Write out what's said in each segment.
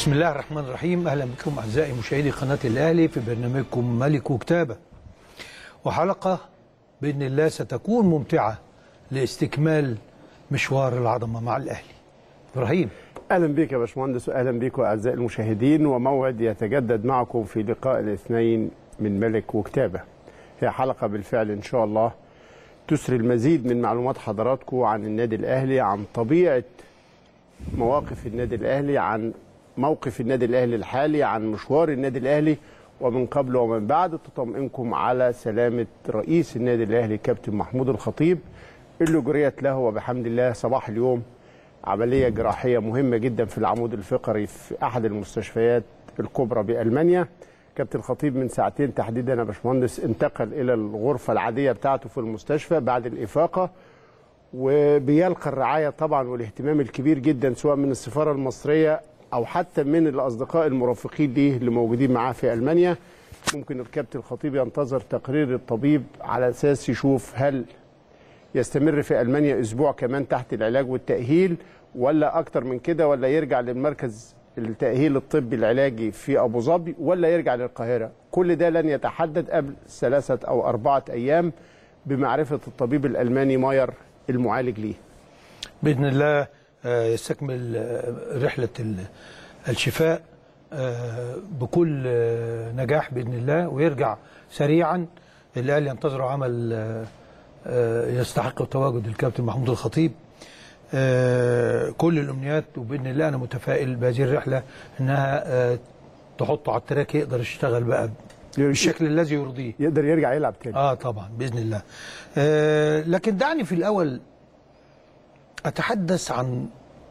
بسم الله الرحمن الرحيم اهلا بكم اعزائي مشاهدي قناه الاهلي في برنامجكم ملك وكتابه وحلقه باذن الله ستكون ممتعه لاستكمال مشوار العظمه مع الاهلي ابراهيم اهلا بك يا باشمهندس واهلا بكم اعزائي المشاهدين وموعد يتجدد معكم في لقاء الاثنين من ملك وكتابه هي حلقه بالفعل ان شاء الله تسري المزيد من معلومات حضراتكم عن النادي الاهلي عن طبيعه مواقف النادي الاهلي عن موقف النادي الاهلي الحالي عن مشوار النادي الاهلي ومن قبل ومن بعد تطمئنكم على سلامه رئيس النادي الاهلي كابتن محمود الخطيب اللي جريت له وبحمد الله صباح اليوم عمليه جراحيه مهمه جدا في العمود الفقري في احد المستشفيات الكبرى بالمانيا كابتن الخطيب من ساعتين تحديدا يا باشمهندس انتقل الى الغرفه العاديه بتاعته في المستشفى بعد الافاقه وبيلقى الرعايه طبعا والاهتمام الكبير جدا سواء من السفاره المصريه او حتى من الاصدقاء المرافقين ليه اللي موجودين معاه في المانيا ممكن الكابتن الخطيب ينتظر تقرير الطبيب على اساس يشوف هل يستمر في المانيا اسبوع كمان تحت العلاج والتاهيل ولا اكتر من كده ولا يرجع للمركز التاهيل الطبي العلاجي في ابو ظبي ولا يرجع للقاهره كل ده لن يتحدد قبل ثلاثه او اربعه ايام بمعرفه الطبيب الالماني ماير المعالج ليه باذن الله آه، يستكمل آه، رحله ال- الشفاء آه، بكل آه، نجاح باذن الله ويرجع سريعا الاهلي ينتظر عمل آه، آه، يستحق تواجد الكابتن محمود الخطيب آه، كل الامنيات وباذن الله انا متفائل بهذه الرحله انها آه، تحطه على التراك يقدر يشتغل بقى بالشكل الذي يرضيه يقدر يرجع يلعب تاني اه طبعا باذن الله آه لكن دعني في الاول اتحدث عن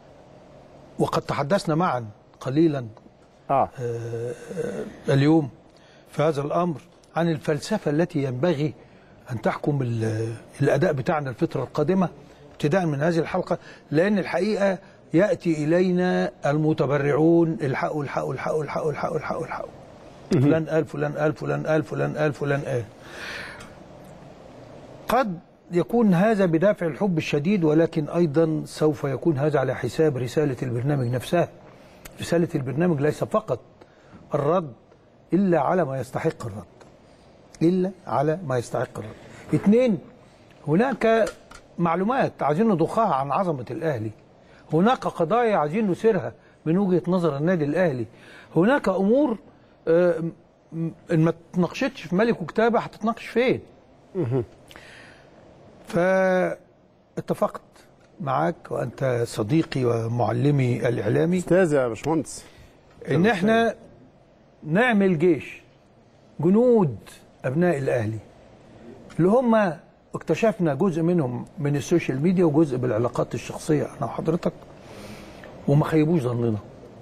وقد تحدثنا معا قليلا اه اليوم في هذا الامر عن الفلسفه التي ينبغي ان تحكم ال- الاداء بتاعنا الفتره القادمه ابتداء من هذه الحلقه لان الحقيقه ياتي الينا المتبرعون الحقوا الحقوا الحقوا الحقوا الحقوا الحقوا الحقوا فلان قال فلان قال فلان قال فلان قال فلان قال قد يكون هذا بدافع الحب الشديد ولكن ايضا سوف يكون هذا على حساب رساله البرنامج نفسها رساله البرنامج ليس فقط الرد الا على ما يستحق الرد الا على ما يستحق الرد اثنين هناك معلومات عايزين نضخها عن عظمه الاهلي هناك قضايا عايزين نثيرها من وجهه نظر النادي الاهلي هناك امور آه، م- ان ما تناقشتش في ملك وكتابه هتتناقش فين فاتفقت معك وانت صديقي ومعلمي الاعلامي استاذ يا باشمهندس ان احنا نعمل جيش جنود ابناء الاهلي اللي هم اكتشفنا جزء منهم من السوشيال ميديا وجزء بالعلاقات الشخصيه انا وحضرتك وما خيبوش ظننا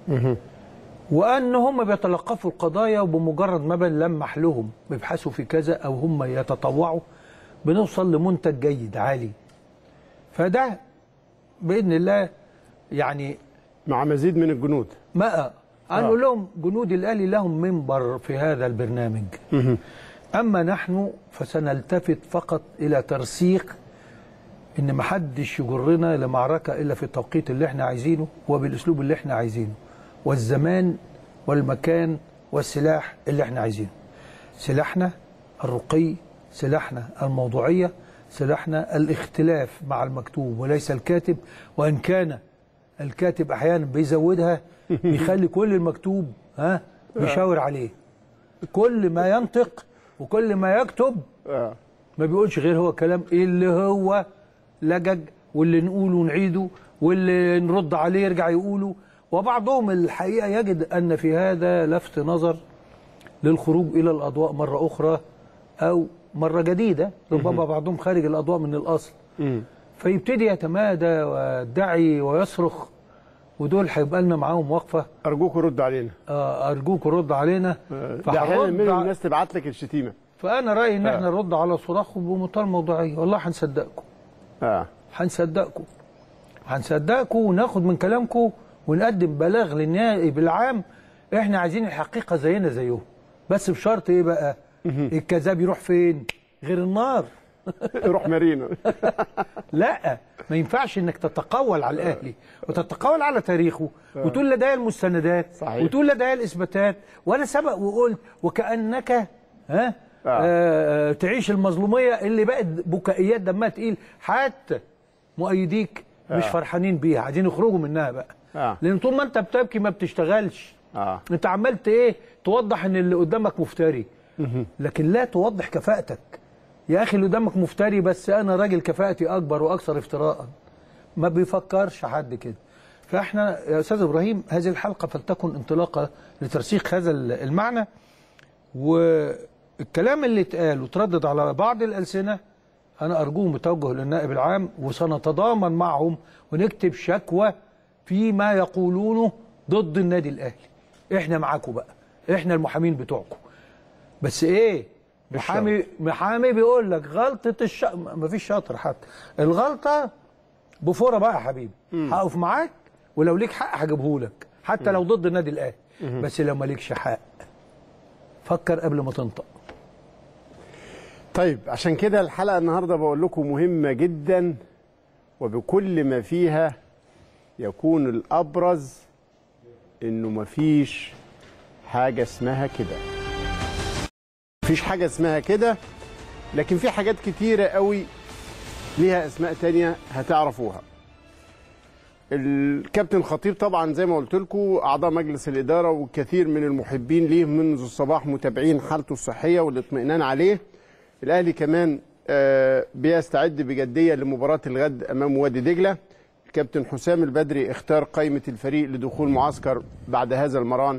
وان هم بيتلقفوا القضايا وبمجرد ما بنلمح لهم بيبحثوا في كذا او هم يتطوعوا بنوصل لمنتج جيد عالي فده باذن الله يعني مع مزيد من الجنود ما هنقول لهم جنود الاهلي لهم منبر في هذا البرنامج اما نحن فسنلتفت فقط الى ترسيخ ان ما حدش يجرنا لمعركه الا في التوقيت اللي احنا عايزينه وبالاسلوب اللي احنا عايزينه والزمان والمكان والسلاح اللي احنا عايزينه سلاحنا الرقي سلاحنا الموضوعيه سلاحنا الاختلاف مع المكتوب وليس الكاتب وان كان الكاتب احيانا بيزودها بيخلي كل المكتوب ها بيشاور عليه كل ما ينطق وكل ما يكتب آه. ما بيقولش غير هو كلام اللي هو لجج واللي نقوله نعيده واللي نرد عليه يرجع يقوله وبعضهم الحقيقه يجد ان في هذا لفت نظر للخروج الى الاضواء مره اخرى او مره جديده ربما بعضهم خارج الاضواء من الاصل فيبتدي يتمادى ويدعي ويصرخ ودول هيبقى لنا معاهم وقفه ارجوك رد علينا آه، ارجوك رد علينا ده احيانا فهرد منهم ع- الناس تبعت لك الشتيمه فانا رايي ان احنا نرد على صراخهم بمنتهى الموضوعيه والله هنصدقكم اه هنصدقكم هنصدقكم وناخد من كلامكم ونقدم بلاغ للنائب العام احنا عايزين الحقيقه زينا زيهم بس بشرط ايه بقى الكذاب يروح فين غير النار روح مارينا لا ما ينفعش انك تتقول على الاهلي وتتقول على تاريخه وتقول لدي المستندات صحيح. وتقول لدي الاثباتات وانا سبق وقلت وكانك ها آه. تعيش المظلوميه اللي بقت بكائيات دمها تقيل حتى مؤيديك مش آه. فرحانين بيها عايزين يخرجوا منها بقى آه. لان طول ما انت بتبكي ما بتشتغلش اه انت عملت ايه توضح ان اللي قدامك مفتري لكن لا توضح كفاءتك يا اخي اللي قدامك مفتري بس انا راجل كفاءتي اكبر واكثر افتراء ما بيفكرش حد كده فاحنا يا استاذ ابراهيم هذه الحلقه فلتكن انطلاقه لترسيخ هذا المعنى والكلام اللي اتقال وتردد على بعض الالسنه انا ارجوه متوجه للنائب العام وسنتضامن معهم ونكتب شكوى فيما يقولونه ضد النادي الاهلي احنا معاكم بقى احنا المحامين بتوعكم بس ايه محامي محامي بيقول لك غلطه الش... ما فيش شاطر حتى الغلطه بفوره بقى يا حبيبي هقف معاك ولو ليك حق هجيبه لك حتى لو ضد النادي الاهلي بس لو مالكش حق فكر قبل ما تنطق طيب عشان كده الحلقه النهارده بقول لكم مهمه جدا وبكل ما فيها يكون الابرز انه مفيش حاجه اسمها كده مفيش حاجه اسمها كده لكن في حاجات كتيره قوي ليها اسماء تانية هتعرفوها الكابتن خطيب طبعا زي ما قلت لكم اعضاء مجلس الاداره والكثير من المحبين ليه منذ الصباح متابعين حالته الصحيه والاطمئنان عليه الاهلي كمان آه، بيستعد بجديه لمباراه الغد امام وادي دجله الكابتن حسام البدري اختار قائمه الفريق لدخول معسكر بعد هذا المران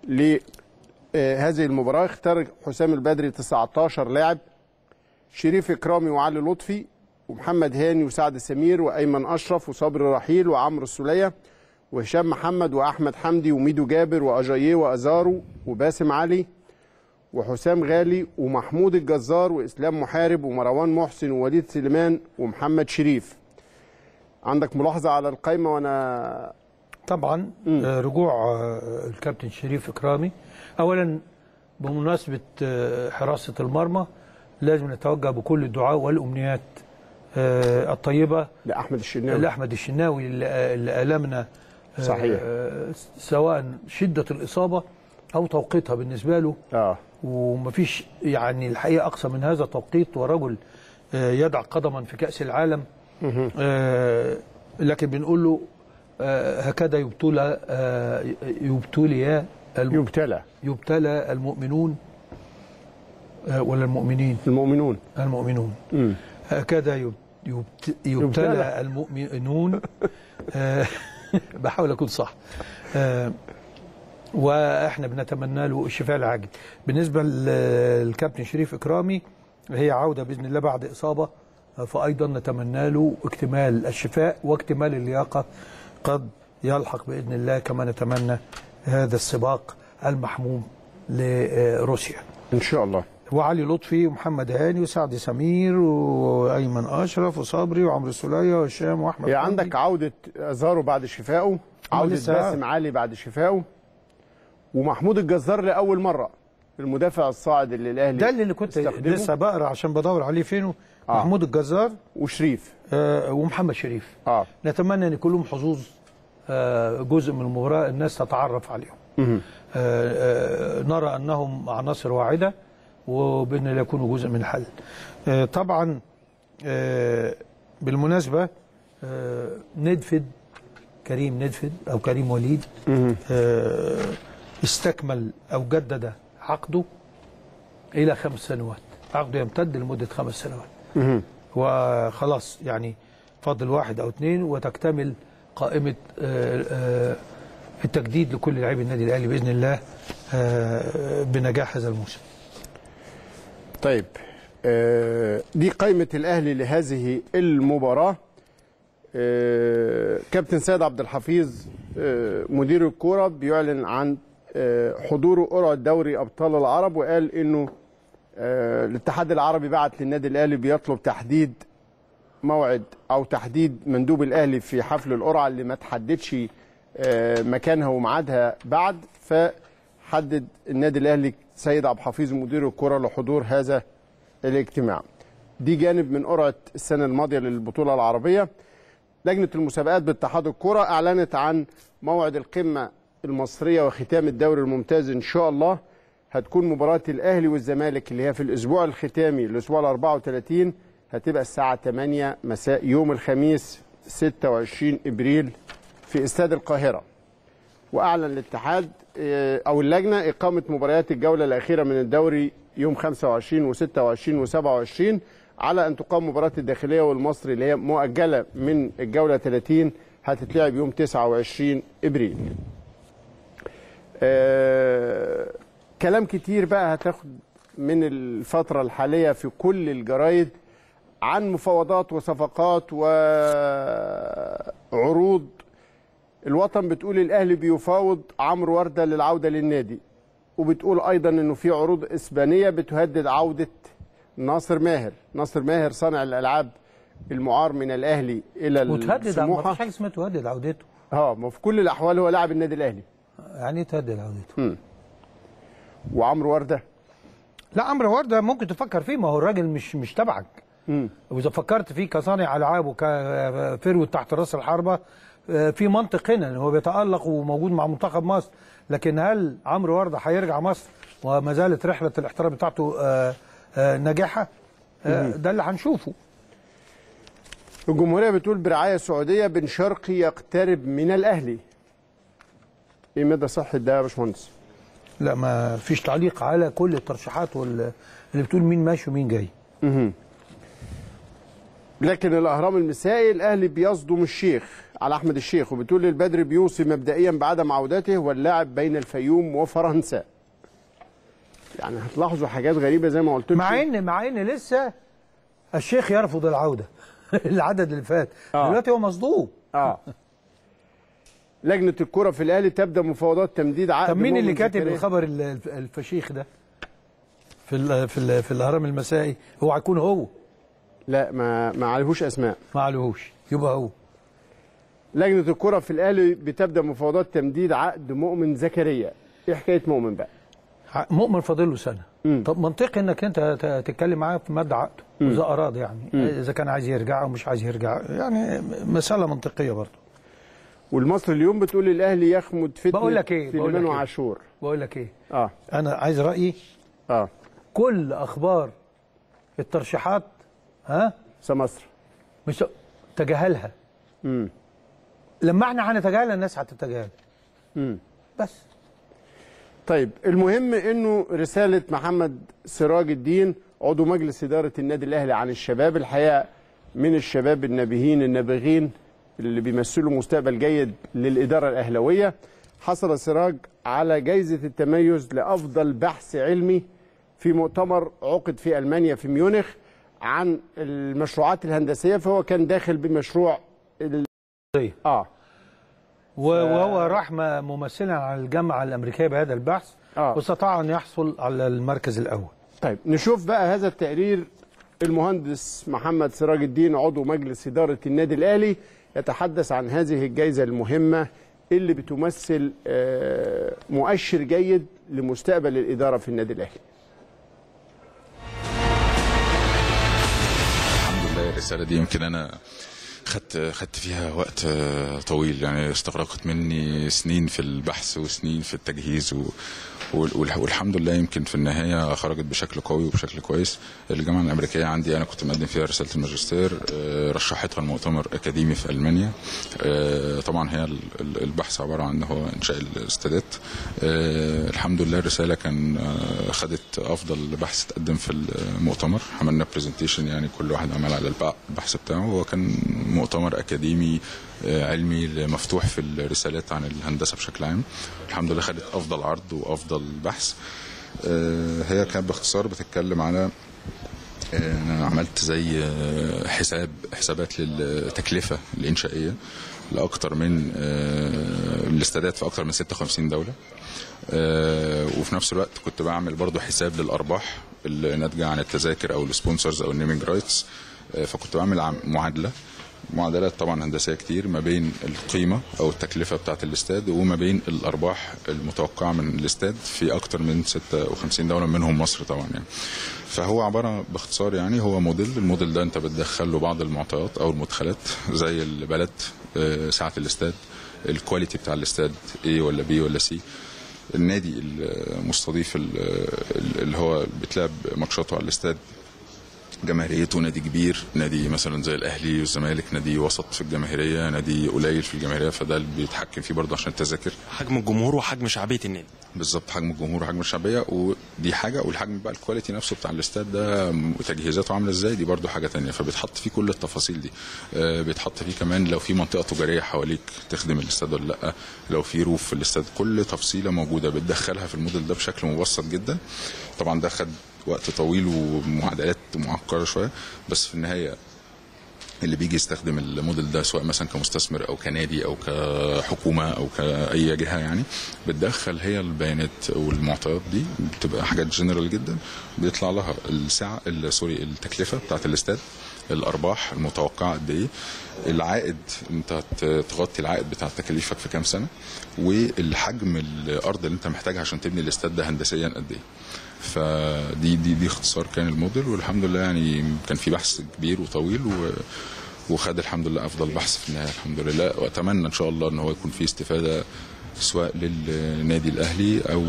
لهذه المباراه اختار حسام البدري 19 لاعب شريف اكرامي وعلي لطفي ومحمد هاني وسعد سمير وايمن اشرف وصبري رحيل وعمرو السوليه وهشام محمد واحمد حمدي وميدو جابر واجاييه وازارو وباسم علي وحسام غالي ومحمود الجزار واسلام محارب ومروان محسن ووليد سليمان ومحمد شريف عندك ملاحظه على القائمه وانا طبعا آه، رجوع آه، الكابتن شريف اكرامي اولا بمناسبه آه، حراسه المرمى لازم نتوجه بكل الدعاء والامنيات آه، الطيبه لاحمد الشناوي لاحمد الشناوي اللي اللي المنا آه، صحيح. آه، سواء شده الاصابه او توقيتها بالنسبه له اه ومفيش يعني الحقيقه اقصى من هذا توقيت ورجل آه، يدع قدما في كاس العالم آه، لكن بنقول له آه، هكذا يبتلى آه، يبتلي الم- يبتلى يبتلى المؤمنون آه، ولا المؤمنين المؤمنون المؤمنون مم. هكذا يب- يبت- يبتلى. يبتلى المؤمنون آه، بحاول اكون صح آه، واحنا بنتمنى له الشفاء العاجل بالنسبه للكابتن شريف اكرامي هي عوده باذن الله بعد اصابه آه، فايضا نتمنى له اكتمال الشفاء واكتمال اللياقه قد يلحق باذن الله كما نتمنى هذا السباق المحموم لروسيا ان شاء الله وعلي لطفي ومحمد هاني وسعد سمير وايمن اشرف وصبري وعمرو السوليه وهشام واحمد هي حمدي. عندك عوده ازارو بعد شفائه عوده لسه- باسم علي بعد شفائه ومحمود الجزار لاول مره المدافع الصاعد اللي الاهلي ده اللي كنت استخدمه. لسه بقرا عشان بدور عليه فينه آه. محمود الجزار وشريف آه ومحمد شريف اه نتمنى ان يكون لهم حظوظ آه جزء من المباراه الناس تتعرف عليهم آه آه نرى انهم عناصر واعده وباذن الله يكونوا جزء من الحل آه طبعا آه بالمناسبه آه ندفد كريم ندفد او كريم وليد آه استكمل او جدد عقده الى خمس سنوات عقده يمتد لمده خمس سنوات وخلاص يعني فاضل واحد او اثنين وتكتمل قائمه آه، آه، التجديد لكل لاعبي النادي الاهلي باذن الله آه، بنجاح هذا الموسم طيب آه، دي قائمة الأهلي لهذه المباراة آه، كابتن سيد عبد الحفيظ آه، مدير الكورة بيعلن عن آه، حضوره قرعة دوري أبطال العرب وقال إنه آه، الاتحاد العربي بعت للنادي الأهلي بيطلب تحديد موعد أو تحديد مندوب الأهلي في حفل القرعة اللي ما تحددش آه، مكانها وميعادها بعد فحدد النادي الأهلي سيد عبد الحفيظ مدير الكرة لحضور هذا الاجتماع دي جانب من قرعه السنه الماضيه للبطوله العربيه لجنه المسابقات باتحاد الكره اعلنت عن موعد القمه المصريه وختام الدوري الممتاز ان شاء الله هتكون مباراه الاهلي والزمالك اللي هي في الاسبوع الختامي الاسبوع ال 34 هتبقى الساعه 8 مساء يوم الخميس 26 ابريل في استاد القاهره واعلن الاتحاد آه، او اللجنه اقامه مباريات الجوله الاخيره من الدوري يوم 25 و26 و27 على ان تقام مباراه الداخليه والمصري اللي هي مؤجله من الجوله 30 هتتلعب يوم 29 ابريل. آه كلام كتير بقى هتاخد من الفتره الحاليه في كل الجرايد عن مفاوضات وصفقات وعروض الوطن بتقول الاهلي بيفاوض عمرو ورده للعوده للنادي وبتقول ايضا انه في عروض اسبانيه بتهدد عوده ناصر ماهر ناصر ماهر صانع الالعاب المعار من الاهلي الى وتهدد ما السموحه فيش حاجه اسمها تهدد عودته اه ما في كل الاحوال هو لاعب النادي الاهلي يعني ايه تهدد عودته وعمرو ورده لا عمرو ورده ممكن تفكر فيه ما هو الراجل مش مش تبعك واذا فكرت فيه كصانع العاب وكفرو تحت راس الحربه آه، في منطق هنا إن هو بيتالق وموجود مع منتخب مصر لكن هل عمرو ورده هيرجع مصر وما زالت رحله الاحتراف بتاعته آه، آه، ناجحه آه، ده اللي هنشوفه الجمهوريه بتقول برعايه سعوديه بن شرقي يقترب من الاهلي ايه مدى صحه ده يا باشمهندس لا ما فيش تعليق على كل الترشيحات وال- اللي بتقول مين ماشي ومين جاي لكن الاهرام المسائي الاهلي بيصدم الشيخ على احمد الشيخ وبتقول البدر بيوصي مبدئيا بعدم عودته واللاعب بين الفيوم وفرنسا يعني هتلاحظوا حاجات غريبه زي ما قلت لكم مع ان مع ان لسه الشيخ يرفض العوده العدد اللي فات آه. دلوقتي هو مصدوم اه لجنه الكره في الاهلي تبدا مفاوضات تمديد عقد طب مين اللي مؤمن كاتب زكريا؟ الخبر ال- الف- الفشيخ ده في ال في ال في الهرم المسائي هو هيكون هو لا ما ما عليهوش اسماء ما عليهوش يبقى هو لجنه الكره في الاهلي بتبدا مفاوضات تمديد عقد مؤمن زكريا ايه حكايه مؤمن بقى ع- مؤمن فاضل له سنه طب منطقي انك انت ت- تتكلم معاه في مد عقده اذا اراد يعني اذا كان عايز يرجع او مش عايز يرجع يعني مساله منطقيه برضه والمصري اليوم بتقول الاهلي يخمد فتنه بقول لك إيه؟ بقول سليمان لك إيه؟ وعاشور بقول لك ايه اه انا عايز رايي اه كل اخبار الترشيحات ها سمسر مش تجاهلها امم لما احنا هنتجاهلها الناس هتتجاهل امم بس طيب المهم انه رساله محمد سراج الدين عضو مجلس اداره النادي الاهلي عن الشباب الحقيقه من الشباب النابهين النابغين اللي بيمثلوا مستقبل جيد للاداره الاهلاويه حصل سراج على جائزه التميز لافضل بحث علمي في مؤتمر عقد في المانيا في ميونخ عن المشروعات الهندسيه فهو كان داخل بمشروع ال... اه و- وهو راح م- ممثلا على الجامعه الامريكيه بهذا البحث آه. واستطاع ان يحصل على المركز الاول طيب نشوف بقى هذا التقرير المهندس محمد سراج الدين عضو مجلس إدارة النادي الأهلي يتحدث عن هذه الجائزة المهمة اللي بتمثل آه، مؤشر جيد لمستقبل الإدارة في النادي الأهلي الحمد لله الرساله دي يمكن انا خدت خدت فيها وقت آه، طويل يعني استغرقت مني سنين في البحث وسنين في التجهيز و وال- والح- والحمد لله يمكن في النهايه خرجت بشكل قوي وبشكل كويس الجامعه الامريكيه عندي انا كنت مقدم فيها رساله الماجستير آه، رشحتها المؤتمر اكاديمي في المانيا آه، طبعا هي ال- ال- البحث عباره عن هو انشاء الاستادات آه، الحمد لله الرساله كان آه، خدت افضل بحث تقدم في المؤتمر عملنا برزنتيشن يعني كل واحد عمل على البع- البحث بتاعه هو كان مؤتمر اكاديمي آه، علمي مفتوح في الرسالات عن الهندسه بشكل عام الحمد لله خدت افضل عرض وافضل بحث آه، هي كانت باختصار بتتكلم على آه، انا عملت زي آه، حساب حسابات للتكلفه الانشائيه لاكثر من آه، الاستادات في اكثر من 56 دوله آه، وفي نفس الوقت كنت بعمل برضو حساب للارباح اللي ناتجه عن التذاكر او السبونسرز او النيمنج رايتس فكنت بعمل عم- معادله معادلات طبعا هندسيه كتير ما بين القيمه او التكلفه بتاعه الاستاد وما بين الارباح المتوقعه من الاستاد في اكتر من 56 دوله منهم مصر طبعا يعني فهو عباره باختصار يعني هو موديل الموديل ده انت بتدخل له بعض المعطيات او المدخلات زي البلد آه، سعه الاستاد الكواليتي بتاع الاستاد ايه ولا بي ولا سي النادي المستضيف ال- ال- اللي هو بتلعب ماتشاته على الاستاد جماهيريته نادي كبير نادي مثلا زي الاهلي والزمالك نادي وسط في الجماهيريه نادي قليل في الجماهيريه فده اللي بيتحكم فيه برضه عشان التذاكر حجم الجمهور وحجم شعبيه النادي بالظبط حجم الجمهور وحجم الشعبيه ودي حاجه والحجم بقى الكواليتي نفسه بتاع الاستاد ده وتجهيزاته عامله ازاي دي برضو حاجه تانية فبيتحط فيه كل التفاصيل دي آه، بيتحط فيه كمان لو في منطقه تجاريه حواليك تخدم الاستاد ولا لا لو في روف في الاستاد كل تفصيله موجوده بتدخلها في الموديل ده بشكل مبسط جدا طبعا ده خد وقت طويل ومعادلات معقده شويه بس في النهايه اللي بيجي يستخدم الموديل ده سواء مثلا كمستثمر او كنادي او كحكومه او كاي جهه يعني بتدخل هي البيانات والمعطيات دي بتبقى حاجات جنرال جدا بيطلع لها السعه ال- سوري التكلفه بتاعت الاستاد الارباح المتوقعه قد ايه العائد انت ت- تغطي العائد بتاع تكاليفك في كام سنه والحجم الارض اللي انت محتاجها عشان تبني الاستاد ده هندسيا قد ايه فدي دي دي اختصار كان الموديل والحمد لله يعني كان في بحث كبير وطويل و وخد الحمد لله افضل بحث في النهايه الحمد لله واتمنى ان شاء الله ان هو يكون فيه استفاده سواء للنادي الاهلي او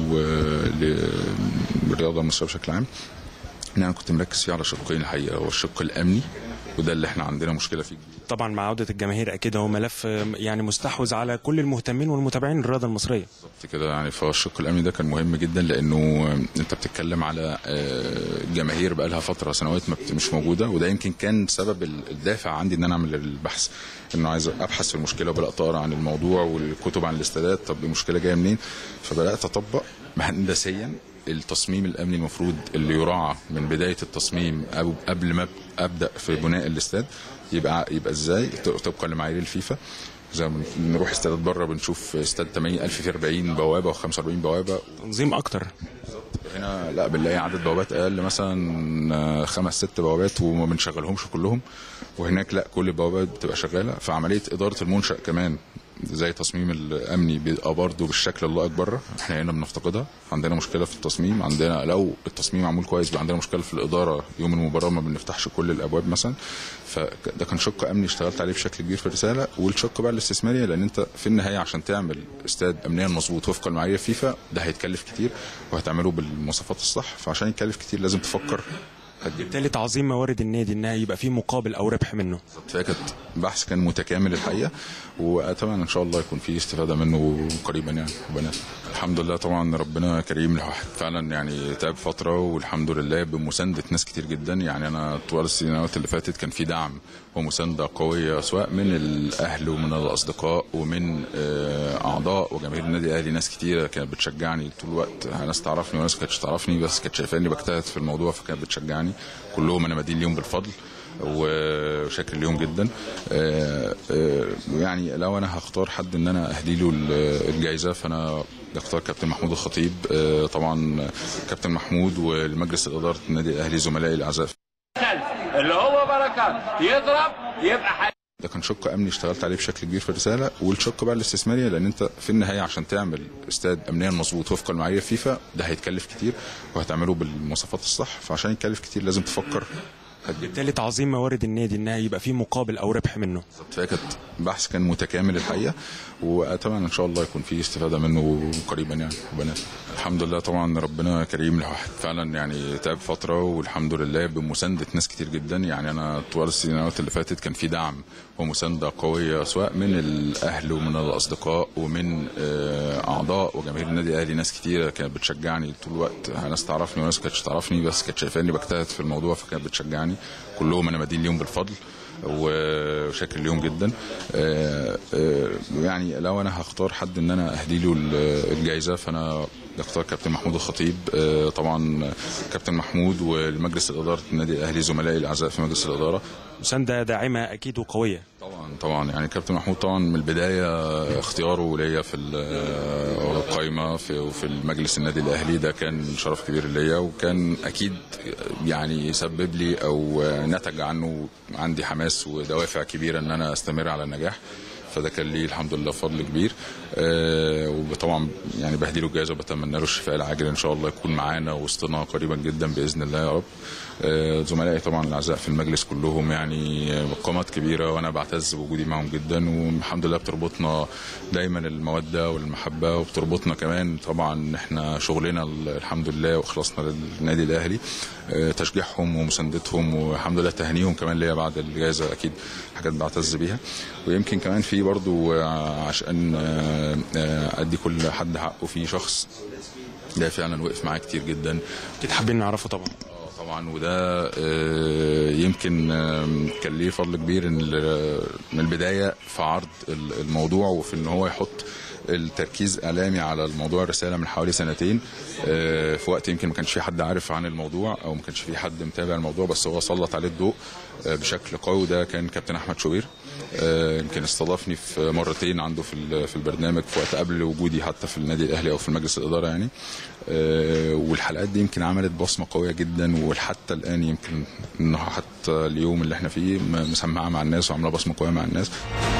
للرياضه المصريه بشكل عام ان انا كنت مركز فيه على شقين الحقيقه هو الشق الامني وده اللي احنا عندنا مشكله فيه طبعا مع عوده الجماهير اكيد هو ملف يعني مستحوذ على كل المهتمين والمتابعين للرياضه المصريه بالظبط كده يعني فالشق الامني ده كان مهم جدا لانه انت بتتكلم على آه، جماهير بقى لها فتره سنوات ما بت- مش موجوده وده يمكن كان سبب ال- الدافع عندي ان انا اعمل البحث انه عايز ابحث في المشكله وبدات اقرا عن الموضوع والكتب عن الاستادات طب المشكله جايه منين فبدات اطبق هندسيا التصميم الامني المفروض اللي يراعى من بدايه التصميم او قبل ما ابدا في بناء الاستاد يبقى يبقى ازاي طبقا لمعايير الفيفا زي ما بنروح استادات بره بنشوف استاد 80000 في 40 بوابه و45 بوابه تنظيم اكتر هنا لا بنلاقي عدد بوابات اقل مثلا آه، خمس ست بوابات وما بنشغلهمش كلهم وهناك لا كل البوابات بتبقى شغاله فعمليه اداره المنشا كمان زي تصميم الامني بيبقى برضه بالشكل اللائق بره احنا هنا بنفتقدها عندنا مشكله في التصميم عندنا لو التصميم معمول كويس بيبقى عندنا مشكله في الاداره يوم المباراه ما بنفتحش كل الابواب مثلا فده كان شق امني اشتغلت عليه بشكل كبير في الرساله والشق بقى الاستثماري لان انت في النهايه عشان تعمل استاد امنيا مظبوط وفقا لمعايير فيفا ده هيتكلف كتير وهتعمله بالمواصفات الصح فعشان يتكلف كتير لازم تفكر قد ايه بالتالي تعظيم موارد النادي انها يبقى فيه مقابل او ربح منه فهي كانت بحث كان متكامل الحقيقه واتمنى ان شاء الله يكون في استفاده منه قريبا يعني ربنا الحمد لله طبعا ربنا كريم الواحد فعلا يعني تعب فتره والحمد لله بمسانده ناس كتير جدا يعني انا طوال السنوات اللي فاتت كان في دعم ومسانده قويه سواء من الاهل ومن الاصدقاء ومن آه، اعضاء وجماهير النادي الاهلي ناس كتيره كانت بتشجعني طول الوقت ناس تعرفني وناس كانتش تعرفني بس كانت شايفاني بجتهد في الموضوع فكانت بتشجعني كلهم انا مدين ليهم بالفضل وشاكر ليهم جدا آه، آه، يعني لو انا هختار حد ان انا اهدي له الجائزه فانا اختار كابتن محمود الخطيب آه، طبعا كابتن محمود والمجلس الاداره النادي الاهلي زملائي الاعزاء اللي هو بركات يضرب يبقى حي... ده كان شق امني اشتغلت عليه بشكل كبير في الرساله والشق بقى الاستثماري لان انت في النهايه عشان تعمل استاد امنيا مظبوط وفقا لمعايير فيفا ده هيتكلف كتير وهتعمله بالمواصفات الصح فعشان يتكلف كتير لازم تفكر قد ايه بالتالي تعظيم موارد النادي انها يبقى فيه مقابل او ربح منه فهي كانت بحث كان متكامل الحقيقه واتمنى ان شاء الله يكون في استفاده منه قريبا يعني ربنا الحمد لله طبعا ربنا كريم الواحد فعلا يعني تعب فتره والحمد لله بمسانده ناس كتير جدا يعني انا طوال السنوات اللي فاتت كان في دعم ومسانده قويه سواء من الاهل ومن الاصدقاء ومن آه، اعضاء وجماهير النادي الاهلي ناس كتيره كانت بتشجعني طول الوقت ناس تعرفني وناس كانتش تعرفني بس كانت شايفاني بجتهد في الموضوع فكانت بتشجعني كلهم انا مدين ليهم بالفضل وشاكر ليهم جدا آه، آه، يعني لو انا هختار حد ان انا اهدي له الجائزه فانا اختار كابتن محمود الخطيب آه، طبعا كابتن محمود والمجلس الاداره النادي الاهلي زملائي الاعزاء في مجلس الاداره مسانده داعمه اكيد وقويه طبعا طبعا يعني كابتن محمود طبعا من البدايه اختياره ليا في ال- القائمه في وفي المجلس النادي الاهلي ده كان شرف كبير ليا وكان اكيد يعني يسبب لي او نتج عنه عندي حماس ودوافع كبيره ان انا استمر على النجاح فده كان ليه الحمد لله فضل كبير آه وطبعا يعني بهديله الجائزه وبتمنى له الشفاء العاجل ان شاء الله يكون معانا وسطنا قريبا جدا باذن الله يا رب آه زملائي طبعا الاعزاء في المجلس كلهم يعني قامات كبيره وانا بعتز بوجودي معهم جدا والحمد لله بتربطنا دايما الموده والمحبه وبتربطنا كمان طبعا احنا شغلنا الحمد لله واخلاصنا للنادي الاهلي آه تشجيعهم ومساندتهم والحمد لله تهنيهم كمان ليا بعد الجائزه اكيد حاجات بعتز بيها ويمكن كمان في برضو آه، عشان آه، آه، ادي كل حد حقه في شخص ده فعلا وقف معايا كتير جدا اكيد حابين نعرفه طبعا آه، طبعا وده آه، يمكن آه، كان ليه فضل كبير إن ال- من البدايه في عرض ال- الموضوع وفي ان هو يحط التركيز اعلامي على الموضوع الرساله من حوالي سنتين آه، في وقت يمكن ما كانش في حد عارف عن الموضوع او ما كانش في حد متابع الموضوع بس هو سلط عليه الضوء آه، بشكل قوي وده كان كابتن احمد شوبير آه، يمكن استضافني في مرتين عنده في ال- في البرنامج في وقت قبل وجودي حتى في النادي الاهلي او في مجلس الاداره يعني آه، والحلقات دي يمكن عملت بصمه قويه جدا وحتى الان يمكن انه حتى اليوم اللي احنا فيه م- مسمعه مع الناس وعامله بصمه قويه مع الناس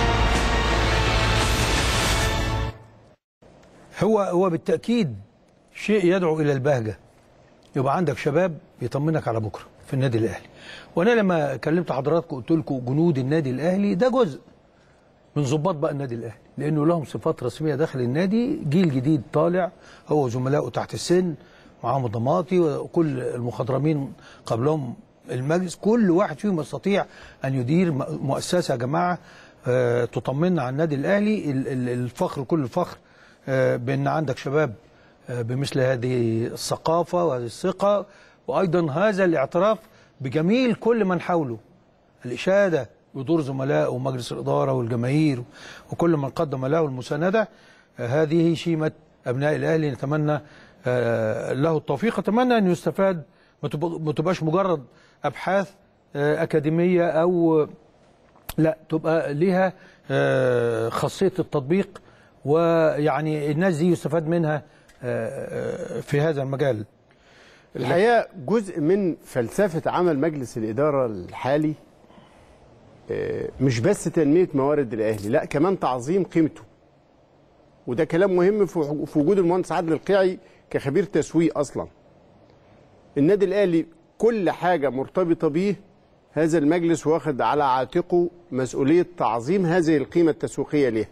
هو هو بالتاكيد شيء يدعو الى البهجه يبقى عندك شباب يطمنك على بكره في النادي الاهلي وانا لما كلمت حضراتكم قلت لكم جنود النادي الاهلي ده جزء من ضباط بقى النادي الاهلي لانه لهم صفات رسميه داخل النادي جيل جديد طالع هو وزملائه تحت السن معاهم الضماطي وكل المخضرمين قبلهم المجلس كل واحد فيهم يستطيع ان يدير م- مؤسسه يا جماعه آه، تطمنا على النادي الاهلي ال- ال- الفخر كل الفخر آه، بان عندك شباب آه، بمثل هذه الثقافه وهذه الثقه وايضا هذا الاعتراف بجميل كل من حوله الإشادة بدور زملائه ومجلس الإدارة والجماهير وكل من قدم له المساندة آه، هذه شيمة أبناء الأهلي نتمنى آه، له التوفيق أتمنى أن يستفاد ما تبق- ما تبقاش مجرد أبحاث آه، أكاديمية أو لا تبقى ليها آه، خاصية التطبيق ويعني الناس دي يستفاد منها آه، آه، في هذا المجال الحقيقه جزء من فلسفه عمل مجلس الاداره الحالي آه، مش بس تنميه موارد الاهلي لا كمان تعظيم قيمته وده كلام مهم في في وجود المهندس عادل القيعي كخبير تسويق اصلا النادي الاهلي كل حاجه مرتبطه بيه هذا المجلس واخد على عاتقه مسؤوليه تعظيم هذه القيمه التسويقيه ليه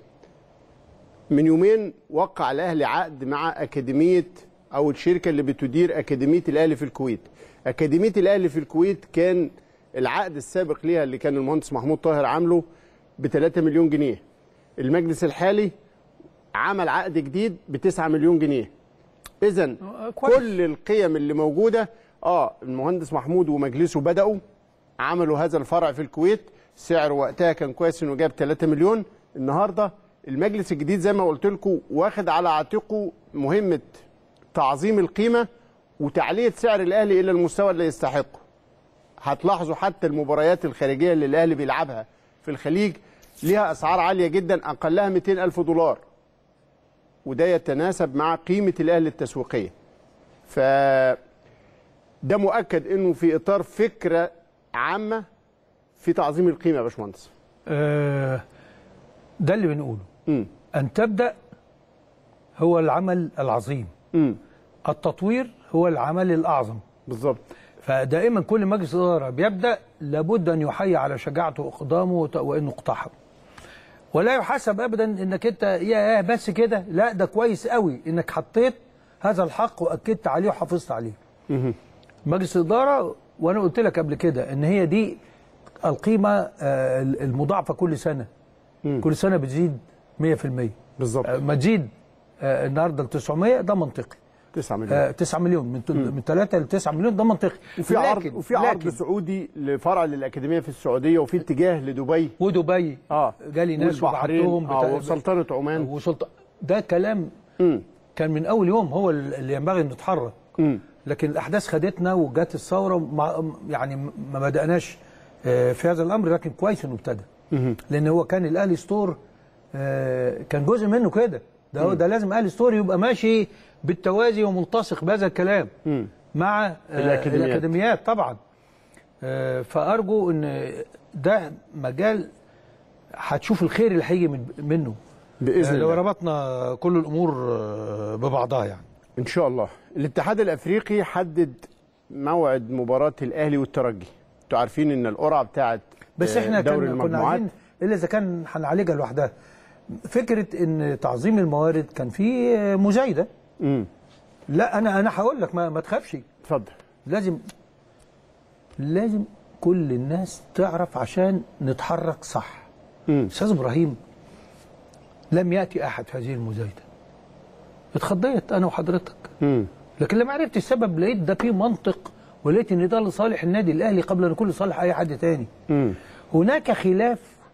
من يومين وقع الاهلي عقد مع اكاديميه او الشركه اللي بتدير اكاديميه الاهلي في الكويت اكاديميه الاهلي في الكويت كان العقد السابق ليها اللي كان المهندس محمود طاهر عامله ب 3 مليون جنيه المجلس الحالي عمل عقد جديد ب 9 مليون جنيه اذا كويس. كل القيم اللي موجوده اه المهندس محمود ومجلسه بداوا عملوا هذا الفرع في الكويت سعر وقتها كان كويس انه جاب 3 مليون النهارده المجلس الجديد زي ما قلت لكم واخد على عاتقه مهمه تعظيم القيمه وتعليه سعر الاهلي الى المستوى اللي يستحقه هتلاحظوا حتى المباريات الخارجيه اللي الاهلي بيلعبها في الخليج ليها اسعار عاليه جدا اقلها 200 الف دولار وده يتناسب مع قيمه الاهلي التسويقيه ف ده مؤكد انه في اطار فكره عامه في تعظيم القيمه يا باشمهندس آه، ده اللي بنقوله امم أن تبدأ هو العمل العظيم امم التطوير هو العمل الأعظم بالظبط فدائما كل مجلس إدارة بيبدأ لابد أن يحيي على شجاعته وإقدامه وت- وإنه اقتحم ولا يحسب أبدا إنك أنت يا بس كده لا ده كويس قوي إنك حطيت هذا الحق وأكدت عليه وحافظت عليه مجلس الإدارة وأنا قلت لك قبل كده إن هي دي القيمة آه، المضاعفة كل سنة كل سنة بتزيد 100% بالظبط آه، ما تزيد آه، النهارده ل 900 ده منطقي 9 مليون آه 9 مليون من تل- من 3 ل 9 مليون ده منطقي وفي عرض لكن- وفي عرض لكن سعودي لفرع للاكاديميه في السعوديه وفي اتجاه لدبي ودبي اه جالي ناس والبحرين وبعتهم اه بتا- وسلطنه عمان وسلطة ده كلام امم كان من اول يوم هو اللي ينبغي ان نتحرك امم لكن الاحداث خدتنا وجت الثوره مع يعني ما بداناش آه، في هذا الامر لكن كويس انه ابتدى لان هو كان الاهلي ستور آه، كان جزء منه كده ده هو ده لازم اهلي ستور يبقى ماشي بالتوازي وملتصق بهذا الكلام مع آه، الأكاديميات. الاكاديميات طبعا آه، فارجو ان ده مجال هتشوف الخير اللي هيجي من- منه باذن آه، لو الله ربطنا كل الامور آه، ببعضها يعني ان شاء الله الاتحاد الافريقي حدد موعد مباراه الاهلي والترجي انتوا عارفين ان القرعه بتاعت بس آه، احنا دوري كان كنا المجموعات عايزين الا اذا كان هنعالجها لوحدها فكره ان تعظيم الموارد كان فيه مزايده امم لا انا انا هقول لك ما, ما تخافش اتفضل لازم لازم كل الناس تعرف عشان نتحرك صح مم. استاذ ابراهيم لم ياتي احد في هذه المزايده اتخضيت انا وحضرتك امم لكن لما عرفت السبب لقيت ده فيه منطق ولقيت ان ده لصالح النادي الاهلي قبل ان يكون لصالح اي حد تاني امم هناك خلاف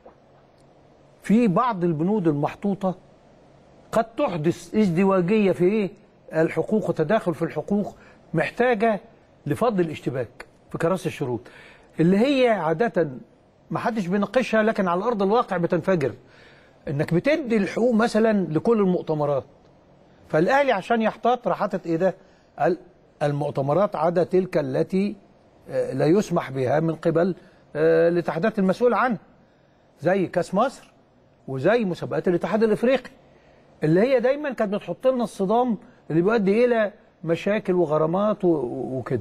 في بعض البنود المحطوطة قد تحدث ازدواجية في ايه الحقوق وتداخل في الحقوق محتاجة لفض الاشتباك في كراسي الشروط اللي هي عادة ما حدش بيناقشها لكن على أرض الواقع بتنفجر انك بتدي الحقوق مثلا لكل المؤتمرات فالاهلي عشان يحتاط راح حاطط ايه ده قال المؤتمرات عدا تلك التي آه، لا يسمح بها من قبل آه، الاتحادات المسؤولة عنها زي كاس مصر وزي مسابقات الاتحاد الافريقي اللي هي دايما كانت بتحط لنا الصدام اللي بيؤدي الى مشاكل وغرامات و- و- وكده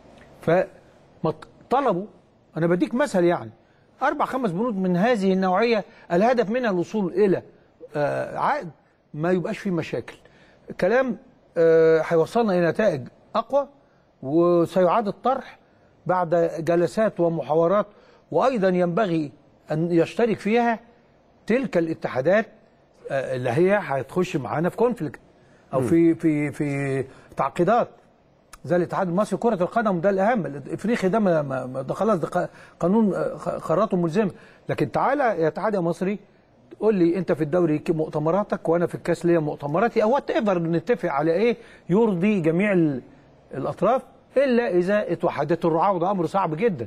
فما طلبوا انا بديك مثل يعني اربع خمس بنود من هذه النوعيه الهدف منها الوصول الى آه، عقد ما يبقاش فيه مشاكل كلام آه، هيوصلنا الى نتائج اقوى وسيعاد الطرح بعد جلسات ومحاورات وايضا ينبغي ان يشترك فيها تلك الاتحادات آه، اللي هي هتخش معانا في كونفليكت او في في في تعقيدات زي الاتحاد المصري كرة القدم ده الأهم الإفريقي ده ما ما ما- ده خلاص ده ق- قانون آه، خ- قراراته ملزمة لكن تعالى يا اتحاد يا مصري قول لي أنت في الدوري ك- مؤتمراتك وأنا في الكاس ليا مؤتمراتي أو تقدر نتفق على إيه يرضي جميع ال- الأطراف إلا إذا اتوحدت الرعاة وده أمر صعب جدا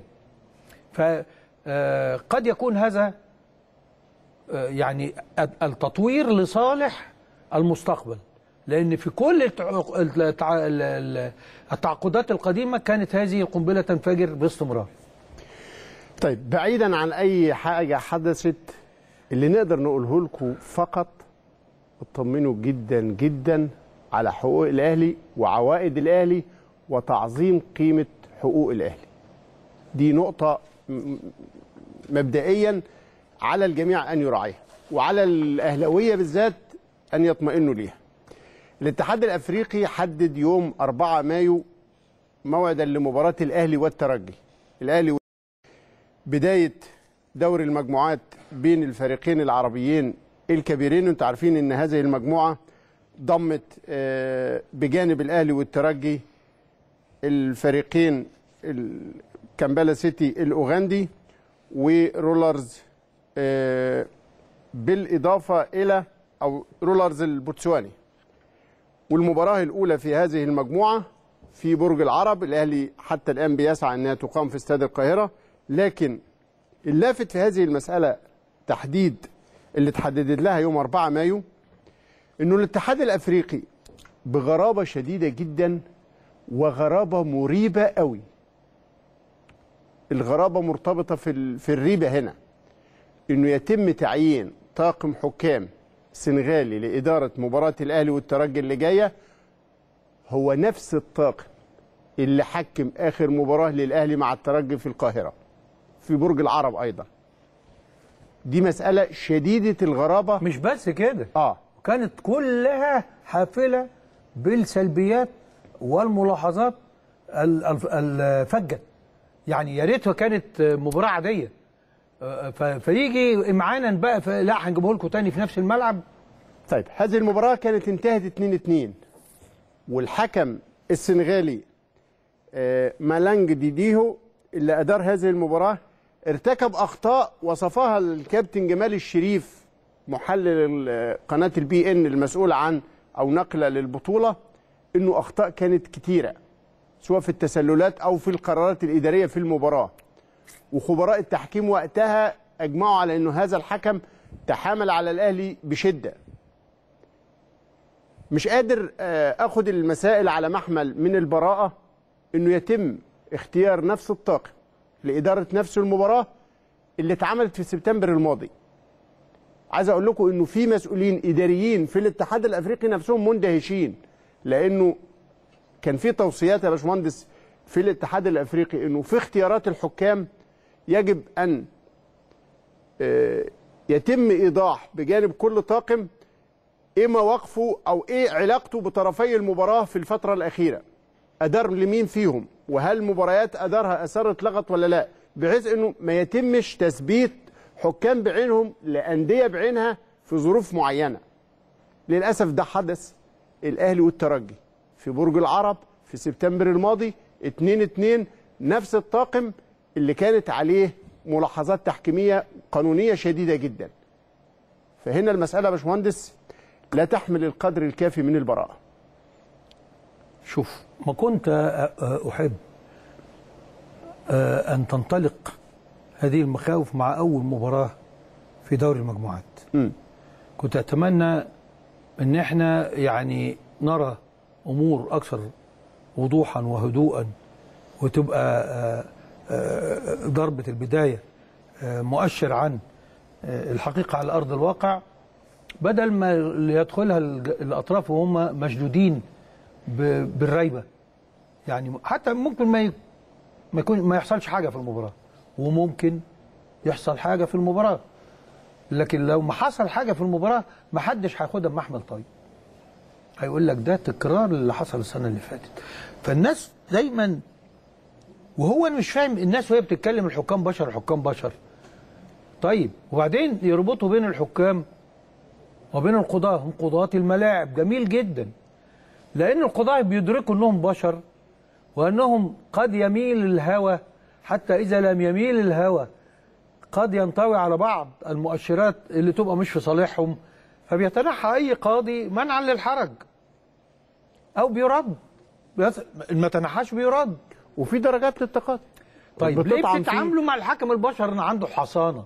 فقد يكون هذا آه، يعني التطوير لصالح المستقبل لان في كل التع- التع- ال- ال- التعاقدات القديمه كانت هذه القنبله تنفجر باستمرار طيب بعيدا عن اي حاجه حدثت اللي نقدر نقوله لكم فقط اطمنوا جدا جدا على حقوق الاهلي وعوائد الاهلي وتعظيم قيمه حقوق الاهلي دي نقطه م- م- مبدئيا على الجميع ان يراعيها وعلى الاهلاويه بالذات ان يطمئنوا ليها الاتحاد الافريقي حدد يوم 4 مايو موعدا لمباراه الاهلي والترجي الاهلي بدايه دوري المجموعات بين الفريقين العربيين الكبيرين انتوا عارفين ان هذه المجموعه ضمت آه، بجانب الاهلي والترجي الفريقين ال- كامبالا سيتي الاوغندي ورولرز آه، بالاضافه الى او رولرز البوتسواني والمباراه الاولى في هذه المجموعه في برج العرب الاهلي حتى الان بيسعى انها تقام في استاد القاهره لكن اللافت في هذه المساله تحديد اللي تحددت لها يوم 4 مايو انه الاتحاد الافريقي بغرابه شديده جدا وغرابه مريبه قوي الغرابه مرتبطه في ال- في الريبه هنا انه يتم تعيين طاقم حكام سنغالي لاداره مباراه الاهلي والترجي اللي جايه هو نفس الطاقم اللي حكم اخر مباراه للاهلي مع الترجي في القاهره في برج العرب ايضا دي مساله شديده الغرابه مش بس كده اه كانت كلها حافله بالسلبيات والملاحظات ال- الف- الفجه يعني يا ريتها كانت مباراه عاديه آه، ف- فيجي امعانا بقى ف- لا هنجيبه لكم تاني في نفس الملعب طيب هذه المباراة كانت انتهت 2-2 والحكم السنغالي آه، مالانج ديديهو اللي أدار هذه المباراة ارتكب أخطاء وصفها الكابتن جمال الشريف محلل ال- قناة البي ان المسؤول عن أو نقلة للبطولة إنه أخطاء كانت كتيرة سواء في التسللات أو في القرارات الإدارية في المباراة وخبراء التحكيم وقتها اجمعوا على انه هذا الحكم تحامل على الاهلي بشده مش قادر آه، اخد المسائل على محمل من البراءه انه يتم اختيار نفس الطاقم لاداره نفس المباراه اللي اتعملت في سبتمبر الماضي عايز اقول لكم انه في مسؤولين اداريين في الاتحاد الافريقي نفسهم مندهشين لانه كان في توصيات يا باشمهندس في الاتحاد الافريقي انه في اختيارات الحكام يجب ان آه، يتم ايضاح بجانب كل طاقم ايه مواقفه او ايه علاقته بطرفي المباراه في الفتره الاخيره ادار لمين فيهم وهل مباريات ادارها اثرت لغط ولا لا بحيث انه ما يتمش تثبيت حكام بعينهم لانديه بعينها في ظروف معينه للاسف ده حدث الاهلي والترجي في برج العرب في سبتمبر الماضي 2 2 نفس الطاقم اللي كانت عليه ملاحظات تحكيميه قانونيه شديده جدا فهنا المساله يا باشمهندس لا تحمل القدر الكافي من البراءه شوف ما كنت أ- أ- أحب آه، أن تنطلق هذه المخاوف مع أول مباراة في دوري المجموعات مم. كنت أتمنى أن احنا يعني نرى أمور أكثر وضوحا وهدوءا وتبقى آه، آه، ضربة البداية آه، مؤشر عن آه، الحقيقة على أرض الواقع بدل ما اللي يدخلها الج- الأطراف وهم مشدودين ب- بالريبه يعني حتى ممكن ما ي- ما يكون ما يحصلش حاجه في المباراه وممكن يحصل حاجه في المباراه لكن لو ما حصل حاجه في المباراه ما حدش هياخدها بمحمل طيب هيقول لك ده تكرار اللي حصل السنه اللي فاتت فالناس دايما وهو أنا مش فاهم الناس وهي بتتكلم الحكام بشر الحكام بشر طيب وبعدين يربطوا بين الحكام وبين القضاة هم قضاة الملاعب جميل جدا لأن القضاة بيدركوا أنهم بشر وأنهم قد يميل الهوى حتى إذا لم يميل الهوى قد ينطوي على بعض المؤشرات اللي تبقى مش في صالحهم فبيتنحى أي قاضي منعا للحرج أو بيرد بس- ما تنحاش بيرد وفي درجات للتقاضي طيب ليه بتطعن فيه. بتتعاملوا مع الحكم البشر ان عنده حصانه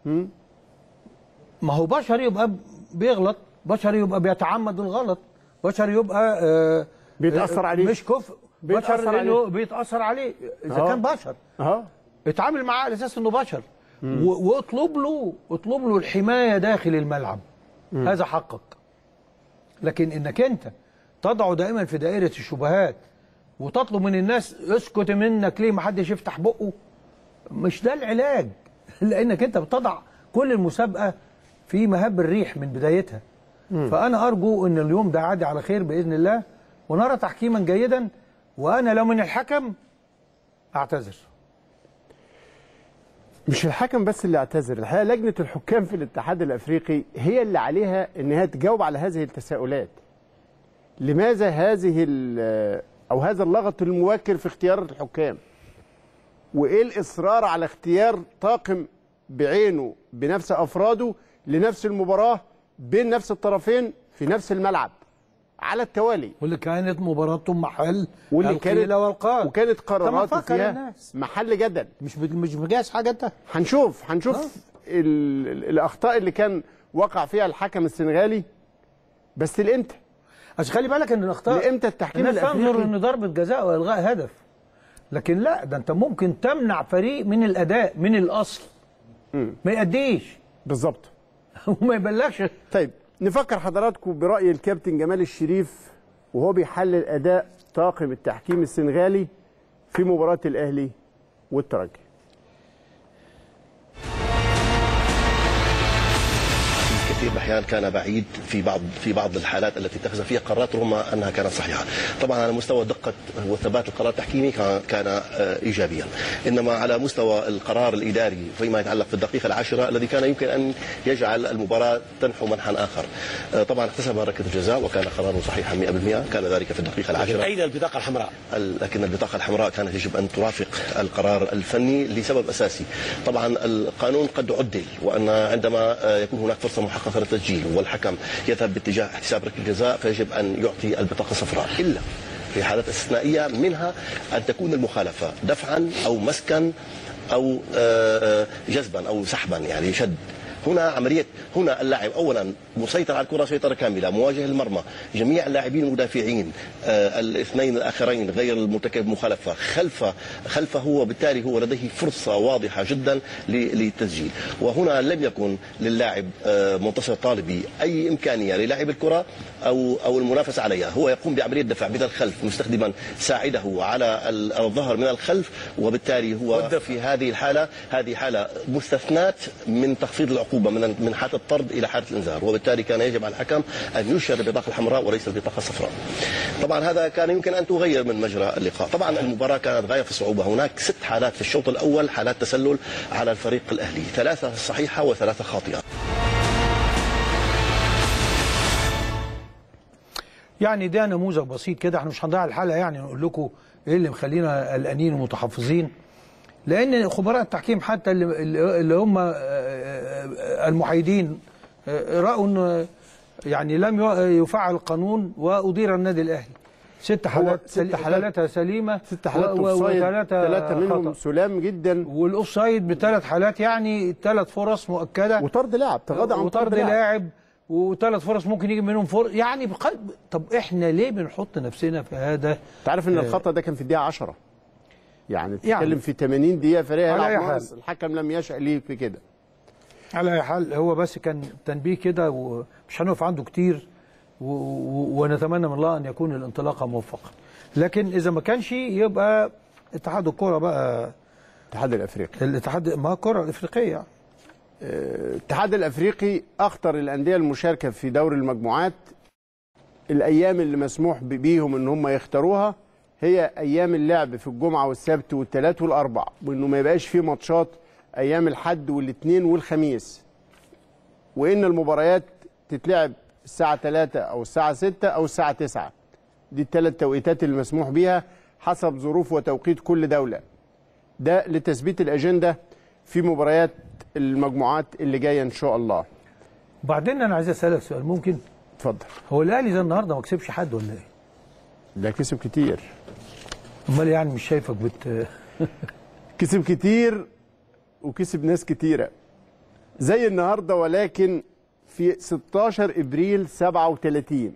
ما هو بشر يبقى بيغلط بشر يبقى بيتعمد الغلط بشر يبقى آه بيتأثر آه، عليه. مش كفء بيتأثر بشر عليه. انه بيتاثر عليه اذا آه. كان بشر اه اتعامل معاه على اساس انه بشر و- واطلب له اطلب له الحمايه داخل الملعب هذا حقك لكن انك انت تضعه دائما في دائره الشبهات وتطلب من الناس اسكت منك ليه ما حدش يفتح بقه مش ده العلاج لانك انت بتضع كل المسابقه في مهب الريح من بدايتها فانا ارجو ان اليوم ده عادي على خير باذن الله ونرى تحكيما جيدا وانا لو من الحكم اعتذر مش الحكم بس اللي اعتذر الحقيقه لجنه الحكام في الاتحاد الافريقي هي اللي عليها انها تجاوب على هذه التساؤلات لماذا هذه ال- او هذا اللغط المبكر في اختيار الحكام وايه الاصرار على اختيار طاقم بعينه بنفس افراده لنفس المباراه بين نفس الطرفين في نفس الملعب على التوالي واللي كانت مباراتهم محل واللي القيل كانت والقال وكانت قراراته فكر فيها الناس. محل جدل مش بت- مش مجهز حاجه انت هنشوف هنشوف ال- ال- الاخطاء اللي كان وقع فيها الحكم السنغالي بس لامتى؟ بس خلي بالك ان الاخطاء لامتى التحكيم الناس تنظر الافريقي ان ضربه جزاء والغاء هدف لكن لا ده انت ممكن تمنع فريق من الاداء من الاصل ما يأديش بالظبط وما يبلغش طيب نفكر حضراتكم براي الكابتن جمال الشريف وهو بيحلل اداء طاقم التحكيم السنغالي في مباراه الاهلي والترجي في كثير من الاحيان كان بعيد في بعض في بعض الحالات التي اتخذ فيها قرارات رغم انها كانت صحيحه. طبعا على مستوى دقه وثبات القرار التحكيمي كان كان آه، ايجابيا. انما على مستوى القرار الاداري فيما يتعلق في الدقيقه العاشره الذي كان يمكن ان يجعل المباراه تنحو منحا اخر. آه، طبعا احتسب ركله الجزاء وكان قراره صحيحا 100% كان ذلك في الدقيقه العاشره. أين البطاقة الحمراء؟ لكن البطاقة الحمراء كانت يجب أن ترافق القرار الفني لسبب أساسي طبعا القانون قد عدل وأن عندما آه، يكون هناك فرصة محققة للتسجيل والحكم يذهب باتجاه احتساب ركلة الجزاء فيجب أن يعطي البطاقة الصفراء إلا في حالات استثنائية منها أن تكون المخالفة دفعا أو مسكا او آه، آه، جذبا او سحبا يعني شد هنا عملية هنا اللاعب أولا مسيطر على الكرة سيطرة كاملة مواجه المرمى جميع اللاعبين المدافعين آه الاثنين الآخرين غير المرتكب مخالفة خلف خلفه وبالتالي هو لديه فرصة واضحة جدا ل- للتسجيل وهنا لم يكن للاعب آه منتصر طالبي أي إمكانية للاعب الكرة أو أو المنافسة عليها هو يقوم بعملية دفع من الخلف مستخدما ساعده على ال- الظهر من الخلف وبالتالي هو في هذه الحالة هذه حالة مستثنات من تخفيض العقوبة من من حالة الطرد إلى حالة الإنذار وبالتالي كان يجب على الحكم أن يشهر البطاقة الحمراء وليس البطاقة الصفراء طبعا هذا كان يمكن أن تغير من مجرى اللقاء طبعا المباراة كانت غاية في الصعوبة هناك ست حالات في الشوط الأول حالات تسلل على الفريق الأهلي ثلاثة صحيحة وثلاثة خاطئة يعني ده نموذج بسيط كده احنا مش هنضيع الحلقه يعني نقول لكم ايه اللي مخلينا قلقانين ومتحفظين لان خبراء التحكيم حتى اللي, اللي هم آه، آه، المحايدين آه، راوا ان يعني لم يفعل القانون وادير النادي الاهلي ست حالات ست سل- حالات- ثلاثه سليمه ست حالات و- و- اوفسايد وثلاثه ثلاثة منهم خطأ. سلام جدا والاوف سايد بثلاث حالات يعني ثلاث فرص مؤكده وطرد لاعب تغاضى عن وطرد طرد لاعب لاعب وثلاث فرص ممكن يجي منهم فرص يعني بقلب طب احنا ليه بنحط نفسنا في هذا انت عارف ان الخطا ده كان في الدقيقه 10 يعني بتتكلم يعني. في 80 دقيقه فريق على هيلعب أي ناقص حال. الحكم لم يشأ ليه في كده على اي حال هو بس كان تنبيه كده ومش هنقف عنده كتير و... و... ونتمنى من الله ان يكون الانطلاقه موفقه لكن اذا ما كانش يبقى اتحاد الكره بقى الاتحاد الافريقي الاتحاد ما الكره الافريقيه الاتحاد الافريقي اخطر الانديه المشاركه في دوري المجموعات الايام اللي مسموح ب- بيهم ان هم يختاروها هي ايام اللعب في الجمعه والسبت والثلاث والاربع وانه ما يبقاش فيه ماتشات ايام الحد والاثنين والخميس وان المباريات تتلعب الساعه 3 او الساعه 6 او الساعه 9 دي الثلاث توقيتات اللي مسموح بيها حسب ظروف وتوقيت كل دوله ده لتثبيت الاجنده في مباريات المجموعات اللي جايه ان شاء الله وبعدين انا عايز اسالك سؤال ممكن اتفضل هو الاهلي ده النهارده ما كسبش حد ولا ايه؟ ده كسب كتير امال يعني مش شايفك بت كسب كتير وكسب ناس كتيره زي النهارده ولكن في 16 ابريل 37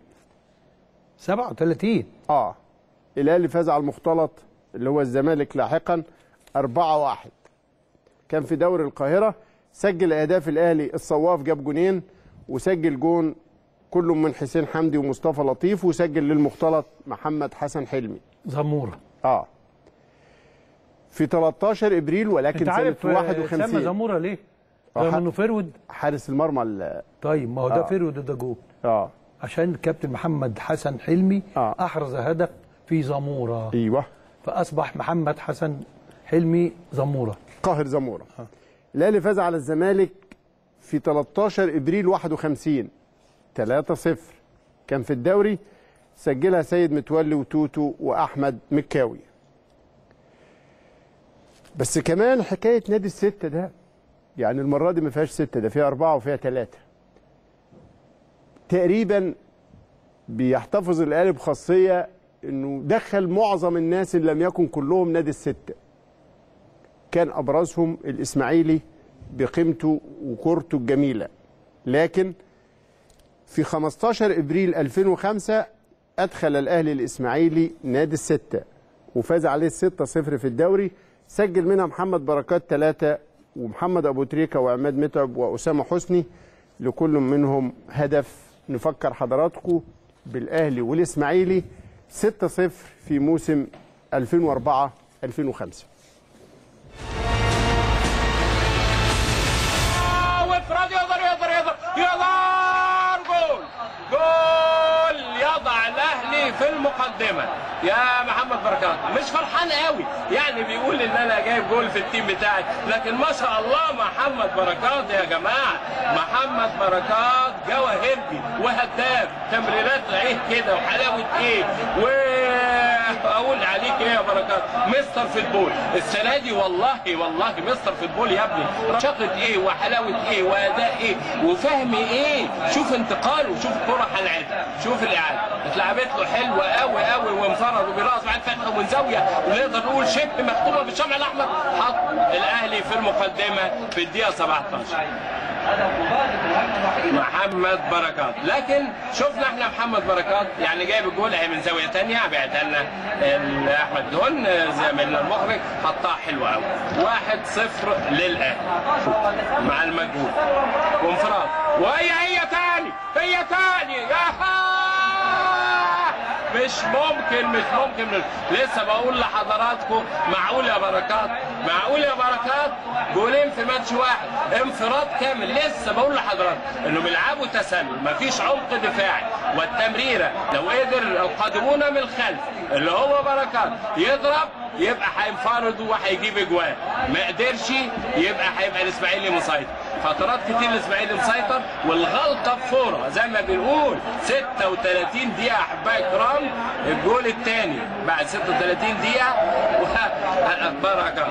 37 اه الاهلي فاز على المختلط اللي هو الزمالك لاحقا 4 1 كان في دوري القاهره سجل اهداف الاهلي الصواف جاب جونين وسجل جون كل من حسين حمدي ومصطفى لطيف وسجل للمختلط محمد حسن حلمي زموره اه في 13 ابريل ولكن انت عارف سنه آه، سمى 51 زموره ليه؟ آه، رغم ح- انه فرود حارس المرمى ال- طيب ما هو ده آه. فرود وده جول اه عشان كابتن محمد حسن حلمي آه. احرز هدف في زموره ايوه فاصبح محمد حسن حلمي زموره قاهر زموره الاهلي فاز على الزمالك في 13 ابريل 51 3-0 كان في الدوري سجلها سيد متولي وتوتو واحمد مكاوي بس كمان حكايه نادي السته ده يعني المره دي ما فيهاش سته ده فيها اربعه وفيها ثلاثه تقريبا بيحتفظ الاهلي بخاصيه انه دخل معظم الناس ان لم يكن كلهم نادي السته كان ابرزهم الاسماعيلي بقيمته وكورته الجميله لكن في 15 ابريل 2005 ادخل الاهلي الاسماعيلي نادي السته وفاز عليه 6-0 في الدوري سجل منها محمد بركات ثلاثه ومحمد ابو تريكه وعماد متعب واسامه حسني لكل منهم هدف نفكر حضراتكم بالاهلي والاسماعيلي 6-0 في موسم 2004 2005 وافراد يقدر يقدر يقدر يقدر جول جول يضع الاهلي في المقدمه يا محمد بركات مش فرحان قوي يعني بيقول ان انا جايب جول في التيم بتاعي لكن ما شاء الله محمد بركات يا جماعه محمد بركات جواهرجي وهداف تمريرات ايه كده وحلاوه ايه و اقول عليك ايه يا بركات مستر فوتبول السنه دي والله والله مستر فوتبول يا ابني شقة ايه وحلاوه ايه واداء ايه وفهم ايه شوف انتقاله شوف الكره هنعيدها شوف الاعاده اتلعبت له حلوه قوي قوي وانفرد وبراس بعد فتحه من زاويه ونقدر نقول شبه مختومه بالشمع الاحمر حط الاهلي في المقدمه في الدقيقه 17 محمد بركات لكن شفنا احنا محمد بركات يعني جايب الجول اهي من زاويه ثانيه بعتها لنا ال- احمد دون زميلنا المخرج حطها حلوه قوي 1-0 للاهلي مع المجهول وانفراد وهي هي تاني هي تاني يا مش ممكن مش ممكن لسه بقول لحضراتكم معقول يا بركات معقول يا بركات جولين في ماتش واحد انفراد كامل لسه بقول لحضراتكم انه بيلعبوا تسلل مفيش عمق دفاعي والتمريره لو قدر القادمون من الخلف اللي هو بركات يضرب يبقى هينفرد وهيجيب اجوان ما قدرش يبقى هيبقى الاسماعيلي مسيطر فترات كتير الاسماعيلي مسيطر والغلطه بفوره زي ما بنقول 36 دقيقه احبائي الكرام الجول الثاني بعد 36 دقيقه بركات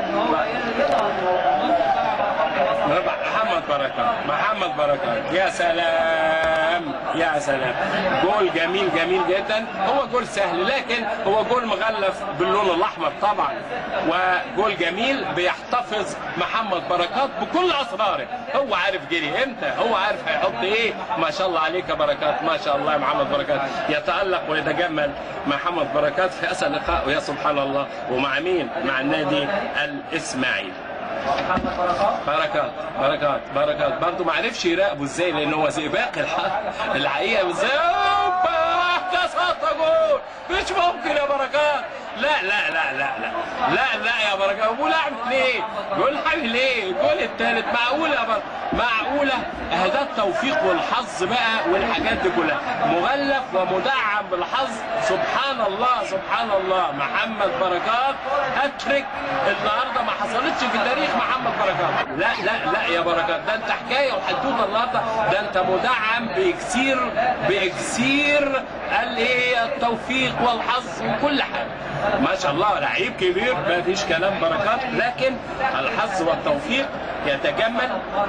محمد بركات محمد بركات يا سلام يا سلام جول جميل جميل جدا هو جول سهل لكن هو جول مغلف باللون الاحمر طبعا وجول جميل بيحتفظ محمد بركات بكل اسراره هو عارف جري امتى هو عارف هيحط ايه ما شاء الله عليك يا بركات ما شاء الله يا محمد بركات يتالق ويتجمل محمد بركات في اسهل لقاء ويا سبحان الله ومع مين مع النادي الاسماعيلي بركات بركات بركات برضه ما عرفش يراقبه ازاي لان هو زي باقي الح- الحقيقه ازاي ده سقط جول مش ممكن يا بركات لا لا لا لا لا لا لا يا بركات ابو لعب ليه؟ جول حبيبي ليه؟ الجول الثالث معقوله يا بركات معقوله ده التوفيق والحظ بقى والحاجات دي كلها مغلف ومدعم بالحظ سبحان الله سبحان الله محمد بركات هاتريك النهارده ما حصلتش في تاريخ محمد بركات لا لا لا يا بركات ده انت حكايه وحدوته النهارده ده انت مدعم باكسير باكسير الايه التوفيق والحظ وكل حاجه ما شاء الله لعيب كبير ما فيش كلام بركات لكن الحظ والتوفيق يتجمل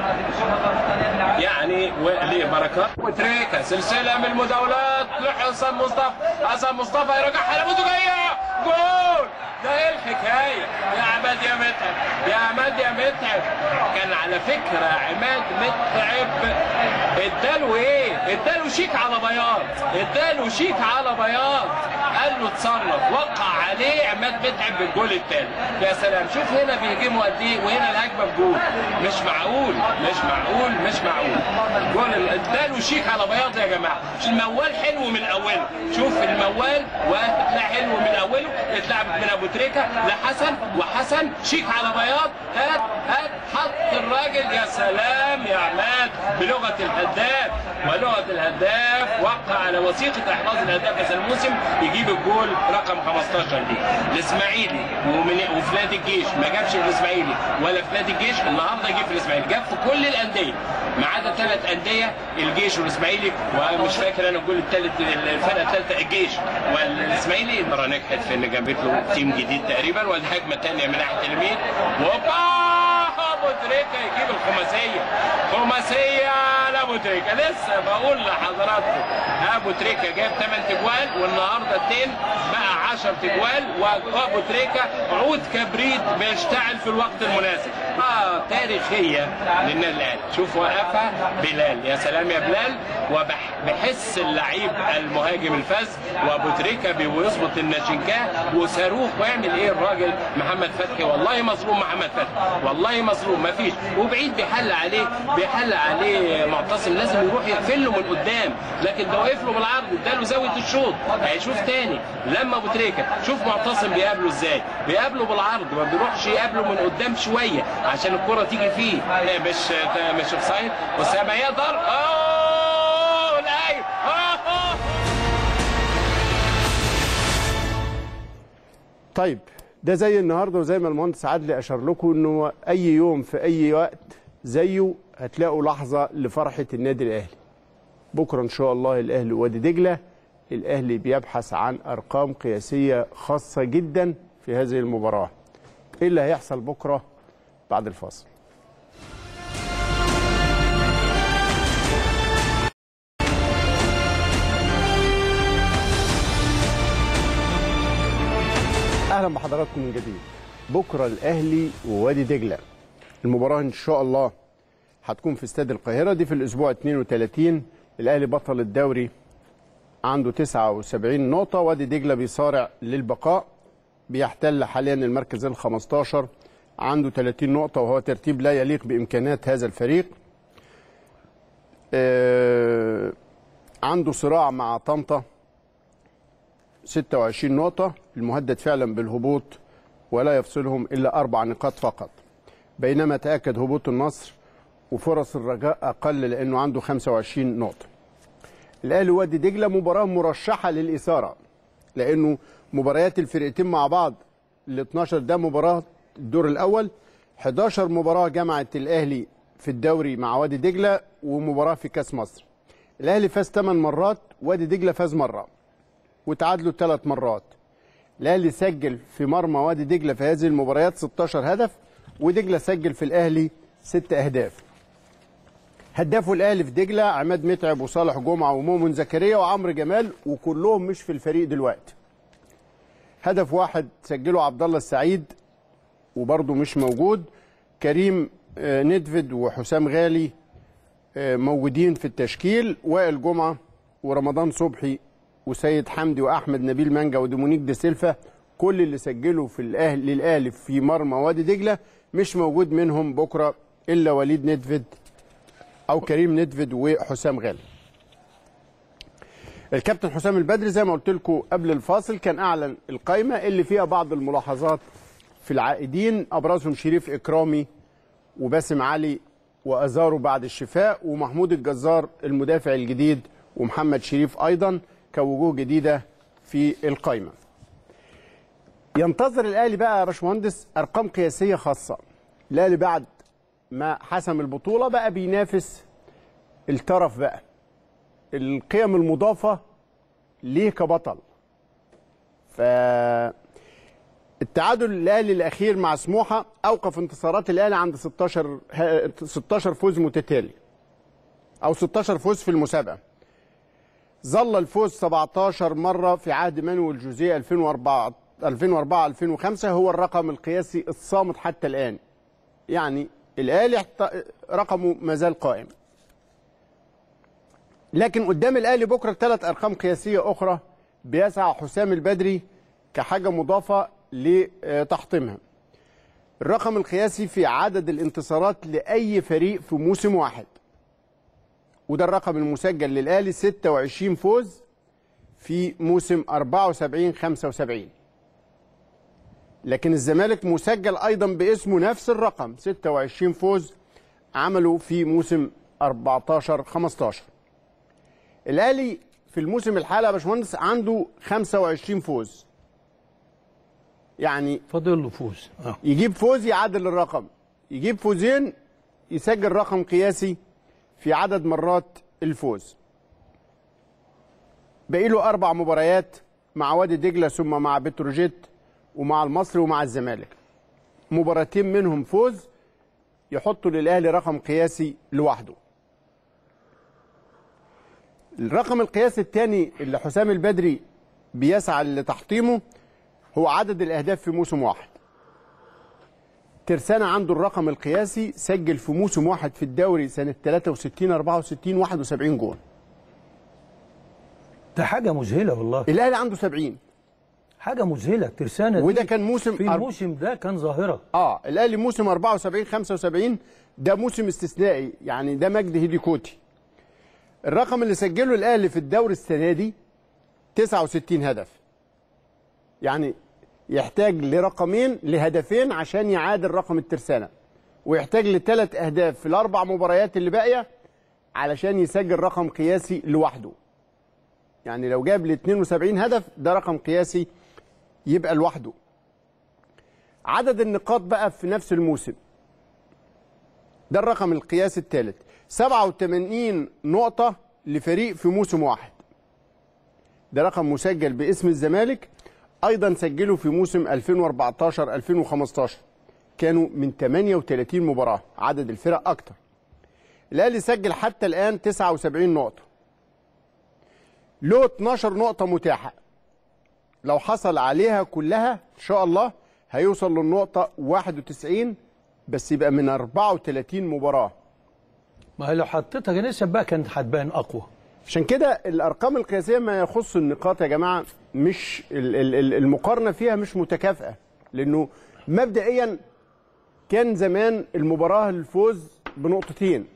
يعني وليه بركات وتريكا سلسله من المداولات لحسن مصطفى حسن مصطفى يرجعها لابوده جايه جول ده ايه الحكايه يا عماد يا متعب يا عماد يا متعب كان على فكره عماد متعب اداله ايه اداله شيك على بياض اداله شيك على بياض قال له اتصرف وقع عليه عماد متعب بالجول الثاني يا سلام شوف هنا بيهجموا قد ايه وهنا الهجمه بجول مش معقول مش معقول مش معقول جول اداله شيك على بياض يا جماعه الموال حلو من اوله شوف الموال وهتلاقي حلو من اوله اتلعبت من ابو تريكه لحسن وحسن شيك على بياض هات هات حط الراجل يا سلام يا عماد بلغه الهداف ولغه الهداف وقع على وثيقه احراز الهداف هذا الموسم يجيب الجول رقم 15 دي الاسماعيلي ومن وفي نادي الجيش ما جابش الاسماعيلي ولا في نادي الجيش النهارده جه في الاسماعيلي جاب في كل الانديه ما عدا ثلاث انديه الجيش والاسماعيلي ومش فاكر انا الجول الثالث الفرقه الثالثه الجيش والاسماعيلي المره نجحت في ان جابت له تيم جديد تقريبا والهجمه الثانيه من ناحيه اليمين وبا ابو تريكه يجيب الخماسيه خماسيه لابو تريكه لسه بقول لحضراتكم ابو تريكه جاب 8 تجوال والنهارده اثنين بقى 10 تجوال وابو تريكه عود كبريت بيشتعل في الوقت المناسب اه تاريخيه للنادي الاهلي شوف وقفها بلال يا سلام يا بلال وبحس اللعيب المهاجم الفذ وابو تريكه بيظبط الناشنكاه وصاروخ ويعمل ايه الراجل محمد فتحي والله مظلوم محمد فتحي والله مظلوم ما فيش وبعيد بيحل عليه بيحل عليه معتصم لازم يروح يقفل له من قدام لكن ده وقف له بالعرض اداله زاويه الشوط هيشوف تاني لما ابو تريكه شوف معتصم بيقابله ازاي بيقابله بالعرض ما بيروحش يقابله من قدام شويه عشان الكره تيجي فيه لا، مش مش اوفسايد اسامه يقدر اوه لعيب أوه. طيب ده زي النهارده وزي ما المهندس عادل اشار لكم انه اي يوم في اي وقت زيه هتلاقوا لحظه لفرحه النادي الاهلي. بكره ان شاء الله الاهلي وادي دجله الاهلي بيبحث عن ارقام قياسيه خاصه جدا في هذه المباراه ايه اللي هيحصل بكره بعد الفاصل اهلا بحضراتكم من جديد بكره الاهلي ووادي دجله المباراه ان شاء الله هتكون في استاد القاهره دي في الاسبوع 32 الاهلي بطل الدوري عنده 79 نقطه وادي دجله بيصارع للبقاء بيحتل حاليا المركز ال 15 عنده 30 نقطه وهو ترتيب لا يليق بامكانات هذا الفريق آه عنده صراع مع طنطا 26 نقطة المهدد فعلا بالهبوط ولا يفصلهم إلا أربع نقاط فقط بينما تأكد هبوط النصر وفرص الرجاء أقل لأنه عنده 25 نقطة الأهلي وادي دجلة مباراة مرشحة للإثارة لأنه مباريات الفرقتين مع بعض ال 12 ده مباراة الدور الأول 11 مباراة جمعت الأهلي في الدوري مع وادي دجلة ومباراة في كأس مصر الأهلي فاز 8 مرات وادي دجلة فاز مرة وتعادلوا ثلاث مرات الاهلي سجل في مرمى وادي دجله في هذه المباريات 16 هدف ودجله سجل في الاهلي ست اهداف هدافوا الاهلي في دجله عماد متعب وصالح جمعه ومؤمن زكريا وعمرو جمال وكلهم مش في الفريق دلوقتي هدف واحد سجله عبد الله السعيد وبرضه مش موجود كريم آه، ندفد وحسام غالي آه، موجودين في التشكيل وائل جمعه ورمضان صبحي وسيد حمدي واحمد نبيل مانجا وديمونيك دي سيلفا كل اللي سجلوا في الاهلي للاهلي في مرمى وادي دجله مش موجود منهم بكره الا وليد ندفد او كريم ندفد وحسام غالي الكابتن حسام البدري زي ما قلت لكم قبل الفاصل كان اعلن القائمه اللي فيها بعض الملاحظات في العائدين ابرزهم شريف اكرامي وباسم علي وازارو بعد الشفاء ومحمود الجزار المدافع الجديد ومحمد شريف ايضا كوجوه جديده في القائمه. ينتظر الاهلي بقى يا باشمهندس ارقام قياسيه خاصه. الاهلي بعد ما حسم البطوله بقى بينافس الترف بقى. القيم المضافه ليه كبطل. ف التعادل الاهلي الاخير مع سموحه اوقف انتصارات الاهلي عند 16 ه- 16 فوز متتالي. او 16 فوز في المسابقه. ظل الفوز 17 مرة في عهد مانويل جوزيه 2004 2004 2005 هو الرقم القياسي الصامت حتى الآن. يعني الأهلي احت- رقمه ما زال قائم. لكن قدام الأهلي بكرة ثلاث أرقام قياسية أخرى بيسعى حسام البدري كحاجة مضافة لتحطيمها. الرقم القياسي في عدد الانتصارات لأي فريق في موسم واحد. وده الرقم المسجل للاهلي 26 فوز في موسم 74 75 لكن الزمالك مسجل ايضا باسمه نفس الرقم 26 فوز عمله في موسم 14 15 الاهلي في الموسم الحالي يا باشمهندس عنده 25 فوز يعني فاضل له فوز اه يجيب فوز يعادل الرقم يجيب فوزين يسجل رقم قياسي في عدد مرات الفوز باقي له اربع مباريات مع وادي دجله ثم مع بتروجيت ومع المصري ومع الزمالك مباراتين منهم فوز يحطوا للاهلي رقم قياسي لوحده الرقم القياسي الثاني اللي حسام البدري بيسعى لتحطيمه هو عدد الاهداف في موسم واحد ترسانة عنده الرقم القياسي سجل في موسم واحد في الدوري سنة 63 64 71 جول ده حاجه مذهله والله الأهلي عنده 70 حاجه مذهله ترسانه دي وده كان موسم في أرب- الموسم ده كان ظاهره اه الأهلي موسم 74 75 ده موسم استثنائي يعني ده مجد هيدي كوتي الرقم اللي سجله الأهلي في الدوري السنة دي 69 هدف يعني يحتاج لرقمين لهدفين عشان يعادل رقم الترسانة ويحتاج لثلاث أهداف في الأربع مباريات اللي باقية علشان يسجل رقم قياسي لوحده يعني لو جاب ل 72 هدف ده رقم قياسي يبقى لوحده عدد النقاط بقى في نفس الموسم ده الرقم القياسي الثالث 87 نقطة لفريق في موسم واحد ده رقم مسجل باسم الزمالك ايضا سجله في موسم 2014 2015 كانوا من 38 مباراه عدد الفرق اكتر الاهلي سجل حتى الان 79 نقطه له 12 نقطه متاحه لو حصل عليها كلها ان شاء الله هيوصل للنقطه 91 بس يبقى من 34 مباراه ما هي لو حطيتها نسب بقى كانت هتبان اقوى عشان كده الارقام القياسيه ما يخص النقاط يا جماعه مش ال- ال- ال- المقارنه فيها مش متكافئه لانه مبدئيا كان زمان المباراه الفوز بنقطتين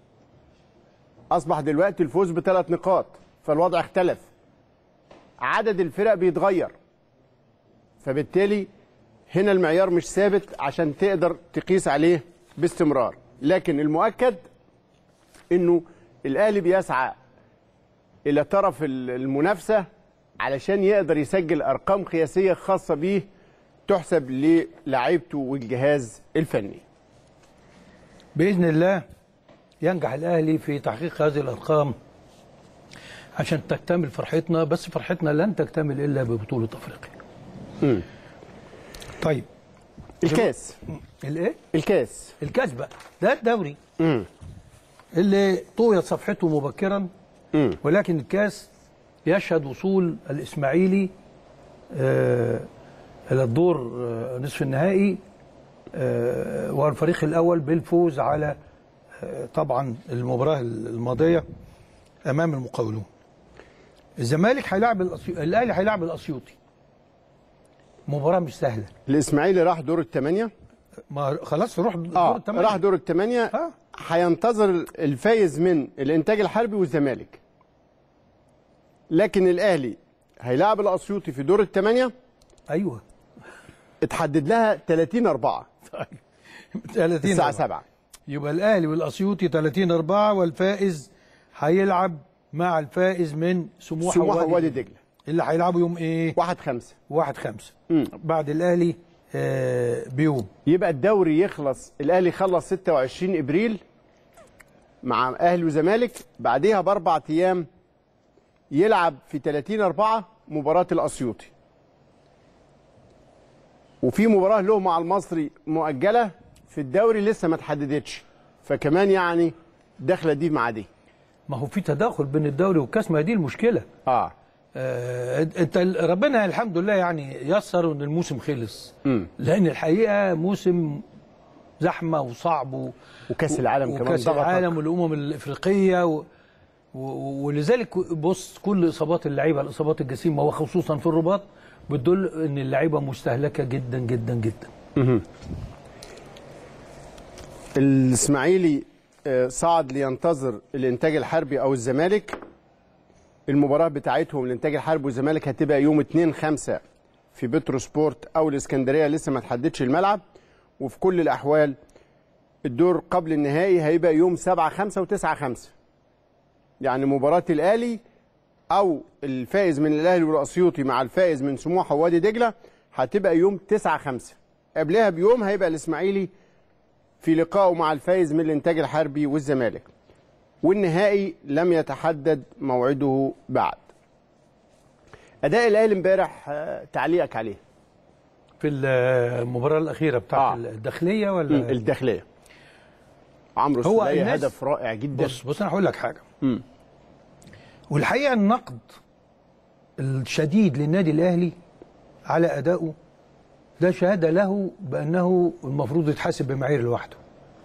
اصبح دلوقتي الفوز بثلاث نقاط فالوضع اختلف عدد الفرق بيتغير فبالتالي هنا المعيار مش ثابت عشان تقدر تقيس عليه باستمرار لكن المؤكد انه الاهلي بيسعى الى طرف ال- المنافسه علشان يقدر يسجل ارقام قياسيه خاصه بيه تحسب للاعيبته والجهاز الفني باذن الله ينجح الاهلي في تحقيق هذه الارقام عشان تكتمل فرحتنا بس فرحتنا لن تكتمل الا ببطوله افريقيا. مم. طيب الكاس الايه؟ الكاس الكاس بقى ده الدوري مم. اللي طويت صفحته مبكرا مم. ولكن الكاس يشهد وصول الاسماعيلي آه الى الدور آه نصف النهائي آه والفريق الاول بالفوز على آه طبعا المباراه الماضيه امام المقاولون الزمالك هيلاعب الأسيو... الاهلي هيلاعب الاسيوطي مباراه مش سهله الاسماعيلي راح دور الثمانيه ما خلاص روح دور اه الثمانية. راح دور الثمانيه آه. هينتظر الفايز من الانتاج الحربي والزمالك لكن الاهلي هيلاعب الاسيوطي في دور الثمانيه ايوه اتحدد لها 30 4 30 الساعه أربعة. 7 يبقى الاهلي والاسيوطي 30 4 والفائز هيلعب مع الفائز من سموحه, سموحه ووادي دجله اللي هيلعبوا يوم ايه 1 5 1 5 مم. بعد الاهلي آه بيوم يبقى الدوري يخلص الاهلي خلص 26 ابريل مع اهلي وزمالك بعديها باربع ايام يلعب في 30 4 مباراه الاسيوطي وفي مباراه له مع المصري مؤجله في الدوري لسه ما اتحددتش فكمان يعني داخله دي مع دي ما هو في تداخل بين الدوري والكاس ما هي دي المشكله اه آه انت ربنا الحمد لله يعني يسر ان الموسم خلص مم. لان الحقيقه موسم زحمه وصعب و... وكاس العالم كمان وكاس ضغطك. العالم والامم الافريقيه و... و... ولذلك بص كل اصابات اللعيبه الاصابات الجسيمه وخصوصا في الرباط بتدل ان اللعيبه مستهلكه جدا جدا جدا الاسماعيلي آه، صعد لينتظر الانتاج الحربي او الزمالك المباراه بتاعتهم الانتاج الحربي والزمالك هتبقى يوم 2 5 في بترو سبورت او الاسكندريه لسه ما تحددش الملعب وفي كل الاحوال الدور قبل النهائي هيبقى يوم 7 5 و9 5 يعني مباراه الاهلي او الفائز من الاهلي والاسيوطي مع الفائز من سموحه ووادي دجله هتبقى يوم 9 5 قبلها بيوم هيبقى الاسماعيلي في لقائه مع الفائز من الانتاج الحربي والزمالك والنهائي لم يتحدد موعده بعد اداء الاهلي امبارح آه، تعليقك عليه في المباراه الاخيره بتاعت آه. الداخليه مم، ولا الداخليه عمرو هو السولية الناس- هدف رائع جدا بص بص انا هقول لك حاجه مم. والحقيقه النقد الشديد للنادي الاهلي على ادائه ده شهاده له بانه المفروض يتحاسب بمعايير لوحده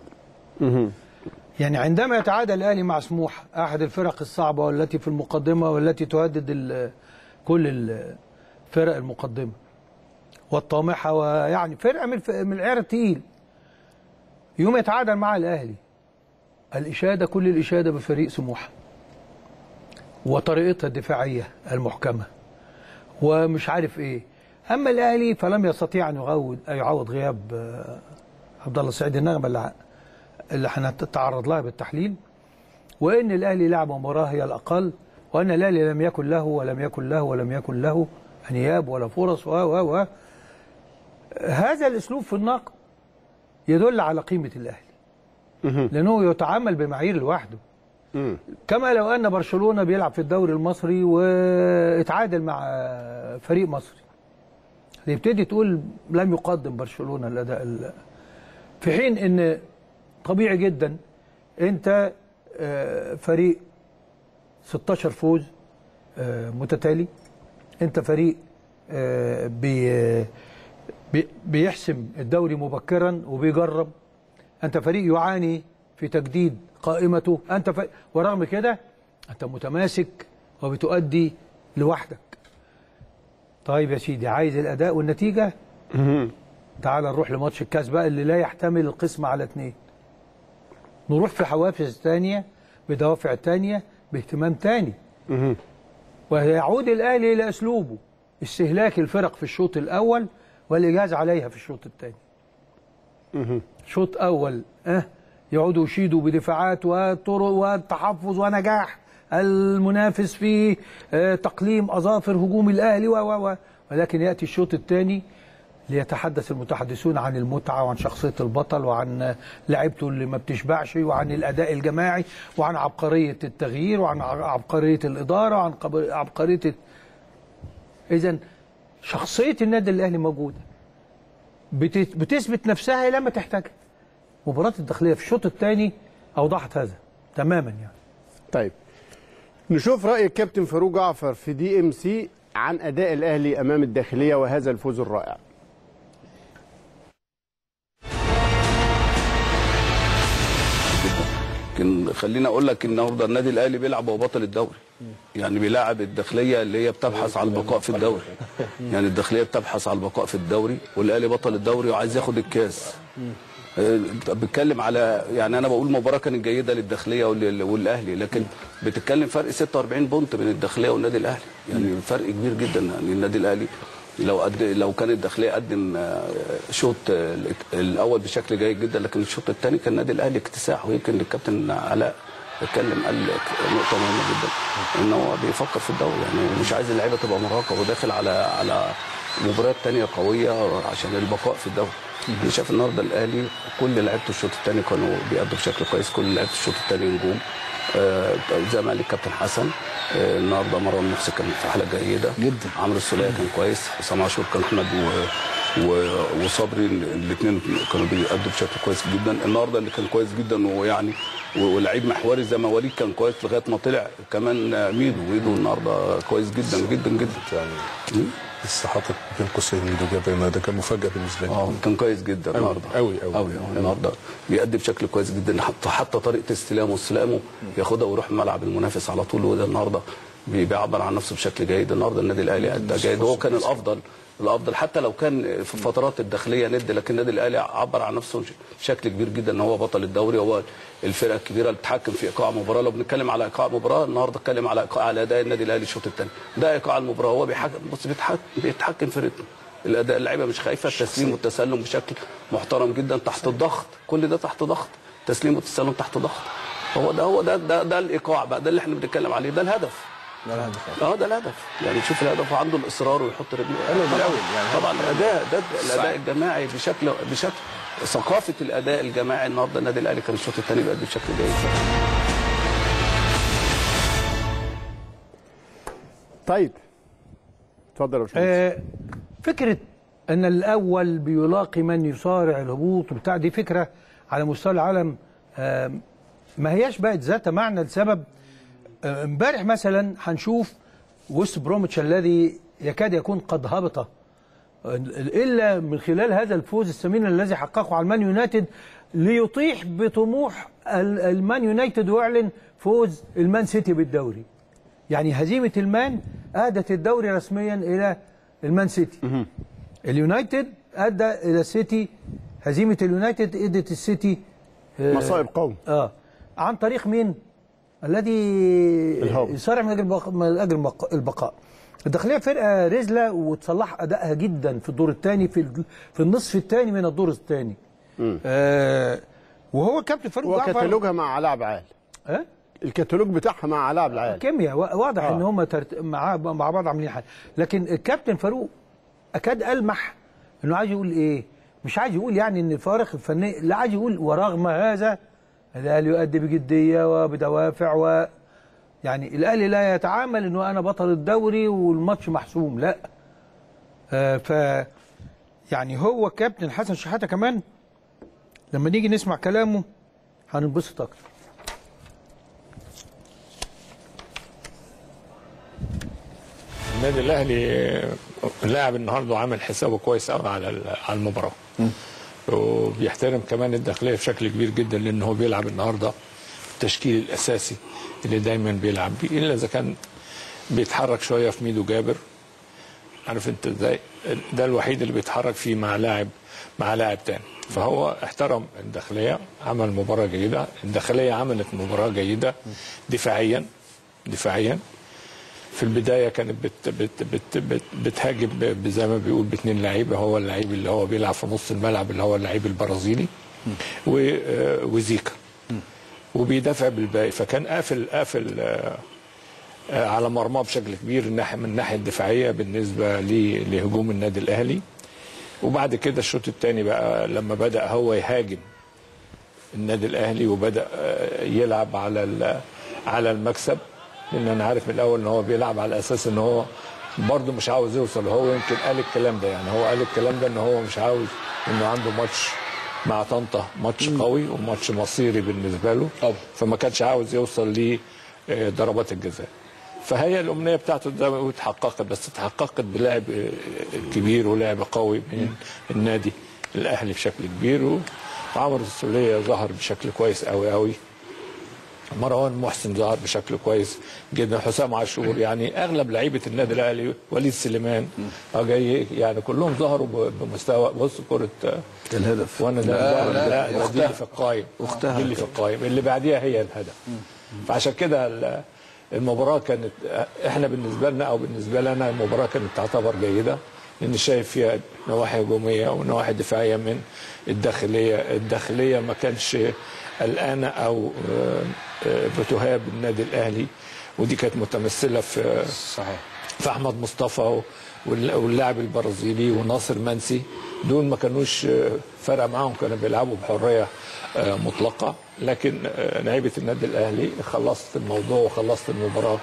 يعني عندما يتعادل الاهلي مع سموحه احد الفرق الصعبه والتي في المقدمه والتي تهدد ال- كل الفرق المقدمه والطامحه ويعني فرقه من الف- من العيار التقيل يوم يتعادل مع الاهلي الاشاده كل الاشاده بفريق سموحه وطريقتها الدفاعيه المحكمه ومش عارف ايه اما الاهلي فلم يستطيع ان يعوض يعوض غياب آه، عبد الله السعيد النغمه اللي اللي هنتعرض لها بالتحليل وان الاهلي لعب مباراه هي الاقل وان الاهلي لم يكن له ولم يكن له ولم يكن له انياب ولا فرص و و و هذا الاسلوب في النقد يدل على قيمه الاهلي لانه يتعامل بمعايير لوحده كما لو ان برشلونه بيلعب في الدوري المصري واتعادل مع فريق مصري يبتدي تقول لم يقدم برشلونه الاداء ال- في حين ان طبيعي جدا انت آه، فريق 16 فوز آه، متتالي انت فريق آه، بي بي- بيحسم الدوري مبكرا وبيجرب انت فريق يعاني في تجديد قائمته انت فريق ورغم كده انت متماسك وبتؤدي لوحدك طيب يا سيدي عايز الاداء والنتيجه تعال نروح لماتش الكاس بقى اللي لا يحتمل القسمه على اثنين نروح في حوافز تانية بدوافع تانية باهتمام تاني ويعود الاهلي الى اسلوبه استهلاك الفرق في الشوط الاول والاجاز عليها في الشوط الثاني شوط اول اه يقعدوا يشيدوا بدفاعات وطرق وتحفظ ونجاح المنافس في آه تقليم اظافر هجوم الاهلي و و و ولكن ياتي الشوط الثاني ليتحدث المتحدثون عن المتعه وعن شخصيه البطل وعن آه، لعيبته اللي ما بتشبعش وعن الاداء الجماعي وعن عبقريه التغيير وعن ع- عبقريه الاداره وعن قب- عبقريه اذا شخصيه النادي الاهلي موجوده بت- بتثبت نفسها لما تحتاجها مباراة الداخلية في الشوط الثاني أوضحت هذا تماما يعني طيب نشوف رأي الكابتن فاروق جعفر في دي ام سي عن أداء الأهلي أمام الداخلية وهذا الفوز الرائع لكن خليني اقول لك النهارده النادي الاهلي بيلعب وهو بطل الدوري يعني بيلاعب الداخليه اللي هي بتبحث على البقاء في الدوري يعني الداخليه بتبحث على البقاء في الدوري والاهلي بطل الدوري وعايز ياخد الكاس آه، انت بتتكلم على يعني انا بقول مباراه كانت جيده للداخليه ول- والاهلي لكن بتتكلم فرق 46 بونت بين الداخليه والنادي الاهلي يعني فرق كبير جدا يعني النادي الاهلي لو قد لو كان الداخليه قدم آه، شوط آه، الاول بشكل جيد جدا لكن الشوط الثاني كان النادي الاهلي اكتساح ويمكن الكابتن علاء اتكلم قال نقطه مهمه جدا ان هو بيفكر في الدوري يعني مش عايز اللعيبه تبقى مرهقه وداخل على على مباريات تانية قويه عشان البقاء في الدوري انا شايف النهارده الاهلي كل لعيبه الشوط الثاني كانوا بيأدوا بشكل كويس كل لعيبه الشوط الثاني نجوم آه، زي ما قال الكابتن حسن آه، النهارده مروان محسن كان في حاله جيده جدا. عمرو السوليه كان كويس حسام عاشور كان احمد و... و... وصبري الاثنين كانوا بيأدوا بشكل كويس جدا النهارده اللي كان كويس جدا ويعني و- ولعيب محوري زي ما وليد كان كويس لغايه ما طلع كمان آه، ميدو ميدو النهارده كويس جدا جدا جدا يعني لسه حاطط بين قوسين ميدو جابر ده كان مفاجاه بالنسبه لي اه كان كويس جدا النهارده أوي أوي. قوي النهارده بيأدي بشكل كويس جدا حتى حتى طريقه استلامه واستلامه ياخدها ويروح ملعب المنافس على طول وده النهارده بي- بيعبر عن نفسه بشكل جيد النهارده النادي الاهلي ادى جيد وهو كان الافضل الافضل حتى لو كان في فترات الداخليه ند لكن النادي الاهلي عبر عن نفسه بشكل كبير جدا ان هو بطل الدوري هو الفرقه الكبيره اللي بتتحكم في ايقاع مباراه لو بنتكلم على ايقاع مباراه النهارده اتكلم على ايقاع على اداء النادي الاهلي الشوط الثاني ده ايقاع المباراه هو بيحكم بص بيتحكم بيتحكم في رتمه الاداء اللعيبه مش خايفه التسليم والتسلم بشكل محترم جدا تحت الضغط كل ده تحت ضغط تسليم والتسلم تحت ضغط هو ده هو ده ده, ده الايقاع بقى ده اللي احنا بنتكلم عليه ده الهدف ده الهدف اه ده الهدف يعني شوف الهدف وعنده الاصرار ويحط رجله طبعا يعني طبعا الاداء ده الاداء الجماعي بشكل بشكل ثقافه الاداء الجماعي النهارده النادي الاهلي كان الشوط الثاني بيأدي بشكل جيد طيب اتفضل يا باشمهندس آه، فكرة أن الأول بيلاقي من يصارع الهبوط وبتاع دي فكرة على مستوى العالم آه، ما هياش بقت ذات معنى لسبب آه، امبارح مثلا هنشوف وست بروميتش الذي يكاد يكون قد هبط آه، إلا من خلال هذا الفوز الثمين الذي حققه على المان يونايتد ليطيح بطموح ال- المان يونايتد ويعلن فوز المان سيتي بالدوري يعني هزيمة المان أهدت الدوري رسميا إلى المان سيتي اليونايتد أدى إلى السيتي هزيمة اليونايتد أدت السيتي آه، مصائب قوم اه عن طريق مين؟ الذي الهابط. يصارع من اجل البق- من اجل البق- البقاء. الداخليه فرقه رزله وتصلح ادائها جدا في الدور الثاني في ال- في النصف الثاني من الدور الثاني. آه وهو كابتن فاروق جعفر وكتالوجها مع علاء عبد العال آه؟ الكتالوج بتاعها مع علاء عبد العال كيمياء وا- واضح آه. ان هم ترت... مع مع بعض عاملين حاجه لكن الكابتن فاروق اكاد المح انه عايز يقول ايه مش عايز يقول يعني ان الفارق الفني لا عايز يقول ورغم هذا الاهلي يؤدي بجديه وبدوافع و يعني الاهلي لا يتعامل انه انا بطل الدوري والماتش محسوم لا آه ف يعني هو كابتن حسن شحاته كمان لما نيجي نسمع كلامه هننبسط اكتر النادي الاهلي لاعب النهارده وعامل حسابه كويس قوي على ال- على المباراه وبيحترم كمان الداخليه بشكل كبير جدا لان هو بيلعب النهارده التشكيل الاساسي اللي دايما بيلعب بيه الا اذا كان بيتحرك شويه في ميدو جابر عارف انت ازاي ده الوحيد اللي بيتحرك فيه مع لاعب مع لاعب تاني فهو احترم الداخليه عمل مباراه جيده الداخليه عملت مباراه جيده دفاعيا دفاعيا في البدايه كانت بت بت بت بت بتهاجم ب- زي ما بيقول باثنين لعيبه هو اللعيب اللي هو بيلعب في نص الملعب اللي هو اللعيب البرازيلي و- آه، وزيكا وبيدافع بالباقي فكان قافل قافل آه، آه، على مرماه بشكل كبير الناحيه من الناحيه الدفاعيه بالنسبه ل- لهجوم النادي الاهلي وبعد كده الشوط الثاني بقى لما بدا هو يهاجم النادي الاهلي وبدا آه، يلعب على ال- على المكسب لان انا عارف من الاول ان هو بيلعب على اساس ان هو برضه مش عاوز يوصل هو يمكن قال الكلام ده يعني هو قال الكلام ده ان هو مش عاوز انه عنده ماتش مع طنطا ماتش قوي وماتش مصيري بالنسبه له فما كانش عاوز يوصل لضربات الجزاء فهي الامنيه بتاعته زي ما بيقول اتحققت بس اتحققت بلاعب آه، كبير ولاعب قوي من النادي الاهلي بشكل كبير وعمرو السوليه ظهر بشكل كويس قوي قوي مروان محسن ظهر بشكل كويس جدا حسام عاشور يعني اغلب لعيبه النادي الاهلي وليد سليمان اه جاي يعني كلهم ظهروا ب- بمستوى بص كره آه، الهدف وانا ده لا، لا, لا، لا ده دي اللي في القايم أختها دي اللي في القايم اللي بعديها هي الهدف فعشان كده ال- المباراه كانت احنا بالنسبه لنا او بالنسبه لنا المباراه كانت تعتبر جيده لان شايف فيها نواحي هجوميه ونواحي دفاعيه من الداخليه الداخليه ما كانش قلقانه او آه، آه، بتهاب النادي الاهلي ودي كانت متمثله في صحيح في احمد مصطفى وال- واللاعب البرازيلي وناصر منسي دول ما كانوش آه، فارقه معاهم كانوا بيلعبوا بحريه آه، مطلقه لكن آه، لعيبه النادي الاهلي خلصت الموضوع وخلصت المباراه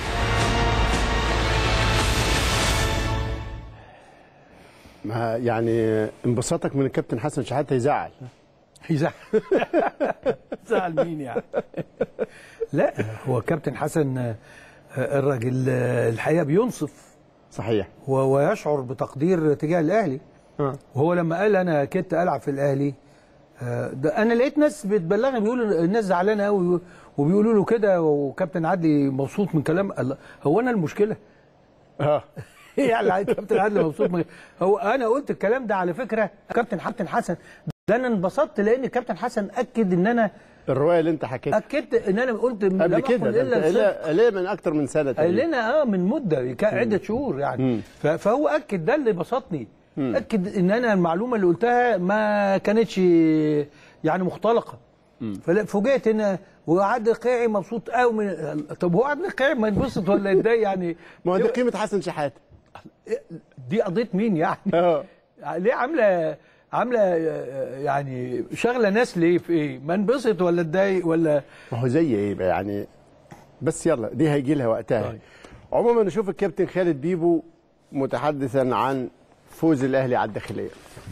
ما يعني انبساطك من الكابتن حسن شحاته يزعل يزعل زعل مين يعني لا هو كابتن حسن آه، الراجل آه، الحقيقه بينصف صحيح و- ويشعر بتقدير تجاه الاهلي آه. وهو لما قال انا كنت العب في الاهلي آه، ده انا لقيت ناس بتبلغني بيقولوا الناس زعلانه قوي وبيقولوا له كده وكابتن عدلي مبسوط من كلام الله هو انا المشكله اه يعني كابتن عادل مبسوط من هو انا قلت الكلام ده على فكره كابتن كابتن حسن ده انا انبسطت لان الكابتن حسن اكد ان انا الروايه اللي انت حكيتها اكدت ان انا قلت لم قبل أقل كده ده الا انت الصدق قايلها- قايلها من اكتر من سنه قال تقريبا. لنا اه من مده كان عده شهور يعني ف- فهو اكد ده اللي بسطني اكد ان انا المعلومه اللي قلتها ما كانتش يعني مختلقه فلا- فوجئت ان وعد القيعي مبسوط قوي من طب هو عد القيعي ما يتبسط ولا يتضايق يعني ما هو دي قيمه حسن شحاته دي قضيه مين يعني اه ليه عامله عامله آه، يعني شغله ناس ليه في ايه ما انبسط ولا اتضايق ولا ما هو زي ايه بقى يعني بس يلا دي هيجي لها وقتها طيب. عموما نشوف الكابتن خالد بيبو متحدثا عن فوز الاهلي على الداخليه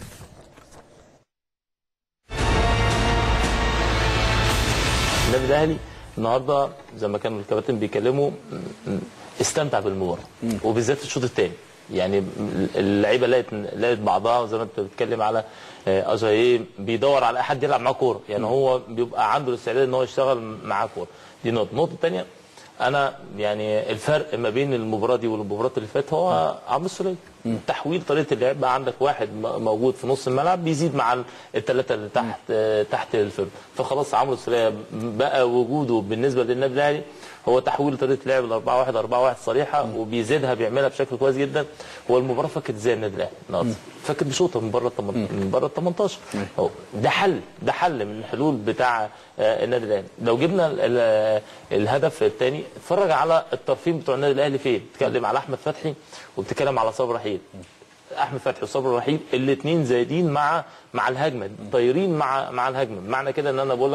النادي الاهلي النهارده زي ما كانوا الكباتن بيكلموا م- م- استمتع بالمباراه وبالذات في الشوط الثاني يعني اللعيبه لقت لقت بعضها وزي ما انت بتتكلم على آه، اجاييه بيدور على اي حد يلعب معاه كوره يعني هو بيبقى عنده الاستعداد ان هو يشتغل معاه كوره دي نقطه النقطه الثانيه انا يعني الفرق ما بين المباراه دي والمباراه اللي فاتت هو عمرو السوليه تحويل طريقه اللعب بقى عندك واحد م- موجود في نص الملعب بيزيد مع الثلاثه اللي تحت آه، تحت الفرد فخلاص عمرو السوليه بقى وجوده بالنسبه للنادي الاهلي هو تحويل طريقه لعب ال 4 1 4 1 صريحه وبيزيدها بيعملها بشكل كويس جدا هو المباراه فكت ازاي النادي الاهلي النهارده فكت بشوطه من بره ال 18 من بره ال 18 هو ده حل ده حل من الحلول بتاع آه، النادي الاهلي لو جبنا ال- ال- الهدف الثاني اتفرج على الطرفين بتوع النادي الاهلي فين بتتكلم على احمد فتحي وبتتكلم على صبري رحيل احمد فتحي وصبري رحيل الاثنين زايدين مع مع الهجمه طايرين مع مع الهجمه بمعنى كده ان انا بقول لك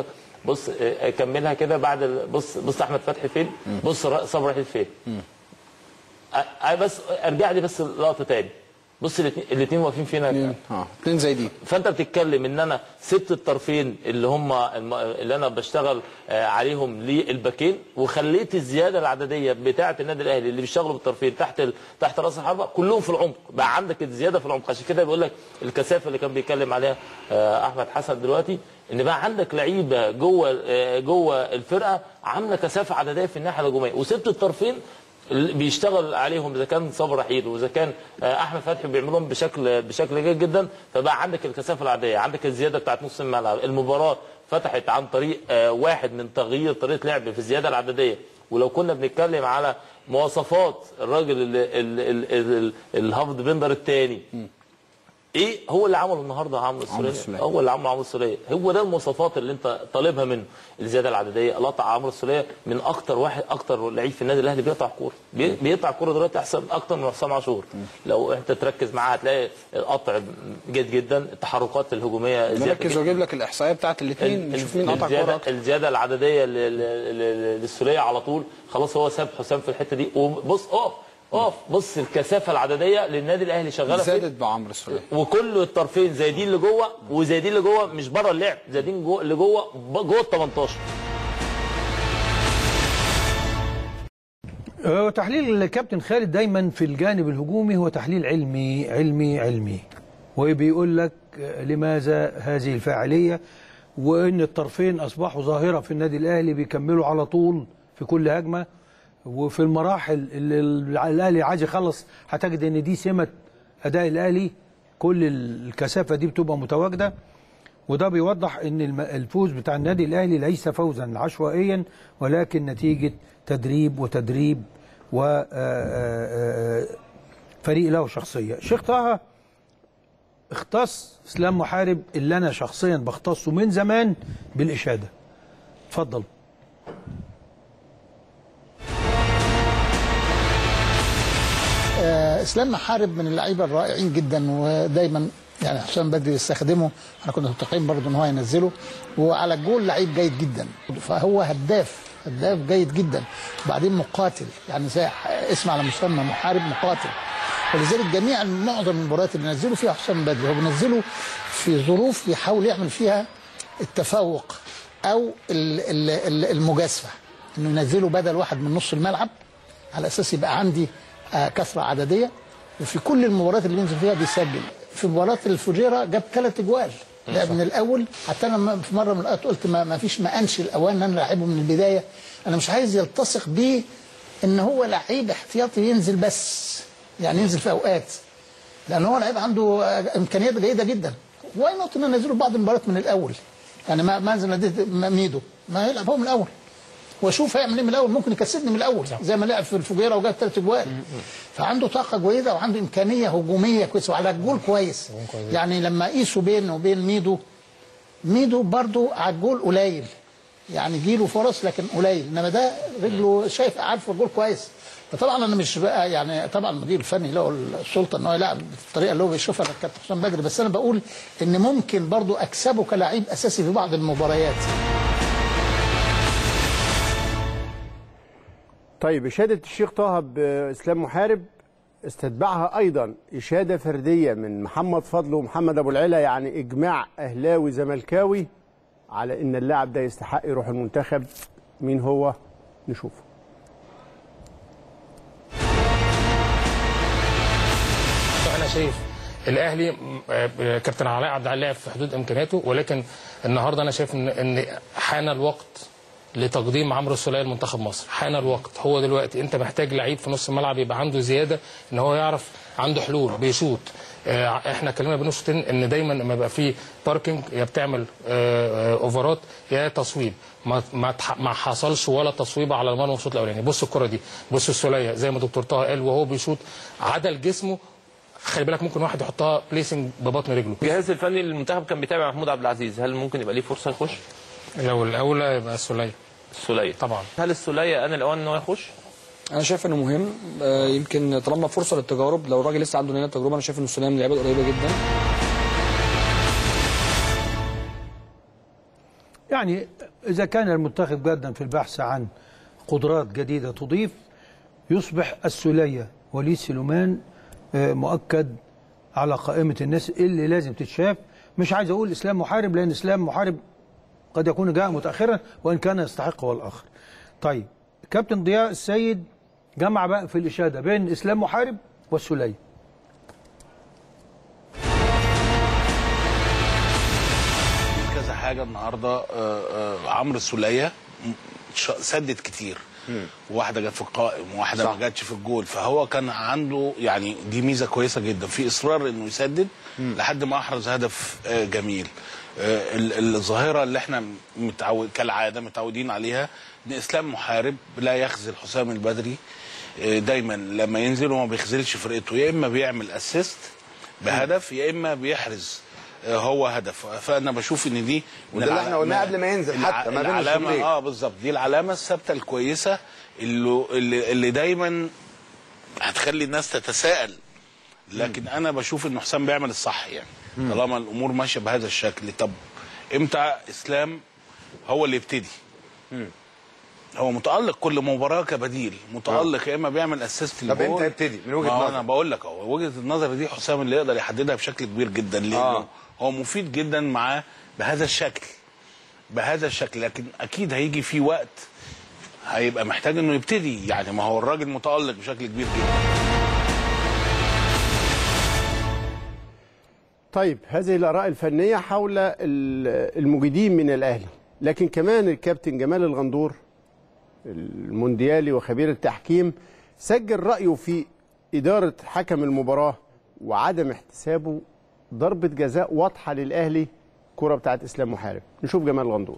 بص آه، كملها كده بعد ال- بص بص احمد فتحي فين بص را- صبري رحيل فين آه، آه، بس ارجع لي بس لقطه تاني بص الاثنين واقفين فينا اه اتنين زي دي فانت بتتكلم ان انا سبت الطرفين اللي هم الم- اللي انا بشتغل آه، عليهم للباكين وخليت الزياده العدديه بتاعه النادي الاهلي اللي بيشتغلوا بالطرفين تحت ال... تحت راس الحربه كلهم في العمق بقى عندك الزياده في العمق عشان كده بيقول لك الكثافه اللي كان بيتكلم عليها آه، احمد حسن دلوقتي ان بقى عندك لعيبه جوه آه، جوه الفرقه عامله كثافه عدديه في الناحيه الهجوميه وسبت الطرفين اللي بيشتغل عليهم اذا كان صبر رحيل واذا كان آه، احمد فتحي بيعملهم بشكل بشكل جيد جدا فبقى عندك الكثافه العاديه عندك الزياده بتاعت نص الملعب المباراه فتحت عن طريق آه، واحد من تغيير طريقه لعب في الزياده العدديه ولو كنا بنتكلم على مواصفات الراجل ال- ال- ال- ال- الهافد بندر الثاني ايه هو اللي عمله النهارده عمرو السوليه السولية. هو اللي عمله عمرو السوليه هو ده المواصفات اللي انت طالبها منه الزياده العدديه قطع عمرو السوليه من اكتر واحد اكتر لعيب في النادي الاهلي بيقطع كوره بي- بيقطع كوره دلوقتي احسن اكتر من حسام عاشور لو انت تركز معاه هتلاقي القطع جيد جدا التحركات الهجوميه زيادة نركز واجيب لك الاحصائيه بتاعت الاثنين نشوف مين قطع كوره الزياده, اكتر الزيادة العدديه ل- ل- ل- للسوليه على طول خلاص هو ساب حسام في الحته دي وبص اقف اقف بص الكثافه العدديه للنادي الاهلي شغاله فين زادت بعمرو السوليه وكل الطرفين زي دي اللي جوه وزي دي اللي جوه مش بره اللعب زي دي جوه اللي جوه ب- جوه ال 18 هو تحليل الكابتن خالد دايما في الجانب الهجومي هو تحليل علمي علمي علمي وبيقول لك لماذا هذه الفاعليه وان الطرفين اصبحوا ظاهره في النادي الاهلي بيكملوا على طول في كل هجمه وفي المراحل اللي الاهلي عايز يخلص هتجد ان دي سمه اداء الاهلي كل الكثافه دي بتبقى متواجده وده بيوضح ان الم- الفوز بتاع النادي الاهلي ليس فوزا عشوائيا ولكن نتيجه تدريب وتدريب و آه، آه، آه، فريق له شخصيه شيخ طه اختص اسلام محارب اللي انا شخصيا بختصه من زمان بالاشاده اتفضل آه، اسلام محارب من اللعيبه الرائعين جدا ودايما يعني حسام بدري يستخدمه انا كنت متوقعين برضه ان هو ينزله وعلى الجول لعيب جيد جدا فهو هداف هداف جيد جدا وبعدين مقاتل يعني زي اسم على مسمى محارب مقاتل ولذلك جميع معظم المباريات اللي نزلوا فيها حسام بدري هو بينزله في ظروف يحاول يعمل فيها التفوق او ال- ال- ال- المجازفه انه ينزله بدل واحد من نص الملعب على اساس يبقى عندي آه، كثره عدديه وفي كل المباريات اللي بينزل فيها بيسجل في مباراه الفجيره جاب ثلاث اجوال لعب من الاول حتى انا م- في مره من الاوقات قلت ما, ما فيش ما انشي الاوان ان انا العبه من البدايه انا مش عايز يلتصق بيه ان هو لعيب احتياطي ينزل بس يعني ينزل في اوقات لان هو لعيب عنده آه، امكانيات جيده جدا واي نوت ان انا انزله بعض المباريات من الاول يعني ما ما انزل نادي ميدو ما يلعب هو من الاول واشوف هيعمل ايه من الاول ممكن يكسبني من الاول زي ما لعب في الفجيره وجاب ثلاث اجوال فعنده طاقه جيده وعنده امكانيه هجوميه كويسه وعلى الجول كويس يعني لما قيسوا بينه وبين ميدو ميدو برضو على الجول قليل يعني جيله فرص لكن قليل انما ده رجله شايف عارف الجول كويس فطبعا انا مش بقى يعني طبعا المدير الفني له السلطه ان هو يلعب بالطريقه اللي هو بيشوفها كابتن حسام بدري بس انا بقول ان ممكن برضو اكسبه كلاعب اساسي في بعض المباريات طيب إشادة الشيخ طه بإسلام محارب استتبعها أيضا إشادة فردية من محمد فضل ومحمد أبو العلا يعني إجماع أهلاوي زملكاوي على إن اللاعب ده يستحق يروح المنتخب مين هو نشوفه انا شايف الاهلي م- آه، كابتن علاء عبد العال لعب في حدود امكانياته ولكن النهارده انا شايف ان ان حان الوقت لتقديم عمرو السوليه لمنتخب مصر حان الوقت هو دلوقتي انت محتاج لعيب في نص الملعب يبقى عنده زياده ان هو يعرف عنده حلول بيشوط آه، احنا اتكلمنا بين الشوطين ان دايما لما يبقى في باركينج يا بتعمل آه، آه، اوفرات يا تصويب ما ما تح- ما حصلش ولا تصويبه على المرمى في الشوط الاولاني بص الكره دي بص السوليه زي ما دكتور طه قال وهو بيشوط عدل جسمه خلي بالك ممكن واحد يحطها بليسنج ببطن رجله الجهاز الفني للمنتخب كان بيتابع محمود عبد العزيز هل ممكن يبقى ليه فرصه يخش لو الاولى يبقى السوليه السوليه طبعا هل السوليه انا الاوان ان هو يخش انا شايف انه مهم آه، يمكن طالما فرصه للتجارب لو الراجل لسه عنده نيه تجربه انا شايف انه السوليه من اللعيبه القريبه جدا يعني إذا كان المنتخب جادا في البحث عن قدرات جديدة تضيف يصبح السولية وليد سليمان آه، مؤكد على قائمة الناس اللي لازم تتشاف مش عايز أقول إسلام محارب لأن إسلام محارب قد يكون جاء متأخرا وإن كان يستحق هو الآخر طيب كابتن ضياء السيد جمع بقى في الإشادة بين إسلام محارب والسولية كذا حاجه النهارده آه، آه، عمرو السوليه م- ش- سدد كتير واحده جت في القائم وواحده ما جاتش في الجول فهو كان عنده يعني دي ميزه كويسه جدا في اصرار انه يسدد لحد ما احرز هدف آه، جميل آه، ال- الظاهره اللي احنا متعود كالعاده متعودين عليها ان اسلام محارب لا يخذل حسام البدري آه، دايما لما ينزل وما بيخذلش فرقته يا اما بيعمل اسيست بهدف يا اما بيحرز آه، هو هدف فانا بشوف ان دي وده اللي احنا قلناه قبل ما ينزل حتى، ما بين العلامه الشوطين. اه بالظبط دي العلامه الثابته الكويسه اللي اللي, اللي دايما هتخلي الناس تتساءل لكن انا بشوف ان حسام بيعمل الصح يعني طالما الامور ماشيه بهذا الشكل طب امتى اسلام هو اللي يبتدي هو متالق كل مباراه كبديل متالق يا اما بيعمل اسيست طب امتى يبتدي؟ من وجهة ما هو نظرك. انا بقول لك اهو وجهه النظر دي حسام اللي يقدر يحددها بشكل كبير جدا لانه آه. هو مفيد جدا معاه بهذا الشكل بهذا الشكل لكن اكيد هيجي في وقت هيبقى محتاج انه يبتدي يعني ما هو الراجل متالق بشكل كبير جدا طيب هذه الآراء الفنية حول ال- المجيدين من الأهلي لكن كمان الكابتن جمال الغندور المونديالي وخبير التحكيم سجل رأيه في إدارة حكم المباراة وعدم احتسابه ضربة جزاء واضحة للأهلي كرة بتاعت إسلام محارب نشوف جمال الغندور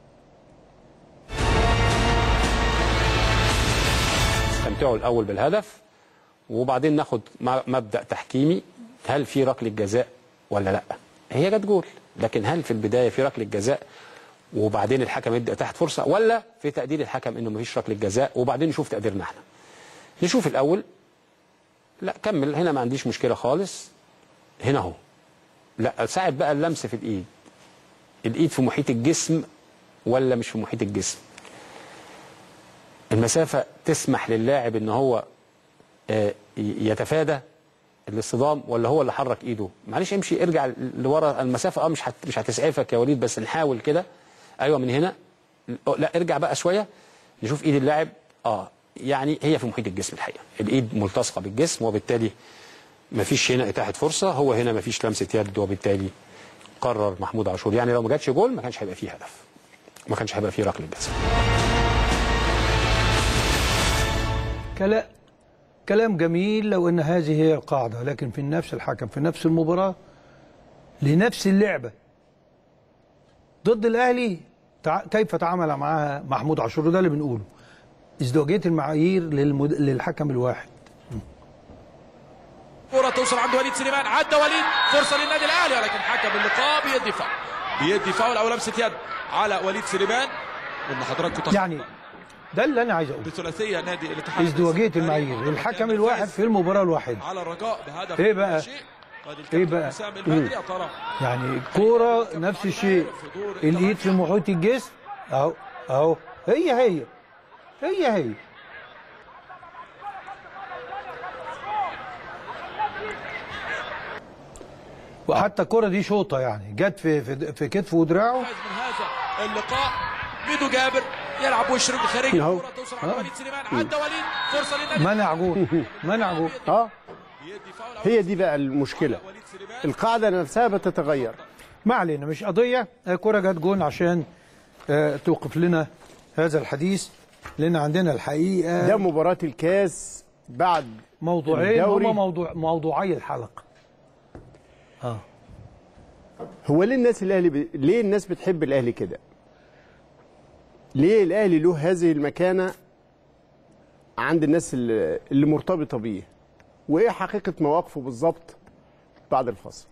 استمتعوا الاول بالهدف وبعدين ناخد م- مبدا تحكيمي هل في ركله جزاء ولا لا هي جت جول لكن هل في البدايه في ركله جزاء وبعدين الحكم يبدا تحت فرصه ولا في تقدير الحكم انه مفيش ركله جزاء وبعدين نشوف تقديرنا احنا نشوف الاول لا كمل هنا ما عنديش مشكله خالص هنا اهو لا ساعة بقى اللمس في الايد الايد في محيط الجسم ولا مش في محيط الجسم المسافة تسمح للاعب ان هو آه، ي- يتفادى الاصطدام ولا هو اللي حرك ايده معلش امشي ارجع لورا المسافة اه مش هت- مش هتسعفك يا وليد بس نحاول كده ايوه من هنا أه، لا ارجع بقى شوية نشوف ايد اللاعب اه يعني هي في محيط الجسم الحقيقة الايد ملتصقة بالجسم وبالتالي مفيش هنا اتاحة فرصة هو هنا مفيش لمسة يد وبالتالي قرر محمود عاشور يعني لو ما جاتش جول ما كانش هيبقى فيه هدف ما كانش هيبقى فيه ركلة جزاء كلام كلام جميل لو ان هذه هي القاعده لكن في نفس الحكم في نفس المباراه لنفس اللعبه ضد الاهلي تع... كيف تعامل معها محمود عاشور ده اللي بنقوله ازدواجيه المعايير للمد... للحكم الواحد كرة توصل عند وليد سليمان عدى وليد فرصة للنادي الأهلي ولكن حكم اللقاء بيدي فاول بيدي فاول أو لمسة يد على وليد سليمان قلنا حضراتكم تص- يعني ده اللي انا عايز اقوله بثلاثية نادي الاتحاد ازدواجيه المعايير للحكم الواحد في المباراه الواحده على الرجاء بهدف ايه بقى شيء. قد ايه الكابتن بقى حسام مم. البدري يا ترى يعني كوره نفس الشيء الايد في محيط الجسم اهو اهو هي هي هي هي وحتى الكرة دي شوطة يعني جت في في, في كتفه ودراعه من هذا اللقاء ميدو جابر يلعب وش رجل خارجي أهو. الكرة توصل عند أه. وليد سليمان عدى وليد فرصة للنادي منع جول منع جول اه هي دي بقى المشكلة القاعدة نفسها بتتغير ما علينا مش قضية آه، كرة جت جون عشان آه، توقف لنا هذا الحديث لأن عندنا الحقيقة ده مباراة الكاس بعد موضوعين الدوري. هما موضوع موضوعي الحلقة اه هو ليه الناس الاهلي ب... ليه الناس بتحب الاهلي كده؟ ليه الاهلي له هذه المكانه عند الناس اللي, اللي مرتبطه بيه؟ وايه حقيقه مواقفه بالظبط بعد الفصل؟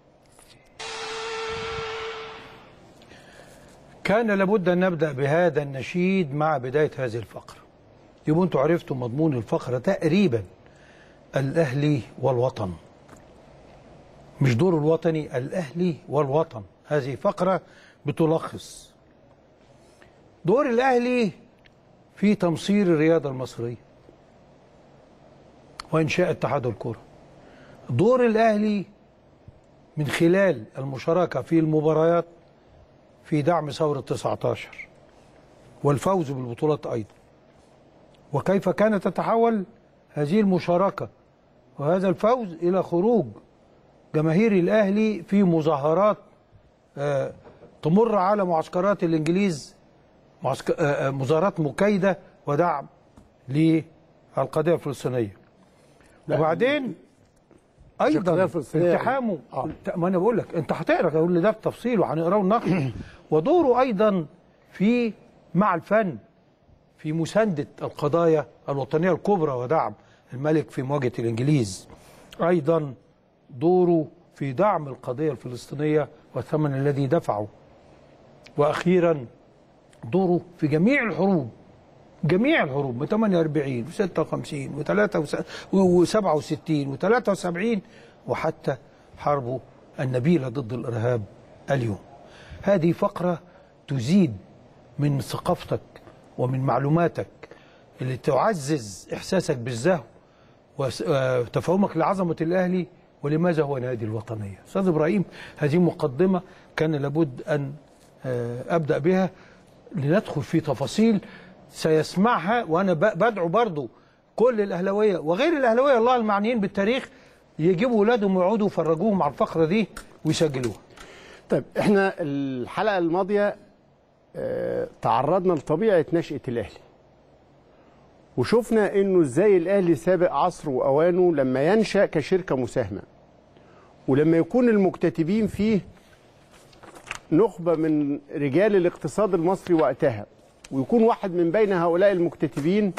كان لابد أن نبدأ بهذا النشيد مع بداية هذه الفقرة يبقوا أنتوا عرفتوا مضمون الفقرة تقريبا الأهلي والوطن مش دور الوطني الأهلي والوطن هذه فقرة بتلخص دور الاهلي في تمصير الرياضه المصريه وانشاء اتحاد الكره دور الاهلي من خلال المشاركه في المباريات في دعم ثوره 19 والفوز بالبطولات ايضا وكيف كانت تتحول هذه المشاركه وهذا الفوز الى خروج جماهير الاهلي في مظاهرات آه، تمر على معسكرات الانجليز معسك... آه، آه، مظاهرات مكايده ودعم للقضيه الفلسطينيه وبعدين القضية ايضا الفلسطينية. التحامه ما انا بقول لك انت هتقرا كل ده بالتفصيل وهنقراه ونناقشه ودوره ايضا في مع الفن في مسانده القضايا الوطنيه الكبرى ودعم الملك في مواجهه الانجليز ايضا دوره في دعم القضيه الفلسطينيه والثمن الذي دفعه واخيرا دوره في جميع الحروب جميع الحروب من 48 و 56 و 67 و 73 وحتى حربه النبيله ضد الارهاب اليوم. هذه فقره تزيد من ثقافتك ومن معلوماتك اللي تعزز احساسك بالزهو وتفهمك لعظمه الاهلي ولماذا هو نادي الوطنيه. استاذ ابراهيم هذه مقدمه كان لابد ان آه، ابدا بها لندخل في تفاصيل سيسمعها وانا ب- بدعو برضو كل الاهلاويه وغير الاهلاويه الله المعنيين بالتاريخ يجيبوا اولادهم ويقعدوا يفرجوهم على الفقره دي ويسجلوها. طيب احنا الحلقه الماضيه آه، تعرضنا لطبيعه نشاه الاهلي وشفنا انه ازاي الاهلي سابق عصره واوانه لما ينشا كشركه مساهمه ولما يكون المكتتبين فيه نخبه من رجال الاقتصاد المصري وقتها ويكون واحد من بين هؤلاء المكتتبين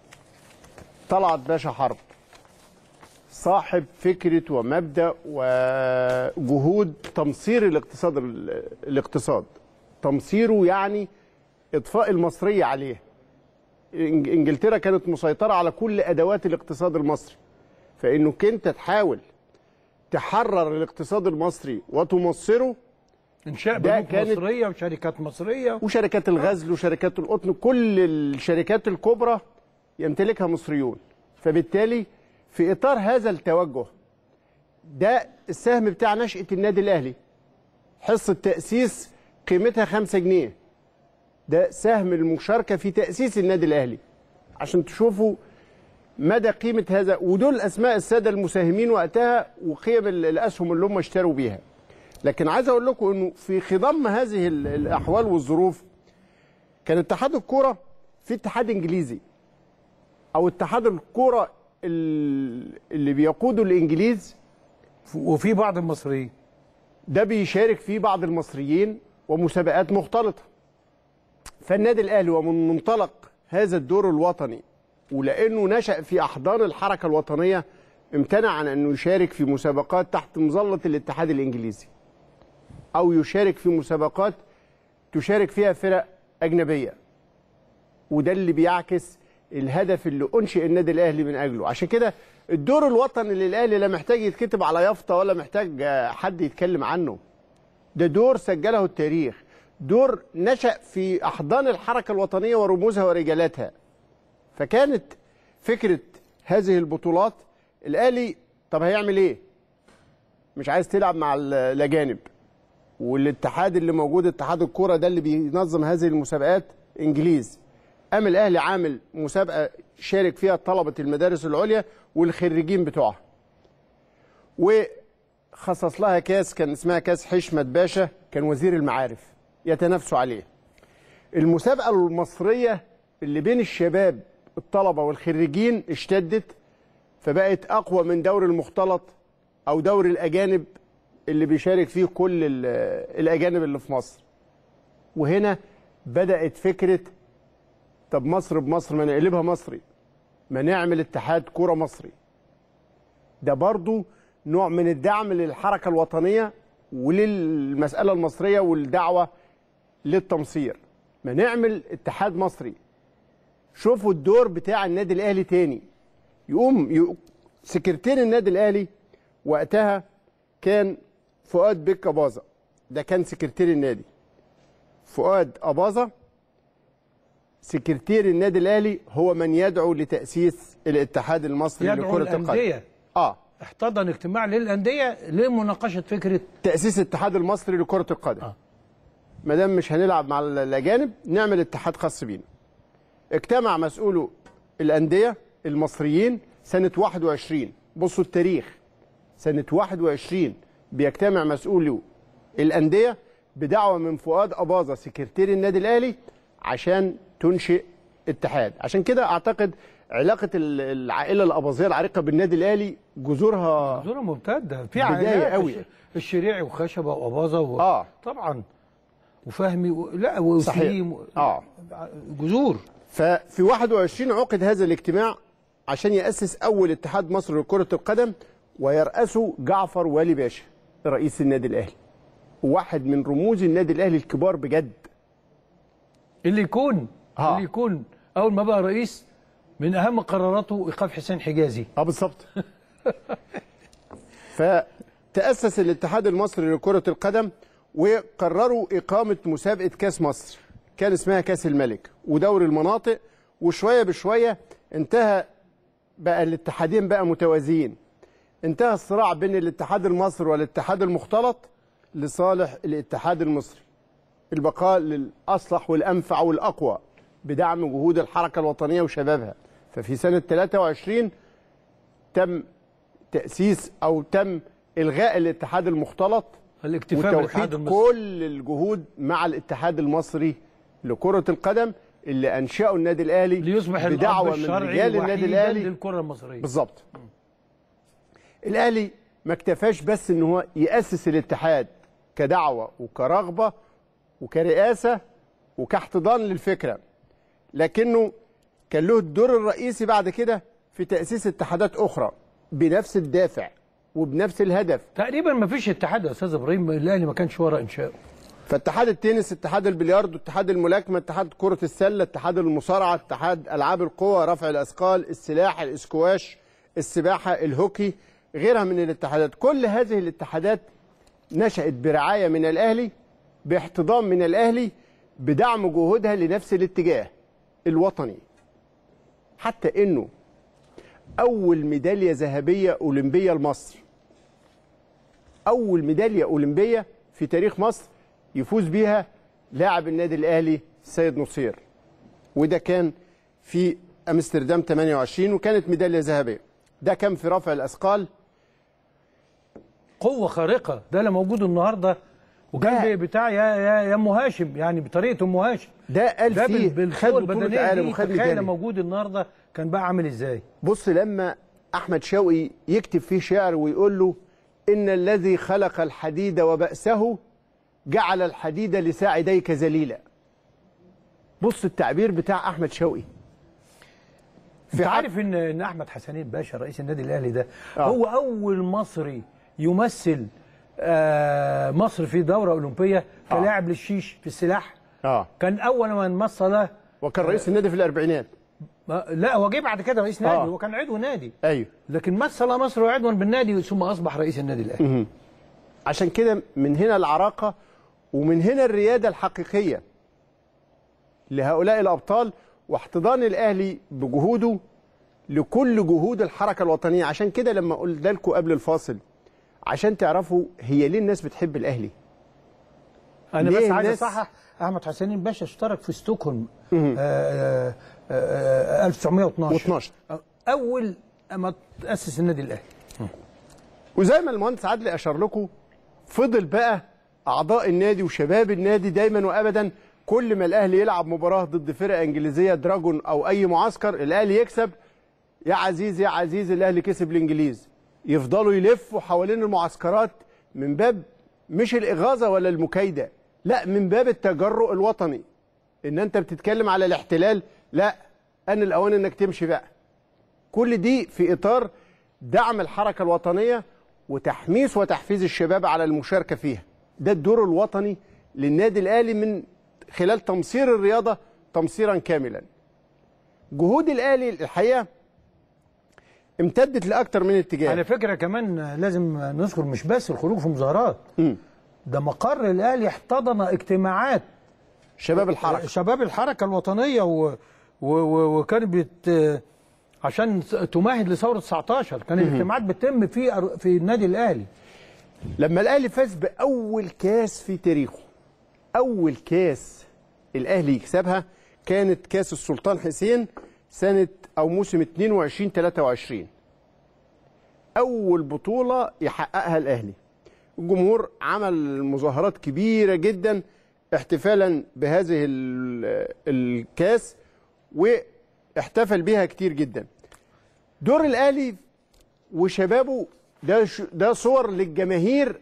طلعت باشا حرب صاحب فكرة ومبدأ وجهود تمصير الاقتصاد الاقتصاد تمصيره يعني إضفاء المصرية عليه إنج- إنجلترا كانت مسيطرة على كل أدوات الاقتصاد المصري فإنك أنت تحاول تحرر الاقتصاد المصري وتمصره انشاء ده بنوك كانت- مصريه وشركات مصريه وشركات الغزل وشركات القطن كل الشركات الكبرى يمتلكها مصريون فبالتالي في اطار هذا التوجه ده السهم بتاع نشأة النادي الاهلي حصة تأسيس قيمتها 5 جنيه ده سهم المشاركة في تأسيس النادي الاهلي عشان تشوفوا مدى قيمة هذا ودول اسماء السادة المساهمين وقتها وقيم ال- الاسهم اللي هم اشتروا بيها لكن عايز اقول لكم انه في خضم هذه ال- الاحوال والظروف كان اتحاد الكوره في اتحاد انجليزي او اتحاد الكوره ال- اللي بيقوده الانجليز وفي بعض المصريين ده بيشارك فيه بعض المصريين ومسابقات مختلطه فالنادي الاهلي ومن منطلق هذا الدور الوطني ولانه نشا في احضان الحركه الوطنيه امتنع عن انه يشارك في مسابقات تحت مظله الاتحاد الانجليزي او يشارك في مسابقات تشارك فيها فرق اجنبيه وده اللي بيعكس الهدف اللي انشئ النادي الاهلي من اجله عشان كده الدور الوطني للاهلي لا محتاج يتكتب على يافطه ولا محتاج آه، حد يتكلم عنه ده دور سجله التاريخ دور نشأ في أحضان الحركة الوطنية ورموزها ورجالاتها فكانت فكرة هذه البطولات الأهلي طب هيعمل إيه؟ مش عايز تلعب مع ال- الأجانب والاتحاد اللي موجود اتحاد الكرة ده اللي بينظم هذه المسابقات إنجليز قام الأهلي عامل مسابقة شارك فيها طلبة المدارس العليا والخريجين بتوعها وخصص لها كاس كان اسمها كاس حشمت باشا كان وزير المعارف يتنافسوا عليه المسابقة المصرية اللي بين الشباب الطلبة والخريجين اشتدت فبقت أقوى من دوري المختلط أو دوري الأجانب اللي بيشارك فيه كل ال- الأجانب اللي في مصر وهنا بدأت فكرة طب مصر بمصر ما نقلبها مصري ما نعمل اتحاد كرة مصري ده برضو نوع من الدعم للحركة الوطنية وللمسألة المصرية والدعوة للتمصير ما نعمل اتحاد مصري شوفوا الدور بتاع النادي الأهلي تاني يقوم يق- سكرتير النادي الأهلي وقتها كان فؤاد بيك أباظة ده كان سكرتير النادي فؤاد أباظة سكرتير النادي الاهلي هو من يدعو لتاسيس الاتحاد المصري يدعو لكره القدم الأندية. اه احتضن اجتماع للانديه لمناقشه فكره تاسيس الاتحاد المصري لكره القدم آه. ما دام مش هنلعب مع الاجانب نعمل اتحاد خاص بينا اجتمع مسؤولو الانديه المصريين سنه 21 بصوا التاريخ سنه 21 بيجتمع مسؤولو الانديه بدعوه من فؤاد اباظه سكرتير النادي الاهلي عشان تنشئ اتحاد عشان كده اعتقد علاقه ال- العائله الاباظيه العريقه بالنادي الاهلي جذورها جذورها ممتده في بداية عائلات قوي. الش- الشريعي وخشبه واباظه و... اه طبعا وفهمي و... لا وسليم و... اه جذور ففي 21 عقد هذا الاجتماع عشان يأسس أول اتحاد مصر لكرة القدم ويرأسه جعفر والي باشا رئيس النادي الأهلي واحد من رموز النادي الأهلي الكبار بجد اللي يكون آه. اللي يكون اول ما بقى رئيس من اهم قراراته ايقاف حسين حجازي اه بالظبط فتأسس الاتحاد المصري لكرة القدم وقرروا إقامة مسابقة كاس مصر كان اسمها كاس الملك ودوري المناطق وشوية بشوية انتهى بقى الاتحادين بقى متوازيين انتهى الصراع بين الاتحاد المصري والاتحاد المختلط لصالح الاتحاد المصري البقاء للأصلح والأنفع والأقوى بدعم جهود الحركة الوطنية وشبابها ففي سنة 23 تم تأسيس أو تم إلغاء الاتحاد المختلط الاكتفاء بالاتحاد وتوحيد المصري. كل الجهود مع الاتحاد المصري لكرة القدم اللي أنشأه النادي الأهلي ليصبح الاب بدعوة من الشرعي رجال النادي وحيدا الأهلي للكره المصريه بالظبط الاهلي ما اكتفاش بس ان هو ياسس الاتحاد كدعوه وكرغبه وكرئاسه وكاحتضان للفكره لكنه كان له الدور الرئيسي بعد كده في تاسيس اتحادات اخرى بنفس الدافع وبنفس الهدف تقريبا ما فيش اتحاد يا استاذ ابراهيم الاهلي ما كانش ورا انشائه فاتحاد التنس اتحاد البلياردو اتحاد الملاكمه اتحاد كره السله اتحاد المصارعه اتحاد العاب القوى رفع الاثقال السلاح الاسكواش السباحه الهوكي غيرها من الاتحادات كل هذه الاتحادات نشأت برعايه من الاهلي باحتضان من الاهلي بدعم جهودها لنفس الاتجاه الوطني حتى انه اول ميداليه ذهبيه اولمبيه لمصر اول ميداليه اولمبيه في تاريخ مصر يفوز بيها لاعب النادي الاهلي السيد نصير وده كان في امستردام 28 وكانت ميداليه ذهبيه ده كان في رفع الاثقال قوه خارقه ده اللي موجود النهارده وكان بي- بتاع يا يا يا ام هاشم يعني بطريقه ام هاشم ده قال ده فيه بال- خد بالقوه بطولة البدنيه عالم دي وخد تخيل ميدالية. موجود النهارده كان بقى عامل ازاي بص لما احمد شوقي يكتب فيه شعر ويقول له ان الذي خلق الحديد وبأسه جعل الحديد لساعديك ذليلا بص التعبير بتاع احمد شوقي انت عارف ان ان احمد حسنين باشا رئيس النادي الاهلي ده آه. هو اول مصري يمثل آه مصر في دوره اولمبيه كلاعب للشيش في السلاح اه كان اول من مثل وكان رئيس النادي في الاربعينات لا هو جه بعد كده رئيس نادي آه. هو كان عضو نادي ايوه لكن مثل مصر عضوا بالنادي ثم اصبح رئيس النادي الاهلي مهم. عشان كده من هنا العراقه ومن هنا الرياده الحقيقيه لهؤلاء الابطال واحتضان الاهلي بجهوده لكل جهود الحركه الوطنيه عشان كده لما قلت لكم قبل الفاصل عشان تعرفوا هي ليه الناس بتحب الاهلي انا ليه بس عايز الناس- اصحح احمد حسنين باشا اشترك في ستوكهولم آه آه آه 1912 و12 اول ما تاسس النادي الاهلي وزي ما المهندس عدلي اشار لكم فضل بقى اعضاء النادي وشباب النادي دايما وابدا كل ما الاهلي يلعب مباراه ضد فرقه انجليزيه دراجون او اي معسكر الاهلي يكسب يا عزيز يا عزيز الاهلي كسب الانجليز يفضلوا يلفوا حوالين المعسكرات من باب مش الاغاظه ولا المكايده لا من باب التجرؤ الوطني ان انت بتتكلم على الاحتلال لا ان الاوان انك تمشي بقى كل دي في اطار دعم الحركه الوطنيه وتحميس وتحفيز الشباب على المشاركه فيها ده الدور الوطني للنادي الاهلي من خلال تمصير الرياضه تمصيرا كاملا جهود الاهلي الحقيقه امتدت لاكثر من اتجاه على فكره كمان لازم نذكر مش بس الخروج في مظاهرات ده مقر الاهلي احتضن اجتماعات شباب الحركه شباب الحركه الوطنيه و... و... و... وكان بت عشان تمهد لثوره 19 كان مهم. الاجتماعات بتتم في أر- في النادي الاهلي لما الاهلي فاز باول كاس في تاريخه اول كاس الاهلي يكسبها كانت كاس السلطان حسين سنه او موسم 22 23 اول بطوله يحققها الاهلي الجمهور عمل مظاهرات كبيره جدا احتفالا بهذه ال- الكاس واحتفل بها كتير جدا دور الاهلي وشبابه ده ش- ده صور للجماهير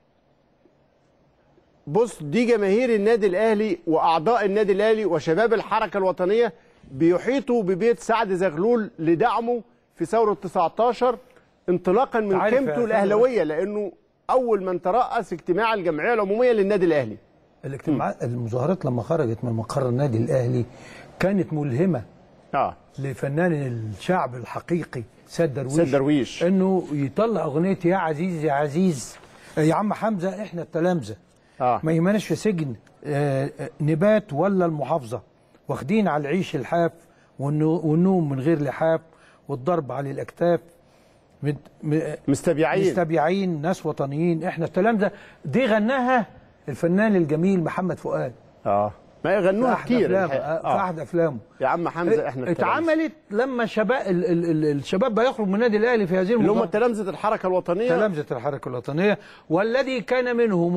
بص دي جماهير النادي الاهلي واعضاء النادي الاهلي وشباب الحركه الوطنيه بيحيطوا ببيت سعد زغلول لدعمه في ثوره 19 انطلاقا من عارف يا قيمته أخي الاهلاويه لانه اول من ترأس اجتماع الجمعيه العموميه للنادي الاهلي الاجتماعات المظاهرات لما خرجت من مقر النادي الاهلي كانت ملهمه اه لفنان الشعب الحقيقي سيد درويش سيد درويش. انه يطلع اغنيه يا عزيز يا عزيز يا عم حمزه احنا التلامذه آه. ما يهمناش في سجن آه، آه، نبات ولا المحافظه واخدين على العيش الحاف والنو- والنوم من غير لحاف والضرب على الاكتاف مت- م- مستبيعين مستبيعين ناس وطنيين احنا التلامذه دي غناها الفنان الجميل محمد فؤاد اه ما يغنوها في أحد كتير أفلامه الحقيقة. آه. في احد افلامه يا عم حمزه احنا التلامذة. اتعملت لما شباب ال ال ال الشباب بيخرج من النادي الاهلي في هذه اللي هم المظاهرة تلامذه الحركه الوطنيه تلامذة الحركة الوطنية والذي كان منهم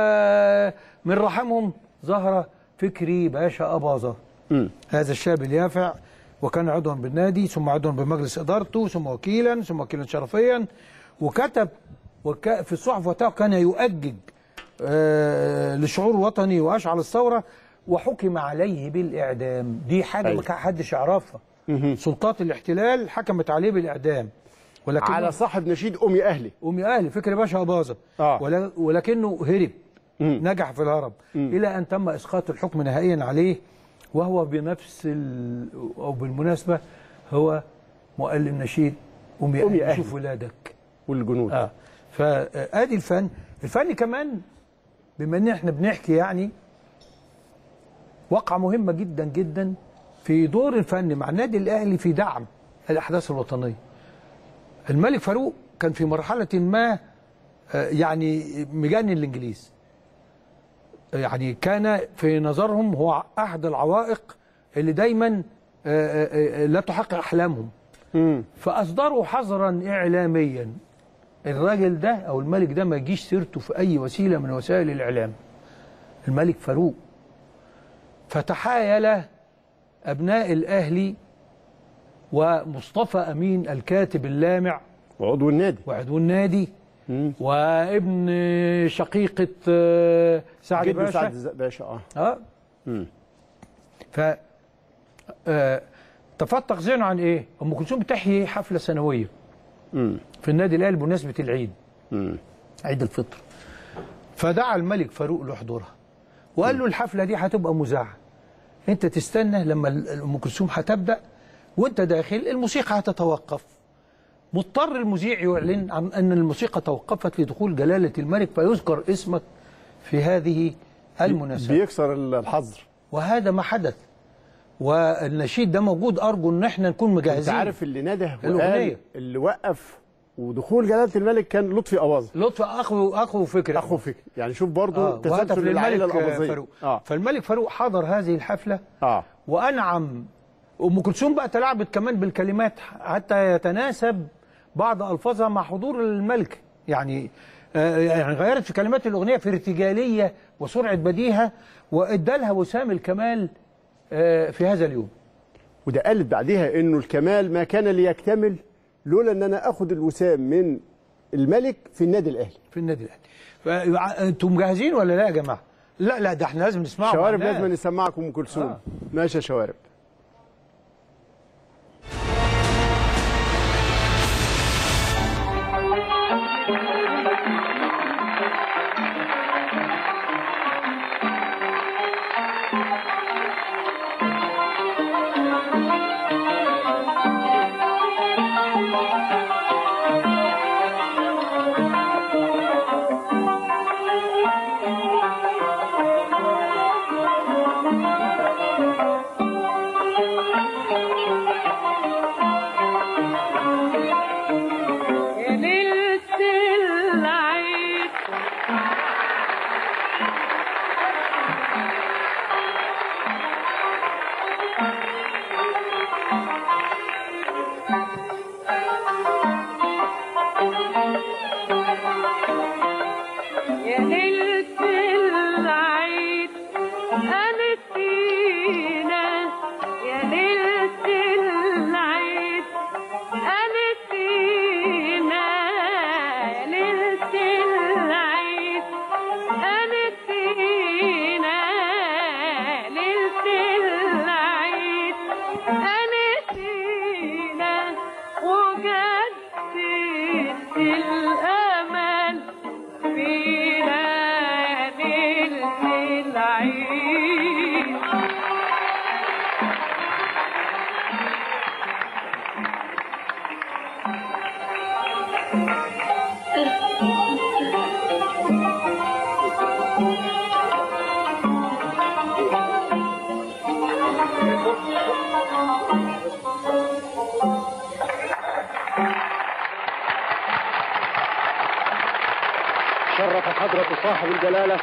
ومن رحمهم ظهر فكري باشا أباظة هذا الشاب اليافع وكان عضوا بالنادي ثم عضوا بمجلس إدارته ثم وكيلا ثم وكيلا شرفيا وكتب وك في الصحف وقتها كان يؤجج آه لشعور وطني وأشعل الثورة وحكم عليه بالإعدام دي حاجة ما أيوة. كان حدش يعرفها سلطات الاحتلال حكمت عليه بالإعدام ولكن على صاحب نشيد امي اهلي أمي أهلي فكري باشا أباظة آه. ولا- ولكنه هرب نجح في الهرب إلى أن تم إسقاط الحكم نهائيا عليه وهو بنفس ال... أو بالمناسبة هو مؤلم نشيد أمي, أمي أهلي أهلي. شوف ولادك والجنود آه. فآدي الفن الفن كمان بما ان احنا بنحكي يعني وقعة مهمة جدا جدا في دور الفن مع النادي الأهلي في دعم الأحداث الوطنية الملك فاروق كان في مرحلة ما آه، يعني مجنن الإنجليز يعني كان في نظرهم هو أحد العوائق اللي دايما آه، آه، آه، لا تحقق أحلامهم فأصدروا حظرا إعلاميا الراجل ده أو الملك ده ما يجيش سيرته في أي وسيلة من وسائل الإعلام الملك فاروق فتحايل أبناء الأهلي ومصطفى أمين الكاتب اللامع وعضو النادي وعضو النادي وابن شقيقة آه، سعد جد باشا سعد باشا اه اه مم. ف آه، تفتق ذهنه عن ايه؟ ام كلثوم بتحيي حفله سنويه مم. في النادي الاهلي بمناسبه العيد مم. عيد الفطر فدعا الملك فاروق لحضورها وقال له الحفله دي هتبقى مذاعه انت تستنى لما ال- ام كلثوم هتبدا وانت داخل الموسيقى هتتوقف مضطر المذيع يعلن عن ان الموسيقى توقفت لدخول جلاله الملك فيذكر اسمك في هذه المناسبه بيكسر الحظر وهذا ما حدث والنشيد ده موجود ارجو ان احنا نكون انت مجهزين عارف اللي نده وقال الأغنية. اللي وقف ودخول جلاله الملك كان لطفي اباظه لطفي اخو اخو فكري اخو فكري يعني شوف برضو آه وهدف تسلسل العائله للملك الاباظيه فاروق اه فالملك فاروق حضر هذه الحفله اه وانعم ام كلثوم بقى تلاعبت كمان بالكلمات حتى يتناسب بعض الفاظها مع حضور الملك يعني آه يعني غيرت في كلمات الاغنيه في ارتجاليه وسرعه بديهه وادالها وسام الكمال آه في هذا اليوم وده قالت بعديها انه الكمال ما كان ليكتمل لولا ان انا اخد الوسام من الملك في النادي الاهلي في النادي الاهلي فا- انتم مجهزين ولا لا يا جماعه؟ لا لا ده احنا لازم نسمعه شوارب معناه. لازم نسمعكم ام كلثوم آه. ماشي يا شوارب Thank you. لحضرة صاحب الجلالة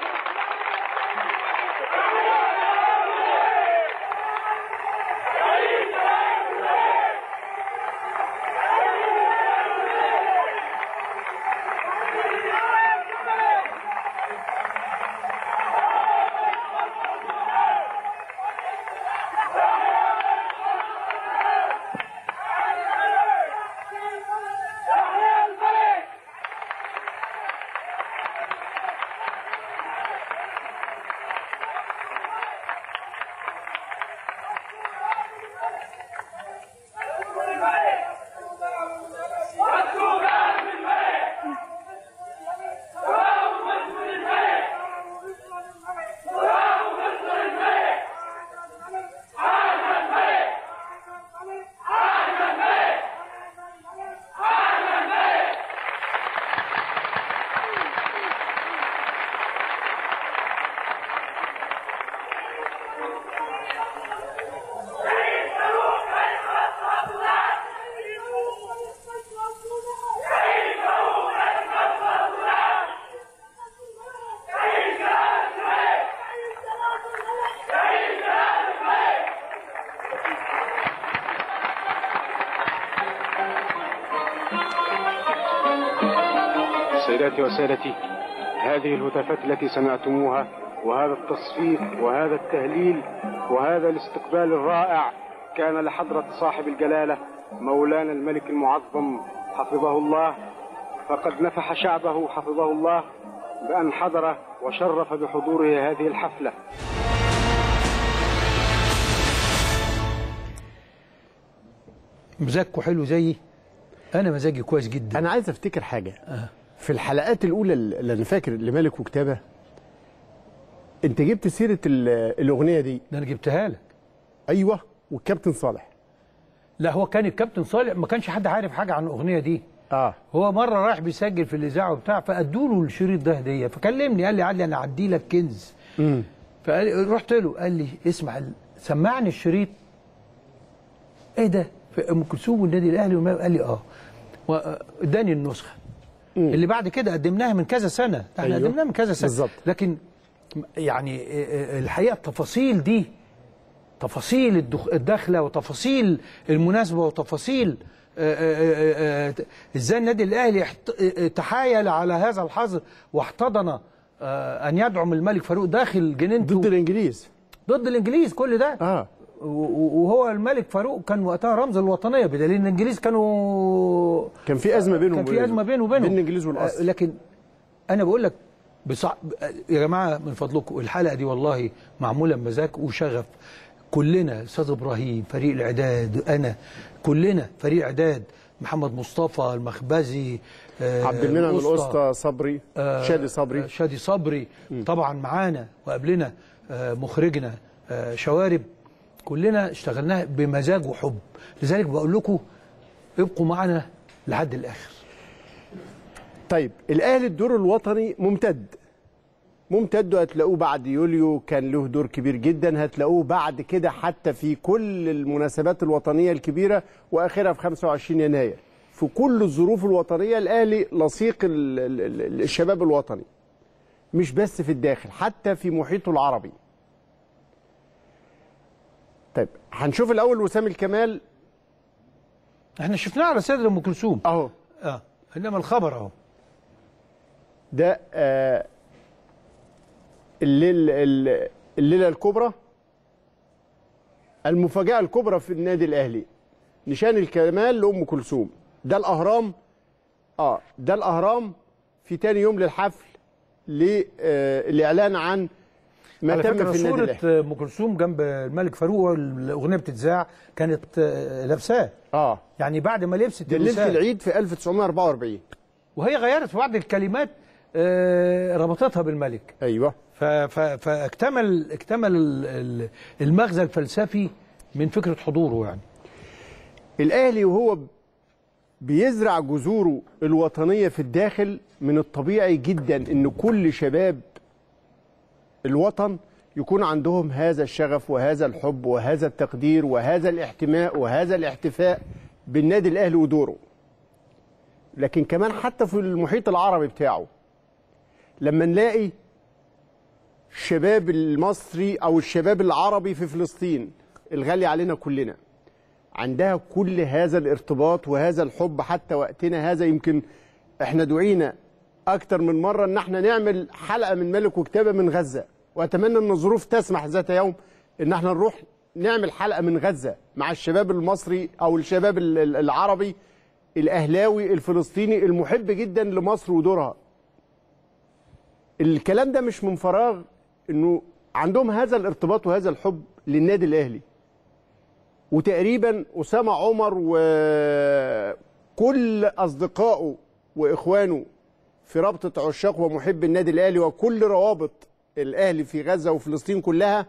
سيداتي وسادتي هذه الهتافات التي سمعتموها وهذا التصفيق وهذا التهليل وهذا الاستقبال الرائع كان لحضرة صاحب الجلالة مولانا الملك المعظم حفظه الله فقد نفح شعبه حفظه الله بأن حضر وشرف بحضوره هذه الحفلة مزاجكوا حلو زيي انا مزاجي كويس جدا انا عايز افتكر حاجه في الحلقات الاولى اللي انا فاكر لملك وكتابه انت جبت سيره ال- الاغنيه دي ده انا جبتها لك ايوه والكابتن صالح لا هو كان الكابتن صالح ما كانش حد عارف حاجه عن الاغنيه دي اه هو مره رايح بيسجل في الاذاعه وبتاع فادوا له الشريط ده هديه فكلمني قال لي علي انا هعدي لك كنز امم فقال رحت له قال لي اسمع ال- سمعني الشريط ايه ده في ام كلثوم والنادي الاهلي والم- قال لي اه و- اداني النسخه اللي بعد كده قدمناها من كذا سنه احنا أيوه. قدمناها من كذا سنه بالظبط. لكن يعني آه، آه، الحقيقه التفاصيل دي تفاصيل الدخ- الدخله وتفاصيل المناسبه وتفاصيل آه، آه، آه، آه، ازاي النادي الاهلي احت- آه، آه، تحايل على هذا الحظر واحتضن آه، ان يدعم الملك فاروق داخل جنينته ضد الانجليز ضد الانجليز كل ده اه وهو الملك فاروق كان وقتها رمز الوطنيه بدليل ان الانجليز كانوا كان في ازمه بينهم كان في وبين- ازمه بينه وبينهم بين الانجليز والاصل آه، لكن انا بقول لك بصع... يا جماعه من فضلكم الحلقه دي والله معموله بمزاج وشغف كلنا استاذ ابراهيم فريق الاعداد انا كلنا فريق اعداد محمد مصطفى المخبزي آه، عبد المنعم الأسطى، الاسطى صبري آه، شادي صبري آه، شادي صبري طبعا معانا وقبلنا آه، مخرجنا آه، شوارب كلنا اشتغلناها بمزاج وحب لذلك بقول لكم ابقوا معنا لحد الاخر طيب الاهلي الدور الوطني ممتد ممتد وهتلاقوه بعد يوليو كان له دور كبير جدا هتلاقوه بعد كده حتى في كل المناسبات الوطنيه الكبيره واخرها في 25 يناير في كل الظروف الوطنيه الاهلي لصيق ال- ال- ال- الشباب الوطني مش بس في الداخل حتى في محيطه العربي طيب هنشوف الاول وسام الكمال احنا شفناه على صدر ام كلثوم اهو اه انما الخبر اهو ده آه الليل ال- الليله الكبرى المفاجاه الكبرى في النادي الاهلي نشان الكمال لام كلثوم ده الاهرام اه ده الاهرام في تاني يوم للحفل للاعلان عن ما على تم فكره في النادي صوره الاهلي ام كلثوم جنب الملك فاروق والاغنيه بتتذاع كانت آه، لابساه اه يعني بعد ما لبست ده ليله اللبسات. العيد في 1944 وهي غيرت في بعض الكلمات آه، ربطتها بالملك ايوه ف- ف- فاكتمل اكتمل ال- ال- المغزى الفلسفي من فكره حضوره يعني الاهلي وهو بيزرع جذوره الوطنيه في الداخل من الطبيعي جدا ان كل شباب الوطن يكون عندهم هذا الشغف وهذا الحب وهذا التقدير وهذا الاحتماء وهذا الاحتفاء بالنادي الاهلي ودوره لكن كمان حتى في المحيط العربي بتاعه لما نلاقي الشباب المصري او الشباب العربي في فلسطين الغالي علينا كلنا عندها كل هذا الارتباط وهذا الحب حتى وقتنا هذا يمكن احنا دعينا اكتر من مره ان احنا نعمل حلقه من ملك وكتابه من غزه واتمنى ان الظروف تسمح ذات يوم ان احنا نروح نعمل حلقه من غزه مع الشباب المصري او الشباب ال- ال- العربي الاهلاوي الفلسطيني المحب جدا لمصر ودورها الكلام ده مش من فراغ انه عندهم هذا الارتباط وهذا الحب للنادي الاهلي وتقريبا اسامه عمر وكل اصدقائه واخوانه في رابطه عشاق ومحب النادي الاهلي وكل روابط الاهلي في غزه وفلسطين كلها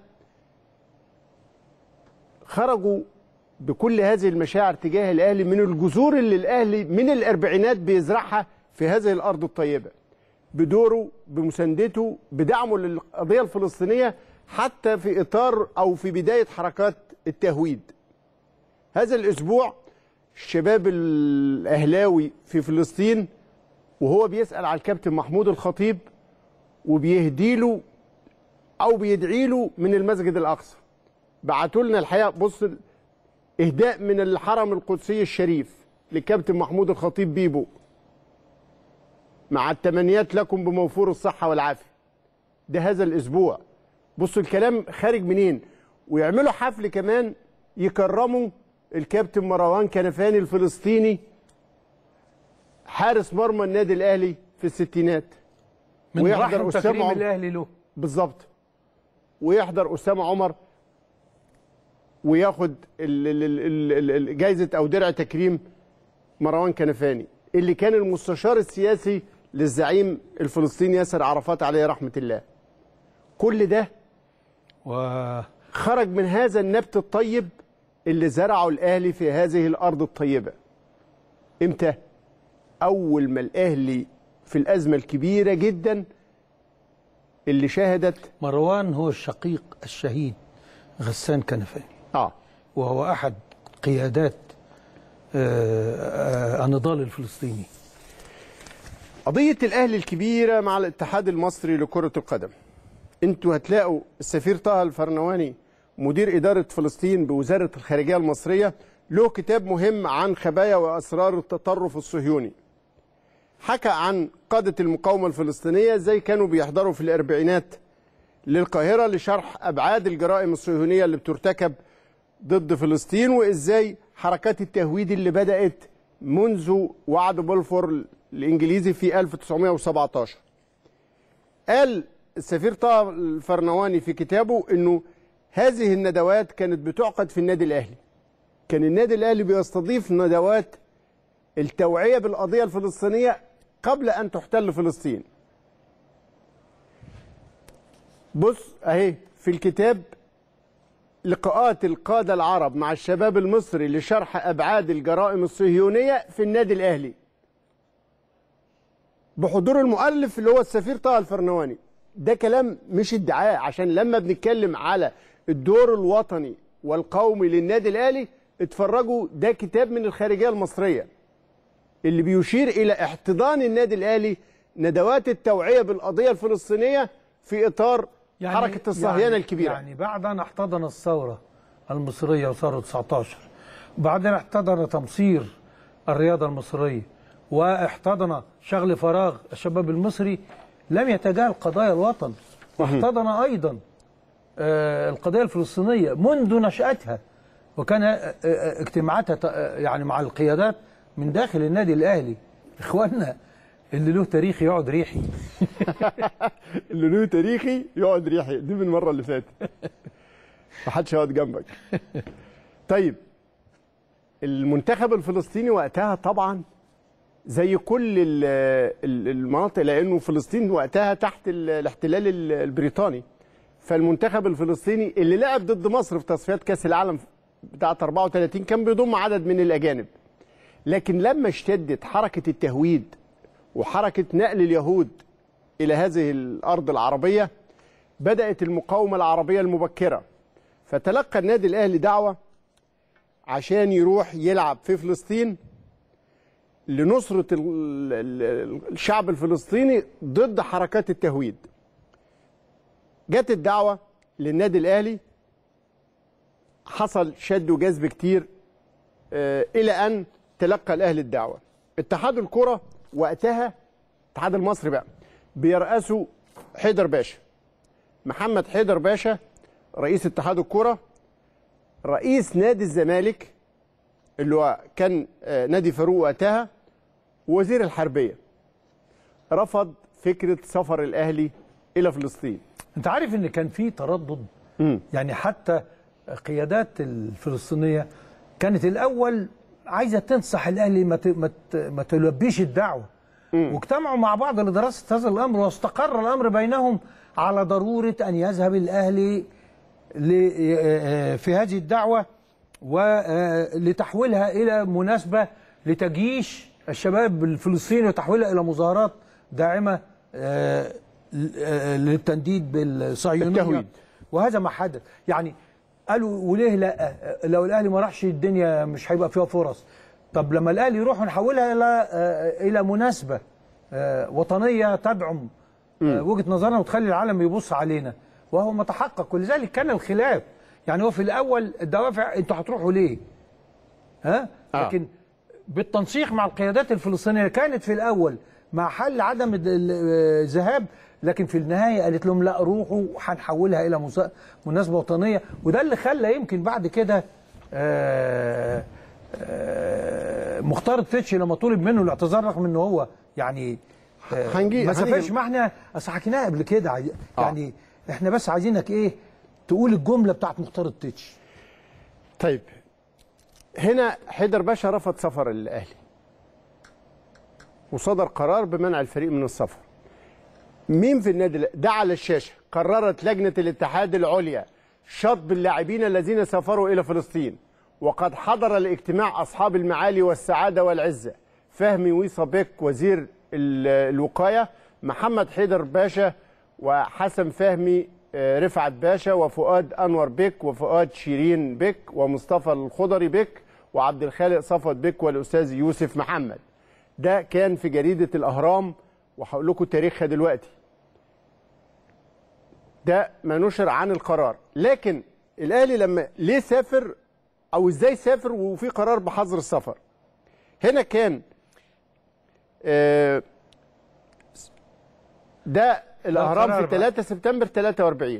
خرجوا بكل هذه المشاعر تجاه الاهلي من الجذور اللي الاهلي من الاربعينات بيزرعها في هذه الارض الطيبه بدوره بمساندته بدعمه للقضيه الفلسطينيه حتى في اطار او في بدايه حركات التهويد هذا الاسبوع الشباب الاهلاوي في فلسطين وهو بيسال على الكابتن محمود الخطيب وبيهدي له او بيدعي له من المسجد الاقصى بعتوا لنا الحقيقه بص اهداء من الحرم القدسي الشريف للكابتن محمود الخطيب بيبو مع التمنيات لكم بموفور الصحه والعافيه ده هذا الاسبوع بصوا الكلام خارج منين ويعملوا حفل كمان يكرموا الكابتن مروان كنفاني الفلسطيني حارس مرمى النادي الاهلي في الستينات من رحم تكريم عمر الاهلي له بالظبط ويحضر اسامه عمر وياخد ال- ال- ال- ال- ال- جايزه او درع تكريم مروان كنفاني اللي كان المستشار السياسي للزعيم الفلسطيني ياسر عرفات عليه رحمه الله كل ده و... خرج من هذا النبت الطيب اللي زرعه الاهلي في هذه الارض الطيبه امتى اول ما الاهلي في الازمه الكبيره جدا اللي شهدت مروان هو الشقيق الشهيد غسان كنفاني اه وهو احد قيادات آه، آه، النضال الفلسطيني قضية الأهلي الكبيرة مع الاتحاد المصري لكرة القدم انتوا هتلاقوا السفير طه الفرنواني مدير إدارة فلسطين بوزارة الخارجية المصرية له كتاب مهم عن خبايا وأسرار التطرف الصهيوني حكى عن قادة المقاومة الفلسطينية ازاي كانوا بيحضروا في الأربعينات للقاهرة لشرح أبعاد الجرائم الصهيونية اللي بترتكب ضد فلسطين وازاي حركات التهويد اللي بدأت منذ وعد بلفور الإنجليزي في 1917 قال السفير طه الفرنواني في كتابه انه هذه الندوات كانت بتعقد في النادي الاهلي كان النادي الاهلي بيستضيف ندوات التوعيه بالقضيه الفلسطينيه قبل ان تحتل فلسطين بص اهي في الكتاب لقاءات القاده العرب مع الشباب المصري لشرح ابعاد الجرائم الصهيونيه في النادي الاهلي بحضور المؤلف اللي هو السفير طه الفرنواني ده كلام مش ادعاء عشان لما بنتكلم على الدور الوطني والقومي للنادي الاهلي اتفرجوا ده كتاب من الخارجيه المصريه اللي بيشير الى احتضان النادي الاهلي ندوات التوعيه بالقضيه الفلسطينيه في اطار يعني حركه الصهيونه يعني الكبيره يعني بعد ان احتضن الثوره المصريه وثوره 19 وبعدين احتضن تمصير الرياضه المصريه واحتضن شغل فراغ الشباب المصري لم يتجاهل قضايا الوطن واحتضن ايضا آه، القضيه الفلسطينيه منذ نشاتها وكان آه، آه، اجتماعاتها ت- آه، يعني مع القيادات من داخل النادي الاهلي اخواننا اللي له تاريخ يقعد ريحي اللي له تاريخي يقعد ريحي دي من المره اللي فاتت محدش هيقعد جنبك طيب المنتخب الفلسطيني وقتها طبعا زي كل ال- ال- المناطق لانه فلسطين وقتها تحت ال- الاحتلال ال- البريطاني فالمنتخب الفلسطيني اللي لعب ضد مصر في تصفيات كاس العالم بتاعه 34 كان بيضم عدد من الاجانب لكن لما اشتدت حركه التهويد وحركه نقل اليهود الى هذه الارض العربيه بدات المقاومه العربيه المبكره فتلقى النادي الاهلي دعوه عشان يروح يلعب في فلسطين لنصره ال- ال- الشعب الفلسطيني ضد حركات التهويد جت الدعوه للنادي الاهلي حصل شد وجذب كتير آه، الى ان تلقى الاهلي الدعوه اتحاد الكره وقتها الاتحاد المصري بقى بيرأسه حيدر باشا محمد حيدر باشا رئيس اتحاد الكره رئيس نادي الزمالك اللي هو كان آه، نادي فاروق وقتها وزير الحربيه رفض فكره سفر الاهلي الى فلسطين انت عارف ان كان في تردد يعني حتى قيادات الفلسطينيه كانت الاول عايزه تنصح الاهلي ما ت- ما ت- ما تلبيش الدعوه واجتمعوا مع بعض لدراسه هذا الامر واستقر الامر بينهم على ضروره ان يذهب الاهلي ل- في هذه الدعوه ولتحويلها الى مناسبه لتجيش الشباب الفلسطيني وتحويلها الى مظاهرات داعمه آه، ل- آه، للتنديد بالصهيونيه التهويد. وهذا ما حدث يعني قالوا وليه لا لو الاهلي ما راحش الدنيا مش هيبقى فيها فرص طب لما الاهلي يروح نحولها الى آه، الى مناسبه آه، وطنيه تدعم آه، وجهه نظرنا وتخلي العالم يبص علينا وهو ما تحقق ولذلك كان الخلاف يعني هو في الاول الدوافع انتوا هتروحوا ليه؟ ها؟ لكن بالتنسيق مع القيادات الفلسطينيه كانت في الاول مع حل عدم ال- ال- الذهاب لكن في النهايه قالت لهم لا روحوا هنحولها الى مسا- مناسبه وطنيه وده اللي خلى يمكن بعد كده آه، آه، مختار التتش لما طلب منه الاعتذار رغم ان هو يعني آه، هنجي- ما هنيجي- سافرش ما احنا اصل حكيناها قبل كده عايز- يعني احنا بس عايزينك ايه تقول الجمله بتاعت مختار التتش طيب هنا حيدر باشا رفض سفر الاهلي وصدر قرار بمنع الفريق من السفر مين في النادي الأهلي؟ ده على الشاشه قررت لجنه الاتحاد العليا شطب اللاعبين الذين سافروا الى فلسطين وقد حضر الاجتماع اصحاب المعالي والسعاده والعزه فهمي ويصا بيك وزير ال- الوقايه محمد حيدر باشا وحسن فهمي آه، رفعت باشا وفؤاد انور بيك وفؤاد شيرين بيك ومصطفى الخضري بيك وعبد الخالق صفوت بيك والاستاذ يوسف محمد ده كان في جريده الاهرام وهقول لكم تاريخها دلوقتي ده ما نشر عن القرار لكن الاهلي لما ليه سافر او ازاي سافر وفي قرار بحظر السفر هنا كان آه، ده الاهرام القرار في 3 سبتمبر 43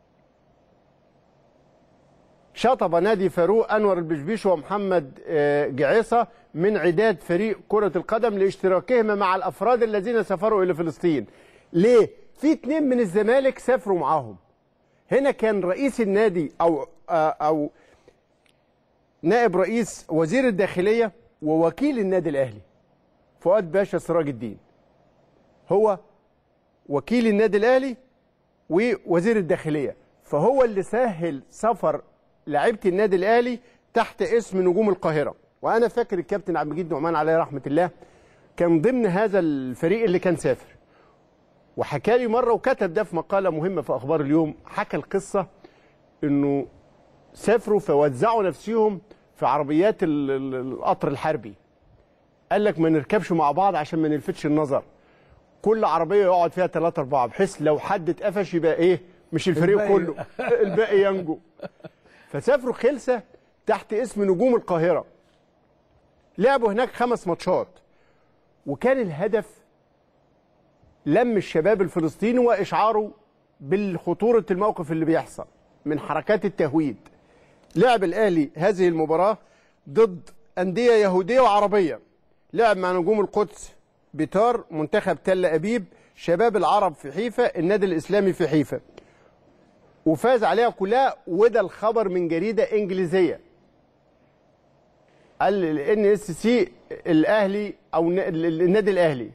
شطب نادي فاروق انور البشبيش ومحمد آه، جعيصه من عداد فريق كره القدم لاشتراكهما مع الافراد الذين سافروا الى فلسطين ليه في اتنين من الزمالك سافروا معاهم هنا كان رئيس النادي او آه، او نائب رئيس وزير الداخليه ووكيل النادي الاهلي فؤاد باشا سراج الدين هو وكيل النادي الاهلي ووزير الداخليه فهو اللي سهل سفر لعيبه النادي الاهلي تحت اسم نجوم القاهره وانا فاكر الكابتن عبد المجيد نعمان عليه رحمه الله كان ضمن هذا الفريق اللي كان سافر وحكى لي مره وكتب ده في مقاله مهمه في اخبار اليوم حكى القصه انه سافروا فوزعوا نفسهم في عربيات ال- ال- القطر الحربي قال لك ما نركبش مع بعض عشان ما نلفتش النظر كل عربيه يقعد فيها ثلاثة أربعة بحيث لو حد اتقفش يبقى إيه مش الفريق الباقي- كله الباقي ينجو فسافروا خلسة تحت اسم نجوم القاهرة لعبوا هناك خمس ماتشات وكان الهدف لم الشباب الفلسطيني وإشعاره بالخطورة الموقف اللي بيحصل من حركات التهويد لعب الأهلي هذه المباراة ضد أندية يهودية وعربية لعب مع نجوم القدس بيتار منتخب تل أبيب شباب العرب في حيفا النادي الإسلامي في حيفا وفاز عليها كلها وده الخبر من جريدة إنجليزية قال الان اس سي الاهلي او ن- ال- النادي الاهلي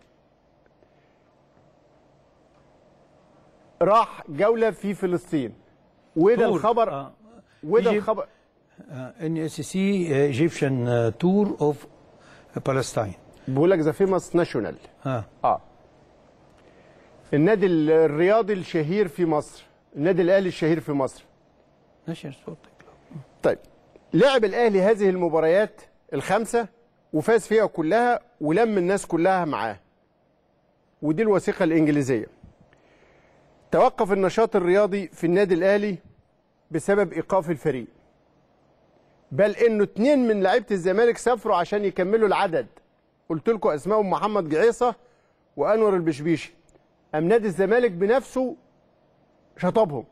راح جوله في فلسطين وده طول. الخبر آه. وده يجي- الخبر ان اس سي ايجيبشن تور اوف بالستاين بيقول لك ذا فيموس ناشونال اه اه النادي ال- الرياضي الشهير في مصر النادي الاهلي الشهير في مصر نشر صوتك طيب لعب الاهلي هذه المباريات الخمسه وفاز فيها كلها ولم الناس كلها معاه ودي الوثيقه الانجليزيه توقف النشاط الرياضي في النادي الاهلي بسبب ايقاف الفريق بل انه اتنين من لعيبه الزمالك سافروا عشان يكملوا العدد قلت لكم اسمائهم محمد جعيصه وانور البشبيشي ام نادي الزمالك بنفسه شطبهم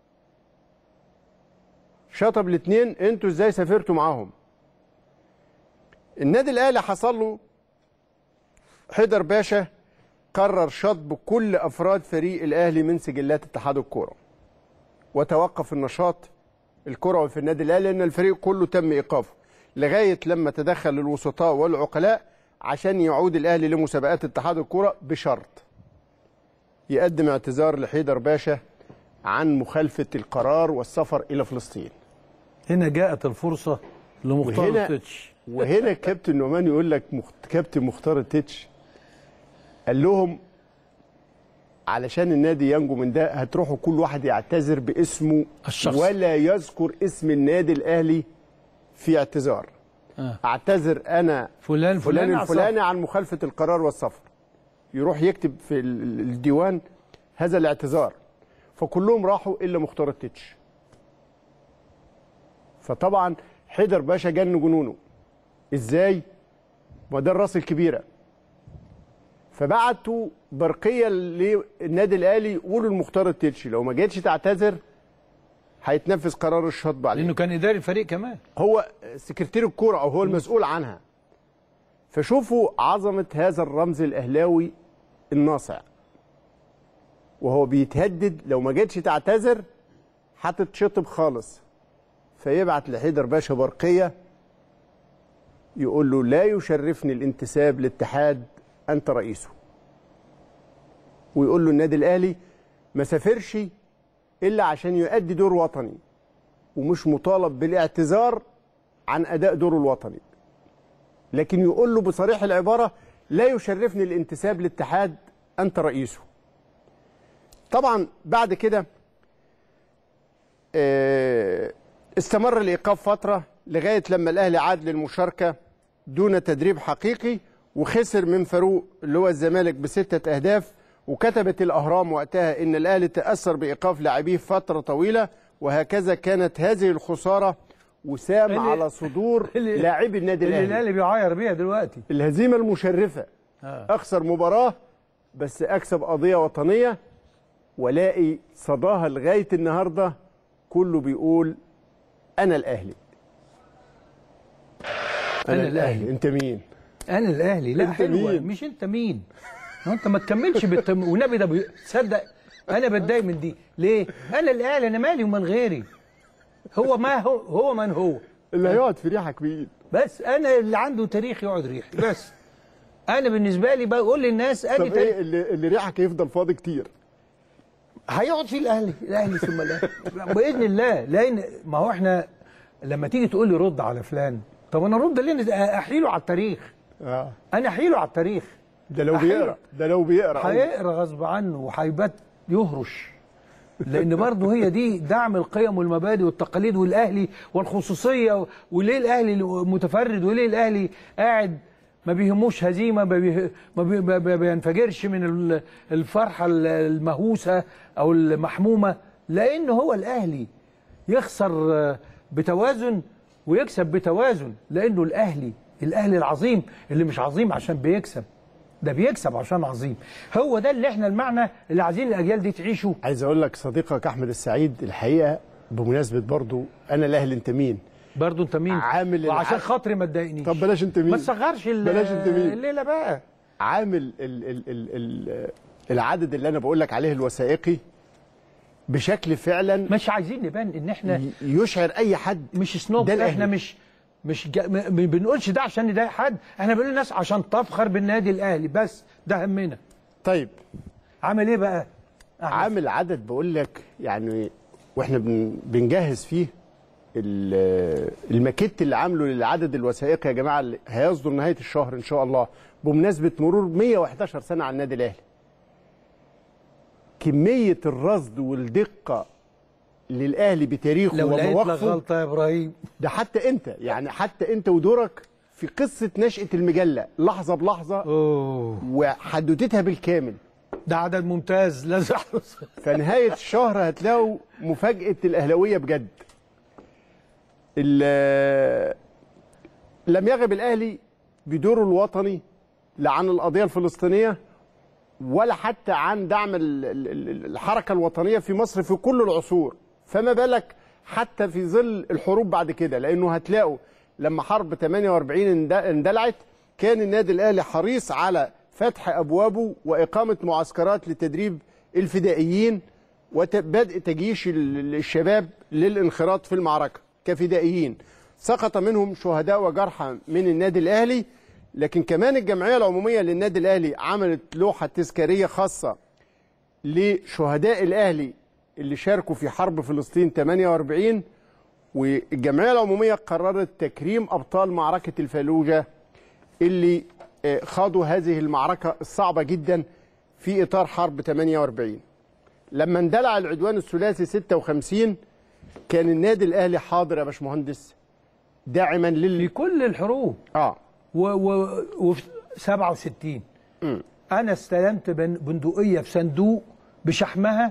شطب الاثنين انتوا ازاي سافرتوا معاهم النادي الاهلي حصل له حيدر باشا قرر شطب كل افراد فريق الاهلي من سجلات اتحاد الكوره وتوقف النشاط الكروي في النادي الاهلي لان الفريق كله تم ايقافه لغايه لما تدخل الوسطاء والعقلاء عشان يعود الاهلي لمسابقات اتحاد الكوره بشرط يقدم اعتذار لحيدر باشا عن مخالفه القرار والسفر الى فلسطين هنا جاءت الفرصه لمختار وهنا التتش وهنا كابتن نعمان يقول لك مخت... كابتن مختار التتش قال لهم علشان النادي ينجو من ده هتروحوا كل واحد يعتذر باسمه الشخص. ولا يذكر اسم النادي الاهلي في اعتذار آه. اعتذر انا فلان فلان فلان الفلاني عن مخالفه القرار والسفر يروح يكتب في ال- الديوان هذا الاعتذار فكلهم راحوا الا مختار التتش فطبعا حيدر باشا جن جنونه ازاي ما ده الراس الكبيره فبعتوا برقيه للنادي الاهلي قولوا لمختار التتش لو ما جيتش تعتذر هيتنفذ قرار الشطب عليه لانه كان اداري الفريق كمان هو سكرتير الكوره او هو المسؤول عنها فشوفوا عظمه هذا الرمز الاهلاوي الناصع وهو بيتهدد لو ما جيتش تعتذر هتتشطب خالص فيبعت لحيدر باشا برقيه يقول له لا يشرفني الانتساب لاتحاد انت رئيسه ويقول له النادي الاهلي ما سافرش الا عشان يؤدي دور وطني ومش مطالب بالاعتذار عن اداء دوره الوطني لكن يقول له بصريح العباره لا يشرفني الانتساب لاتحاد انت رئيسه طبعا بعد كده آه، استمر الايقاف فتره لغايه لما الاهلي عاد للمشاركه دون تدريب حقيقي وخسر من فاروق اللي هو الزمالك بسته اهداف وكتبت الاهرام وقتها ان الاهلي تاثر بايقاف لاعبيه فتره طويله وهكذا كانت هذه الخساره وسام اللي- على صدور اللي- لاعبي النادي اللي الاهلي الاهلي بيعاير بيها دلوقتي الهزيمه المشرفه آه. اخسر مباراه بس اكسب قضيه وطنيه والاقي صداها لغايه النهارده كله بيقول انا الاهلي أنا الأهلي. انت مين انا الاهلي لا أنت حلوه مين؟ مش انت مين ما انت ما تكملش بالتم... والنبي ده بي... تصدق انا بتضايق من دي ليه انا الاهلي انا مالي ومال غيري هو ما هو هو من هو اللي هيقعد في ريحك مين بس انا اللي عنده تاريخ يقعد ريحي بس انا بالنسبه لي بقول للناس ادي طب تاريخ ايه اللي, اللي ريحك يفضل فاضي كتير هيقعد فيه الاهلي الاهلي ثم الاهلي باذن الله لان ما هو احنا لما تيجي تقول لي رد على فلان طب انا ارد ليه احيله على التاريخ اه انا احيله على التاريخ ده لو أحيله. بيقرا ده لو بيقرا هيقرا غصب عنه وهيبات يهرش لان برضه هي دي دعم القيم والمبادئ والتقاليد والاهلي والخصوصيه وليه الاهلي متفرد وليه الاهلي قاعد ما بيهموش هزيمه ما, بيه ما, بي ما بي- بينفجرش من ال- الفرحه المهووسه او المحمومه لان هو الاهلي يخسر آه، بتوازن ويكسب بتوازن لانه الاهلي الاهلي العظيم اللي مش عظيم عشان بيكسب ده بيكسب عشان عظيم هو ده اللي احنا المعنى اللي عايزين الاجيال دي تعيشه عايز اقول لك صديقك احمد السعيد الحقيقه بمناسبه برضو انا الاهلي انت مين برضو انت مين عامل وعشان الع- خاطري ما تضايقنيش طب بلاش انت مين ما تصغرش ال- بلاش انت مين الليله بقى عامل ال ال ال ال العدد اللي انا بقول لك عليه الوثائقي بشكل فعلا مش عايزين نبان ان احنا يشعر اي حد مش سنوب ده الأهلي. احنا مش مش جا ما ما بنقولش ده عشان نضايق حد احنا بنقول للناس عشان تفخر بالنادي الاهلي بس ده همنا طيب عامل ايه بقى عامل عدد بقول لك يعني واحنا بن- بنجهز فيه ال- الماكيت اللي عامله للعدد الوثائقي يا جماعه اللي هيصدر نهايه الشهر ان شاء الله بمناسبه مرور 111 سنه على النادي الاهلي. كميه الرصد والدقه للاهلي بتاريخه لو لقيت لك ومواقفه غلطه يا ابراهيم ده حتى انت يعني حتى انت ودورك في قصه نشاه المجله لحظه بلحظه أوه. وحدوتتها بالكامل ده عدد ممتاز لازم فنهايه الشهر هتلاقوا مفاجاه الاهلاويه بجد ال- لم يغب الاهلي بدوره الوطني لا عن القضيه الفلسطينيه ولا حتى عن دعم ال- ال- ال- الحركه الوطنيه في مصر في كل العصور فما بالك حتى في ظل الحروب بعد كده لانه هتلاقوا لما حرب 48 اند- اندلعت كان النادي الاهلي حريص على فتح ابوابه واقامه معسكرات لتدريب الفدائيين وبدء تجيش ال- الشباب للانخراط في المعركه كفدائيين سقط منهم شهداء وجرحى من النادي الاهلي لكن كمان الجمعيه العموميه للنادي الاهلي عملت لوحه تذكاريه خاصه لشهداء الاهلي اللي شاركوا في حرب فلسطين 48 والجمعيه العموميه قررت تكريم ابطال معركه الفلوجه اللي آه، خاضوا هذه المعركه الصعبه جدا في اطار حرب 48 لما اندلع العدوان الثلاثي 56 كان النادي الاهلي حاضر يا باشمهندس داعما لل كل الحروب اه و و وفي 67 انا استلمت بن- بندقيه في صندوق بشحمها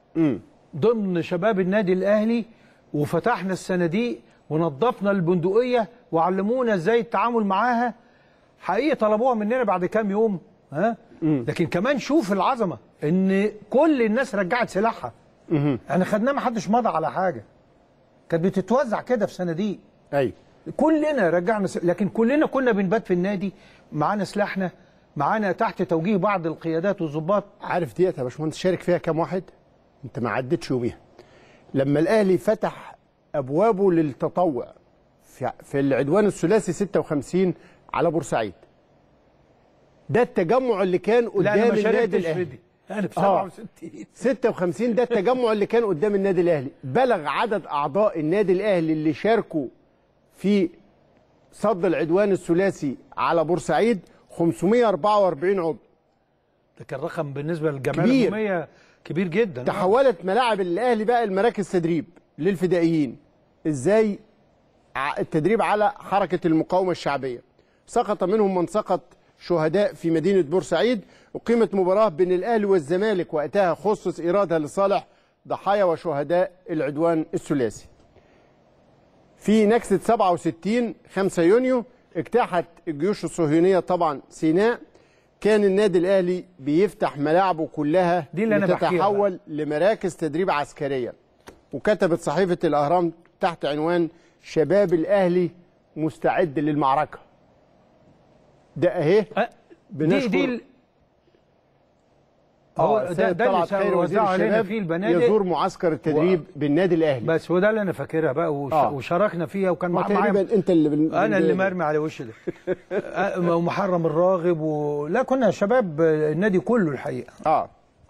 ضمن شباب النادي الاهلي وفتحنا الصناديق ونظفنا البندقيه وعلمونا ازاي التعامل معاها حقيقه طلبوها مننا بعد كام يوم ها لكن كمان شوف العظمه ان كل الناس رجعت سلاحها احنا خدناه ما حدش مضى على حاجه كانت بتتوزع كده في صناديق ايوه كلنا رجعنا س... لكن كلنا كنا بنبات في النادي معانا سلاحنا معانا تحت توجيه بعض القيادات والظباط عارف ديت يا باشمهندس شارك فيها كام واحد انت ما عدتش يوميها لما الاهلي فتح ابوابه للتطوع في, في العدوان الثلاثي 56 على بورسعيد ده التجمع اللي كان لا انا قدام ما النادي شاركتش في الاهلي دي انا في آه. 67 56 ده التجمع اللي كان قدام النادي الاهلي بلغ عدد اعضاء النادي الاهلي اللي شاركوا في صد العدوان الثلاثي على بورسعيد 544 عضو ده كان رقم بالنسبه للجمعيه كبير. العموميه كبير جدا آه. تحولت ملاعب الاهلي بقى المراكز تدريب للفدائيين ازاي ع- التدريب على حركه المقاومه الشعبيه سقط منهم من سقط شهداء في مدينه بورسعيد اقيمت مباراه بين الاهلي والزمالك وقتها خصص ايرادها لصالح ضحايا وشهداء العدوان الثلاثي في نكسة 67 5 يونيو اجتاحت الجيوش الصهيونية طبعا سيناء كان النادي الأهلي بيفتح ملاعبه كلها دي اللي أنا بحكيها لتتحول لمراكز تدريب عسكرية وكتبت صحيفة الأهرام تحت عنوان شباب الأهلي مستعد للمعركة ده أهي دي دي ال- هو اه ده سيد ده اللي طلعت خير وزير وزعوا علينا الشباب فيه البنادق يزور معسكر التدريب و- بالنادي الأهلي بس هو ده اللي انا فاكرها بقى وش... آه. وشاركنا فيها وكان ما مع- معايا تقريبا انت اللي بال... انا اللي بال- مرمي على وشي ده آه، ومحرم الراغب و... لا كنا شباب النادي كله الحقيقه اه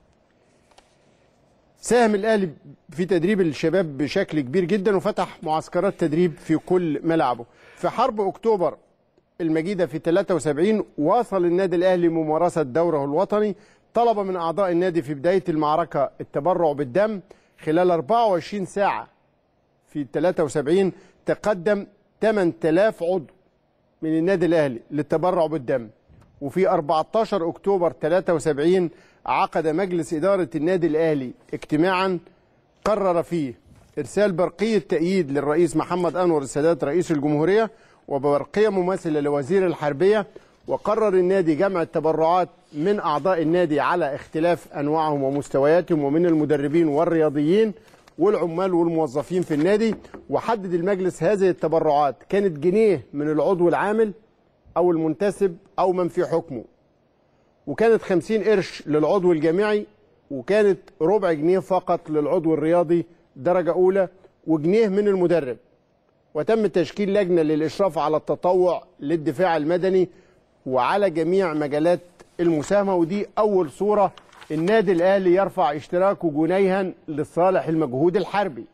ساهم الاهلي في تدريب الشباب بشكل كبير جدا وفتح معسكرات تدريب في كل ملعبه في حرب اكتوبر المجيده في 73 واصل النادي الاهلي ممارسه دوره الوطني طلب من اعضاء النادي في بدايه المعركه التبرع بالدم خلال 24 ساعه في 73 تقدم 8000 عضو من النادي الاهلي للتبرع بالدم وفي 14 اكتوبر 73 عقد مجلس اداره النادي الاهلي اجتماعا قرر فيه ارسال برقيه تأييد للرئيس محمد انور السادات رئيس الجمهوريه وبرقيه مماثله لوزير الحربيه وقرر النادي جمع التبرعات من اعضاء النادي على اختلاف انواعهم ومستوياتهم ومن المدربين والرياضيين والعمال والموظفين في النادي وحدد المجلس هذه التبرعات كانت جنيه من العضو العامل او المنتسب او من في حكمه وكانت 50 قرش للعضو الجامعي وكانت ربع جنيه فقط للعضو الرياضي درجة أولى وجنيه من المدرب وتم تشكيل لجنة للإشراف على التطوع للدفاع المدني وعلى جميع مجالات المساهمة ودي أول صورة النادي الأهلي يرفع اشتراكه جنيها لصالح المجهود الحربي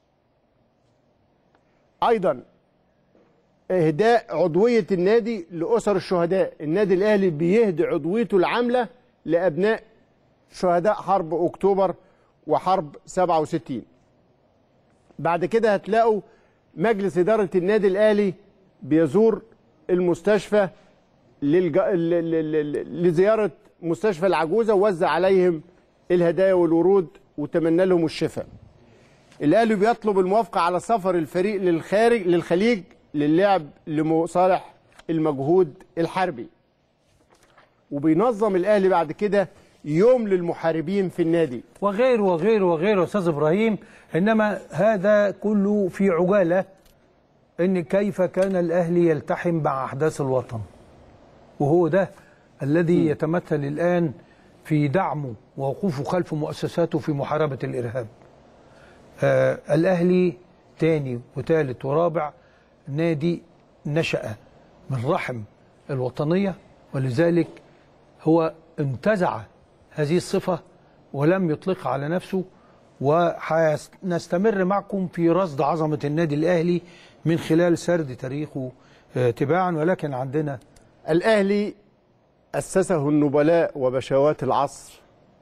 أيضا إهداء عضوية النادي لأسر الشهداء النادي الأهلي بيهدي عضويته العاملة لأبناء شهداء حرب أكتوبر وحرب 67 بعد كده هتلاقوا مجلس إدارة النادي الأهلي بيزور المستشفى للج... ل... ل... ل... لزياره مستشفى العجوزه ووزع عليهم الهدايا والورود وتمنى لهم الشفاء. الاهلي بيطلب الموافقه على سفر الفريق للخارج للخليج للعب لمصالح المجهود الحربي. وبينظم الاهلي بعد كده يوم للمحاربين في النادي. وغير وغير وغير استاذ ابراهيم انما هذا كله في عجاله ان كيف كان الاهلي يلتحم مع احداث الوطن وهو ده الذي يتمثل الان في دعمه ووقوفه خلف مؤسساته في محاربه الارهاب آه الاهلي تاني وثالث ورابع نادي نشأ من رحم الوطنيه ولذلك هو انتزع هذه الصفه ولم يطلقها على نفسه ونستمر معكم في رصد عظمه النادي الاهلي من خلال سرد تاريخه آه، تباعا ولكن عندنا الاهلي اسسه النبلاء وبشوات العصر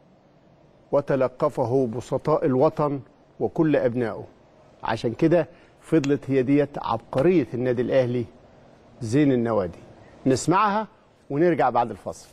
وتلقفه بسطاء الوطن وكل ابنائه عشان كده فضلت هي ديت عبقريه النادي الاهلي زين النوادي نسمعها ونرجع بعد الفاصل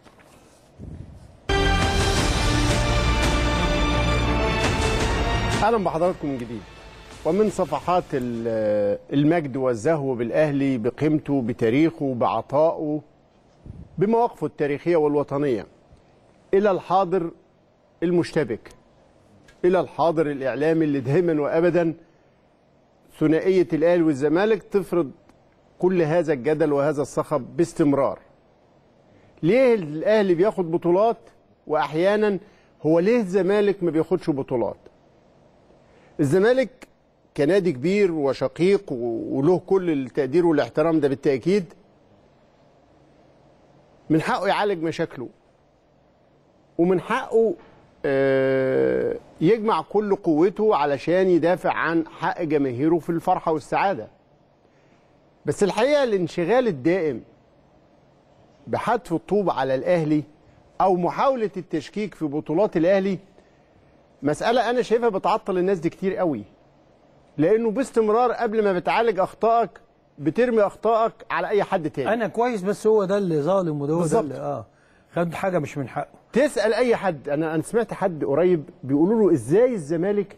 اهلا بحضراتكم من جديد ومن صفحات ال- المجد والزهو بالاهلي بقيمته بتاريخه بعطائه بمواقفه التاريخيه والوطنيه الى الحاضر المشتبك الى الحاضر الاعلامي اللي دائما وابدا ثنائيه الاهلي والزمالك تفرض كل هذا الجدل وهذا الصخب باستمرار ليه الاهلي بياخد بطولات واحيانا هو ليه الزمالك ما بياخدش بطولات الزمالك كنادي كبير وشقيق و- وله كل التقدير والاحترام ده بالتاكيد من حقه يعالج مشاكله ومن حقه آه، يجمع كل قوته علشان يدافع عن حق جماهيره في الفرحه والسعاده بس الحقيقه الانشغال الدائم بحتف الطوب على الاهلي او محاوله التشكيك في بطولات الاهلي مساله انا شايفها بتعطل الناس دي كتير قوي لانه باستمرار قبل ما بتعالج اخطائك بترمي اخطائك على اي حد تاني انا كويس بس هو ده اللي ظالم وده هو ده بالظبط. اللي اه خد حاجه مش من حقه تسال اي حد انا انا سمعت حد قريب بيقولوا له ازاي الزمالك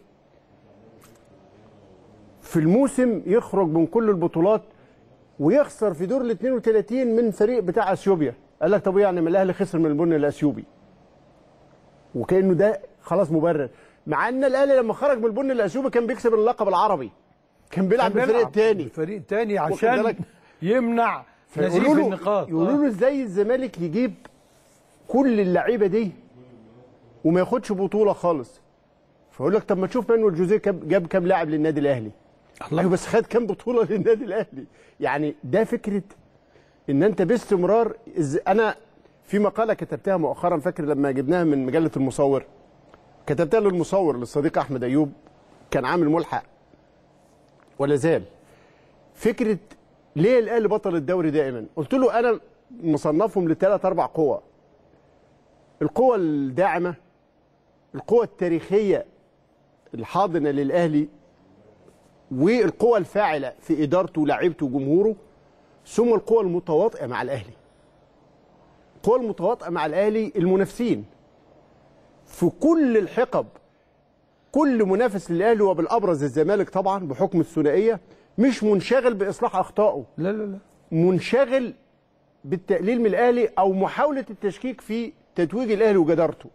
في الموسم يخرج من كل البطولات ويخسر في دور ال 32 من فريق بتاع اثيوبيا قال لك طب يعني ما الاهلي خسر من البن الاثيوبي وكانه ده خلاص مبرر مع ان الاهلي لما خرج من البن الاثيوبي كان بيكسب اللقب العربي كان بيلعب كان بالفريق بيلعب الثاني الفريق الثاني واخد عشان بالك؟ يمنع نزيف فيقولوا له النقاط يقولوا له ازاي الزمالك يجيب كل اللعيبه دي وما ياخدش بطوله خالص فيقول لك طب ما تشوف مانويل جوزيه كاب- جاب كام لاعب للنادي الاهلي ايوه بس خد كام بطوله للنادي الاهلي يعني ده فكره ان انت باستمرار إز... انا في مقاله كتبتها مؤخرا فاكر لما جبناها من مجله المصور كتبتها للمصور للصديق احمد ايوب كان عامل ملحق ولا زال فكره ليه الاهلي بطل الدوري دائما قلت له انا مصنفهم لثلاث اربع قوى القوة الداعمة القوة التاريخية الحاضنة للأهلي والقوة الفاعلة في إدارته ولاعيبته وجمهوره ثم القوة المتواطئة مع الأهلي القوة المتواطئة مع الأهلي المنافسين في كل الحقب كل منافس للأهلي وبالأبرز الزمالك طبعا بحكم الثنائية مش منشغل بإصلاح أخطائه لا لا لا منشغل بالتقليل من الاهلي او محاوله التشكيك في تتويج الاهلي وجدارته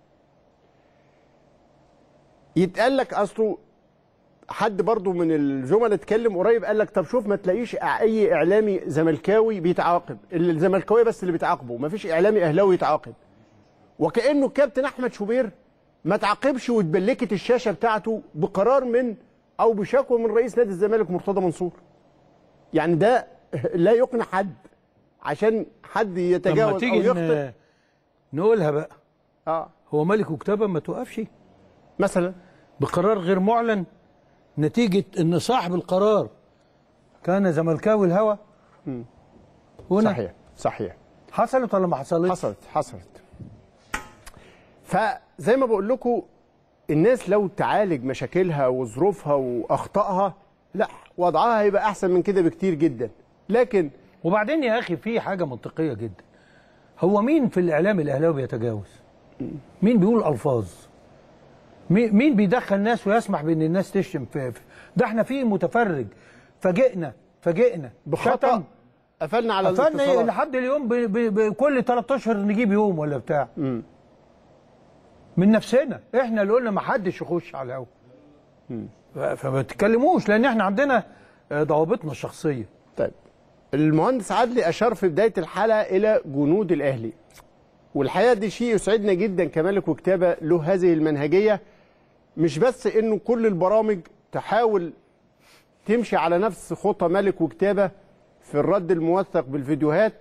يتقال لك اصله حد برضو من الزملاء اتكلم قريب قال لك طب شوف ما تلاقيش اي اعلامي زملكاوي بيتعاقب الزملكاويه بس اللي بيتعاقبوا ما فيش اعلامي اهلاوي يتعاقب وكانه الكابتن احمد شوبير ما تعاقبش واتبلكت الشاشه بتاعته بقرار من او بشكوى من رئيس نادي الزمالك مرتضى منصور يعني ده لا يقنع حد عشان حد طب ما يتجاوز او تيجي يخطئ ن- نقولها بقى اه هو ملك وكتابه ما توقفش مثلا بقرار غير معلن نتيجه ان صاحب القرار كان زملكاوي الهوى هنا صحيح صحيح حصلت ولا ما حصلتش؟ حصلت حصلت فزي ما بقول لكم الناس لو تعالج مشاكلها وظروفها واخطائها لا وضعها هيبقى احسن من كده بكتير جدا لكن وبعدين يا اخي في حاجه منطقيه جدا هو مين في الاعلام الاهلاوي بيتجاوز مين بيقول الفاظ مين مين بيدخل ناس ويسمح بان الناس تشتم في في- ده احنا في متفرج فاجئنا فاجئنا بخطأ شتم. قفلنا على قفلنا الاتصالات. لحد اليوم ب... ب... ب... كل 3 اشهر نجيب يوم ولا بتاع من نفسنا احنا اللي قلنا ما حدش يخش على الهوا ف- فما تتكلموش لان احنا عندنا آه، ضوابطنا الشخصيه طيب المهندس عدلي اشار في بدايه الحلقه الى جنود الاهلي والحقيقه دي شيء يسعدنا جدا كمالك وكتابه له هذه المنهجيه مش بس انه كل البرامج تحاول تمشي على نفس خطى ملك وكتابه في الرد الموثق بالفيديوهات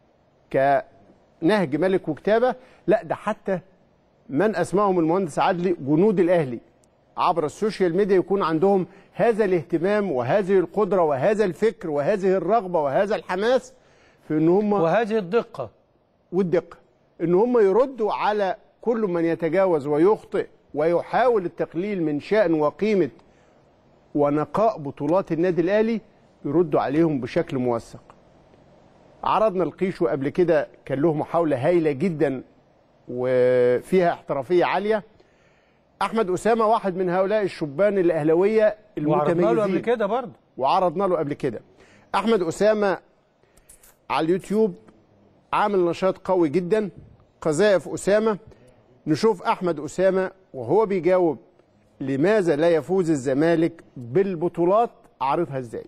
كنهج ملك وكتابه لا ده حتى من اسمائهم المهندس عدلي جنود الاهلي عبر السوشيال ميديا يكون عندهم هذا الاهتمام وهذه القدره وهذا الفكر وهذه الرغبه وهذا الحماس في ان هم وهذه الدقه والدقه ان هم يردوا على كل من يتجاوز ويخطئ ويحاول التقليل من شأن وقيمه ونقاء بطولات النادي الاهلي يردوا عليهم بشكل موثق. عرضنا القيشو قبل كده كان له محاوله هايله جدا وفيها احترافيه عاليه. احمد اسامه واحد من هؤلاء الشبان الاهلاويه المتميزين وعرضنا له قبل كده برضه وعرضنا له قبل كده احمد اسامه على اليوتيوب عامل نشاط قوي جدا قذائف اسامه نشوف احمد اسامه وهو بيجاوب لماذا لا يفوز الزمالك بالبطولات عارضها ازاي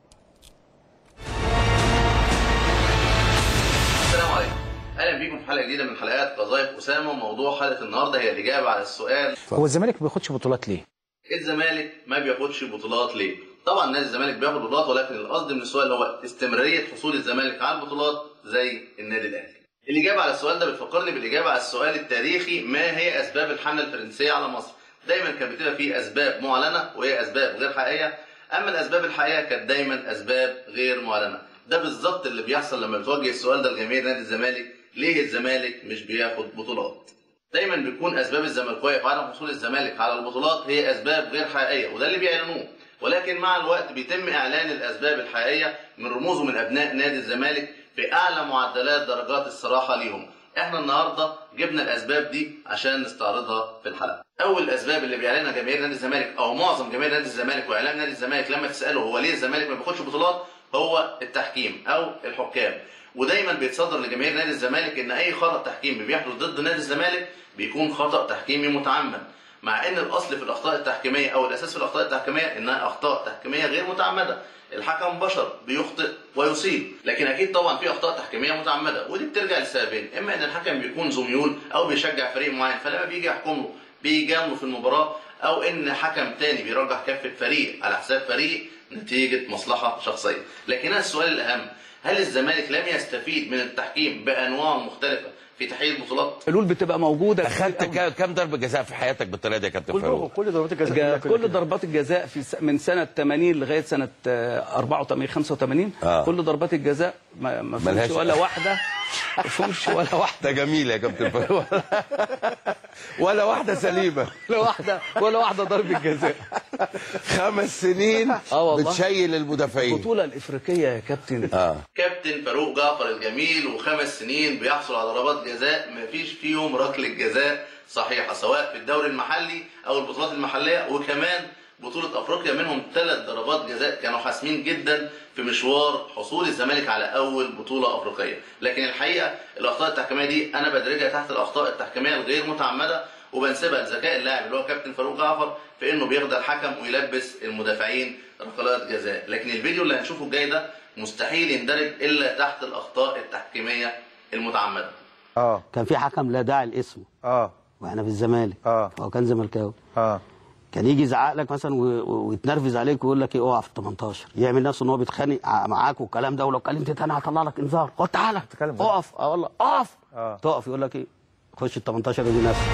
السلام عليكم اهلا بيكم في حلقه جديده من حلقات قذائف اسامه وموضوع حلقه النهارده هي الاجابه على السؤال هو الزمالك ما بياخدش بطولات ليه؟ الزمالك ما بياخدش بطولات ليه؟ طبعا نادي الزمالك بياخد بطولات ولكن القصد من السؤال هو استمراريه حصول الزمالك على البطولات زي النادي الاهلي. الاجابه على السؤال ده بتفكرني بالاجابه على السؤال التاريخي ما هي اسباب الحمله الفرنسيه على مصر؟ دايما كانت بتبقى فيه اسباب معلنه وهي اسباب غير حقيقيه اما الاسباب الحقيقيه كانت دايما اسباب غير معلنه. ده بالظبط اللي بيحصل لما بتوجه السؤال ده لجماهير نادي الزمالك ليه الزمالك مش بياخد بطولات؟ دايما بيكون اسباب الزملكاويه في عدم حصول الزمالك على البطولات هي اسباب غير حقيقيه وده اللي بيعلنوه ولكن مع الوقت بيتم اعلان الاسباب الحقيقيه من رموز ومن ابناء نادي الزمالك في اعلى معدلات درجات الصراحه ليهم احنا النهارده جبنا الاسباب دي عشان نستعرضها في الحلقه اول الاسباب اللي بيعلنها جماهير نادي الزمالك او معظم جماهير نادي الزمالك واعلام نادي الزمالك لما تساله هو ليه الزمالك ما بياخدش بطولات هو التحكيم او الحكام ودايما بيتصدر لجماهير نادي الزمالك ان اي خطا تحكيمي بيحدث ضد نادي الزمالك بيكون خطا تحكيمي متعمد مع ان الاصل في الاخطاء التحكيميه او الاساس في الاخطاء التحكيميه انها اخطاء تحكيميه غير متعمده الحكم بشر بيخطئ ويصيب لكن اكيد طبعا في اخطاء تحكيميه متعمده ودي بترجع لسببين اما ان الحكم بيكون ذو ميول او بيشجع فريق معين فلما بيجي يحكم له بيجامله في المباراه او ان حكم تاني بيرجح كفه فريق على حساب فريق نتيجه مصلحه شخصيه لكن هنا السؤال الاهم هل الزمالك لم يستفيد من التحكيم بانواع مختلفه في تحقيق البطولات الحلول بتبقى موجوده اخدت كا- كام ضربه جزاء في حياتك بالطريقه دي يا كابتن كل فاروق كل ضربات الجزاء كل ضربات الجزاء في س- من سنه 80 لغايه سنه آه، 84 85 آه. كل ضربات الجزاء ما ما فيهمش ملهاش- ولا واحده ما فيهمش ولا واحده ده جميل يا كابتن فاروق ولا واحده سليمه ولا واحده ولا واحده ضربه جزاء خمس سنين اه والله بتشيل المدافعين البطوله الافريقيه يا كابتن اه كابتن فاروق جعفر الجميل وخمس سنين بيحصل على ضربات جزاء مفيش فيهم ركله جزاء صحيحه سواء في الدوري المحلي او البطولات المحليه وكمان بطولة افريقيا منهم ثلاث ضربات جزاء كانوا حاسمين جدا في مشوار حصول الزمالك على اول بطولة افريقية، لكن الحقيقة الاخطاء التحكيمية دي انا بدرجها تحت الاخطاء التحكيمية الغير متعمدة وبنسبها لذكاء اللاعب اللي هو كابتن فاروق جعفر في انه بيخدع الحكم ويلبس المدافعين ركلات جزاء، لكن الفيديو اللي هنشوفه الجاي ده مستحيل يندرج الا تحت الاخطاء التحكيمية المتعمدة. اه كان في حكم لا داعي لاسمه اه واحنا في الزمالك اه هو كان زملكاوي اه كان يجي يزعق لك مثلا و- و- ويتنرفز عليك ويقول لك ايه اقع في ال 18 يعمل نفسه ان هو بيتخانق ع- معاك والكلام ده ولو اتكلمت تاني هطلع لك انذار خد تعالى اقف اه والله اقف اه تقف يقول لك ايه خش ال 18 دي نفسك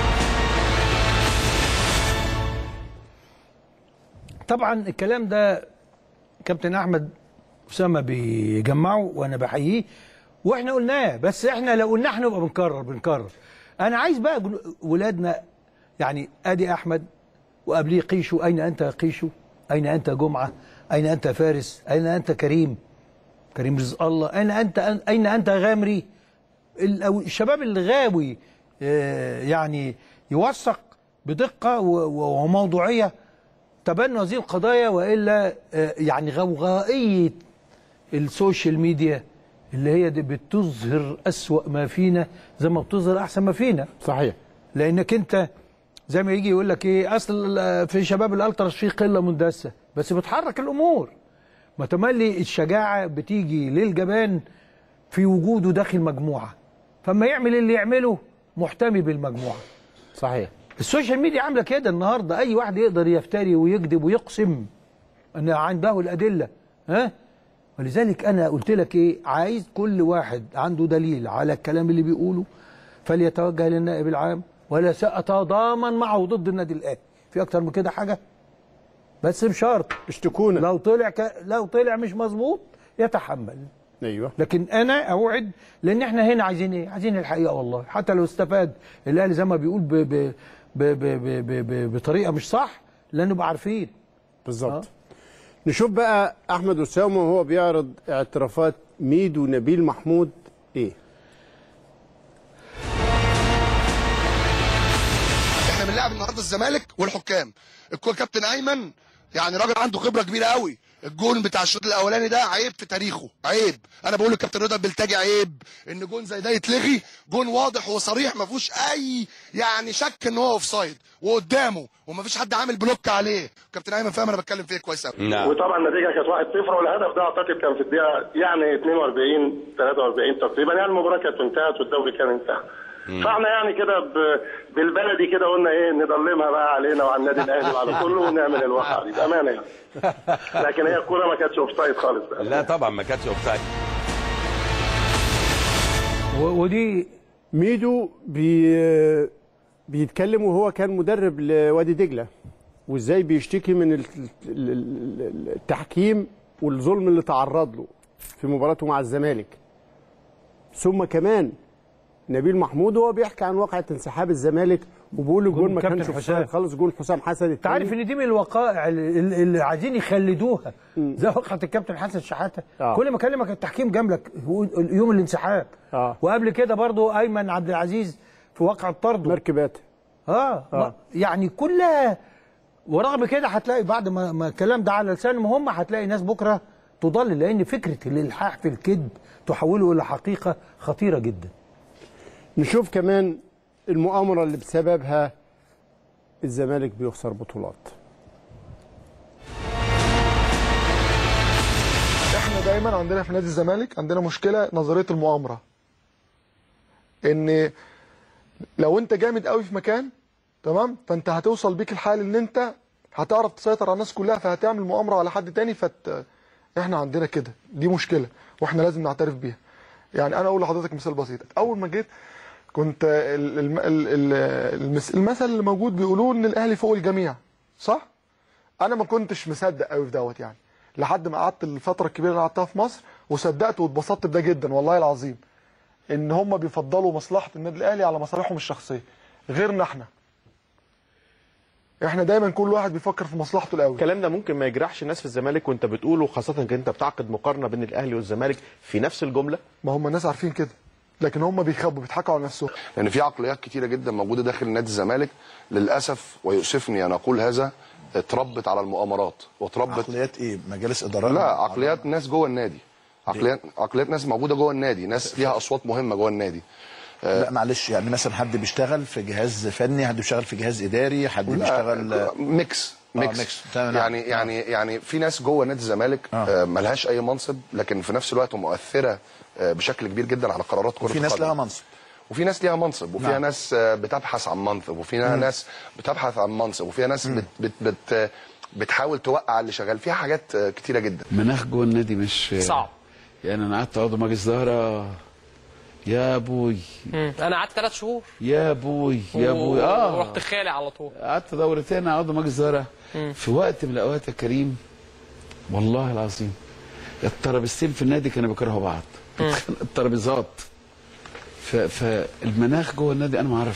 طبعا الكلام ده كابتن احمد اسامه بيجمعه وانا بحييه واحنا قلناه بس احنا لو قلنا احنا نبقى بنكرر بنكرر انا عايز بقى جن- ولادنا يعني ادي احمد وقبليه قيشو اين انت يا قيشو اين انت يا جمعه اين انت يا فارس اين انت كريم كريم رزق الله اين انت اين انت يا غامري ال- أو الشباب الغاوي آه، يعني يوثق بدقه و- و- وموضوعيه تبنوا هذه القضايا والا آه، يعني غوغائيه السوشيال ميديا اللي هي دي بتظهر أسوأ ما فينا زي ما بتظهر أحسن ما فينا صحيح لأنك أنت زي ما يجي يقول لك إيه أصل ال- في شباب الألتراس في قلة مندسة بس بتحرك الأمور ما تملي الشجاعة بتيجي للجبان في وجوده داخل مجموعة فما يعمل اللي يعمله محتمي بالمجموعة صحيح السوشيال ميديا عاملة كده النهاردة أي واحد يقدر يفتري ويكذب ويقسم أن عنده الأدلة ها ولذلك انا قلت لك ايه عايز كل واحد عنده دليل على الكلام اللي بيقوله فليتوجه للنائب العام ولا ساتضامن معه ضد النادي الاهلي في اكتر من كده حاجه بس بشرط اشتكونا لو طلع ك... لو طلع مش مظبوط يتحمل ايوه لكن انا اوعد لان احنا هنا عايزين ايه عايزين الحقيقه والله حتى لو استفاد الاهلي زي ما بيقول ب... ب... ب... ب... ب... ب... ب... بطريقه مش صح لا نبقى عارفين بالظبط نشوف بقى احمد اسامه وهو بيعرض اعترافات ميدو نبيل محمود ايه احنا بنلعب النهارده الزمالك والحكام الكو- كابتن ايمن يعني راجل عنده خبره كبيره قوي الجون بتاع الشوط الاولاني ده عيب في تاريخه عيب انا بقول للكابتن رضا بلتاجي عيب ان جون زي ده يتلغي جون واضح وصريح ما فيهوش اي يعني شك ان هو اوف سايد وقدامه وما فيش حد عامل بلوك عليه كابتن ايمن فاهم انا بتكلم فيه كويس قوي وطبعا النتيجه كانت 1-0 والهدف ده اعتقد كان في الدقيقه يعني 42 43 تقريبا يعني المباراه كانت انتهت والدوري كان انتهى فاحنا يعني كده ب- بالبلدي كده قلنا ايه نضلمها بقى علينا وعلى النادي الاهلي وعلى كله ونعمل الواقعه دي بامانه يعني لكن هي الكوره ما كانتش اوف سايد خالص بقى. لا طبعا ما كانتش اوف سايد ودي ميدو بي بيتكلم وهو كان مدرب لوادي دجله وازاي بيشتكي من ال- ال- ال- التحكيم والظلم اللي تعرض له في مباراته مع الزمالك ثم كمان نبيل محمود وهو بيحكي عن واقعة انسحاب الزمالك وبيقول الجون ما كابتن كانش حسام. حسام خالص جون حسام حسن انت عارف ان دي من الوقائع اللي, اللي عايزين يخلدوها زي وقعه الكابتن حسن شحاته آه. كل ما اكلمك التحكيم جنبك هو يوم الانسحاب آه. وقبل كده برضو ايمن عبد العزيز في واقعه طرده مركبات اه, آه. يعني كلها ورغم كده هتلاقي بعد ما, ما الكلام ده على لسانهم هم هتلاقي ناس بكره تضلل لان فكره الالحاح في الكذب تحوله الى حقيقه خطيره جدا نشوف كمان المؤامرة اللي بسببها الزمالك بيخسر بطولات احنا دايما عندنا في نادي الزمالك عندنا مشكله نظريه المؤامره ان لو انت جامد قوي في مكان تمام فانت هتوصل بيك الحال ان انت هتعرف تسيطر على الناس كلها فهتعمل مؤامره على حد تاني فت احنا عندنا كده دي مشكله واحنا لازم نعترف بيها يعني انا اقول لحضرتك مثال بسيط اول ما جيت كنت ال- الم- ال- ال- المس- المثل اللي موجود بيقولوه ان الاهلي فوق الجميع صح انا ما كنتش مصدق قوي في دوت يعني لحد ما قعدت الفتره الكبيره اللي قعدتها في مصر وصدقت واتبسطت بده جدا والله العظيم ان هم بيفضلوا مصلحه النادي الاهلي على مصالحهم الشخصيه غيرنا احنا احنا دايما كل واحد بيفكر في مصلحته الاول الكلام ده ممكن ما يجرحش الناس في الزمالك وانت بتقوله خاصه انك انت بتعقد مقارنه بين الاهلي والزمالك في نفس الجمله ما هم الناس عارفين كده لكن هم بيخبوا بيضحكوا على نفسهم لان في عقليات كتيره جدا موجوده داخل نادي الزمالك للاسف ويؤسفني ان اقول هذا اتربت على المؤامرات واتربت عقليات ايه مجالس ادارات لا عقليات ناس جوه النادي عقليات عقليات ناس موجوده جوه النادي ناس ليها اصوات مهمه جوه النادي لا معلش يعني مثلا حد بيشتغل في جهاز فني حد بيشتغل في جهاز اداري حد بيشتغل ميكس آه، ميكس, ميكس. تمام. يعني يعني يعني في ناس جوه نادي الزمالك آه. ملهاش اي منصب لكن في نفس الوقت مؤثره آه، بشكل كبير جدا على قرارات كره وفي ناس القدم. لها منصب وفي ناس ليها منصب وفيها نعم. ناس آه، بتبحث عن منصب وفيها مم. ناس بتبحث عن منصب وفيها ناس بت بت بت بتحاول توقع اللي شغال فيها حاجات آه، كتيره جدا مناخ جوه النادي مش صعب. يعني انا قعدت عضو مجلس اداره يا ابوي مم. انا قعدت ثلاث شهور يا ابوي يا ابوي اه ورحت خالع على طول قعدت دورتين عضو مجلس اداره مم. في وقت من الاوقات يا كريم والله العظيم الترابيزتين في النادي كانوا بيكرهوا بعض مم. الترابيزات ف- فالمناخ جوه النادي انا ما اعرفش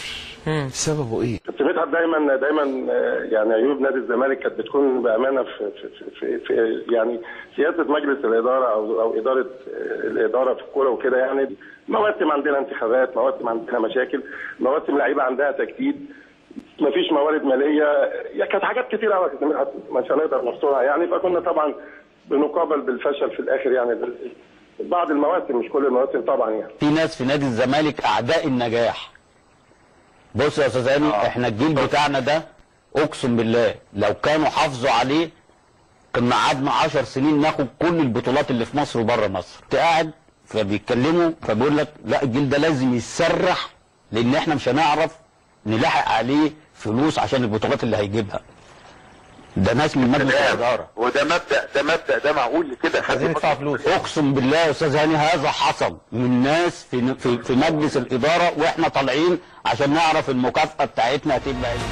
سببه ايه؟ كابتن مدحت دايما دايما آه، يعني عيوب نادي الزمالك كانت بتكون بامانه في في في, في, في يعني سياسه مجلس الاداره او او اداره آه، الاداره في الكوره وكده يعني مواسم عندنا انتخابات مواسم عندنا مشاكل مواسم لعيبه عندها تجديد مفيش موارد ماليه يا كانت حاجات كتير قوي يا كابتن مدحت مش هنقدر نحصرها يعني فكنا طبعا بنقابل بالفشل في الاخر يعني بال- بعض المواسم مش كل المواسم طبعا يعني في ناس في نادي الزمالك اعداء النجاح بص يا استاذ هاني احنا الجيل بتاعنا ده اقسم بالله لو كانوا حافظوا عليه كنا قعدنا 10 سنين ناخد كل البطولات اللي في مصر وبره مصر كنت قاعد فبيتكلموا فبيقول لك لا الجيل ده لازم يتسرح لان احنا مش هنعرف نلاحق عليه فلوس عشان البطولات اللي هيجيبها ده ناس من مجلس الاداره وده مبدا ده مبدا ده معقول كده عايزين ندفع فلوس اقسم بالله يا استاذ هاني هذا حصل من ناس في في, في مجلس الاداره واحنا طالعين عشان نعرف المكافاه بتاعتنا هتبقى ايه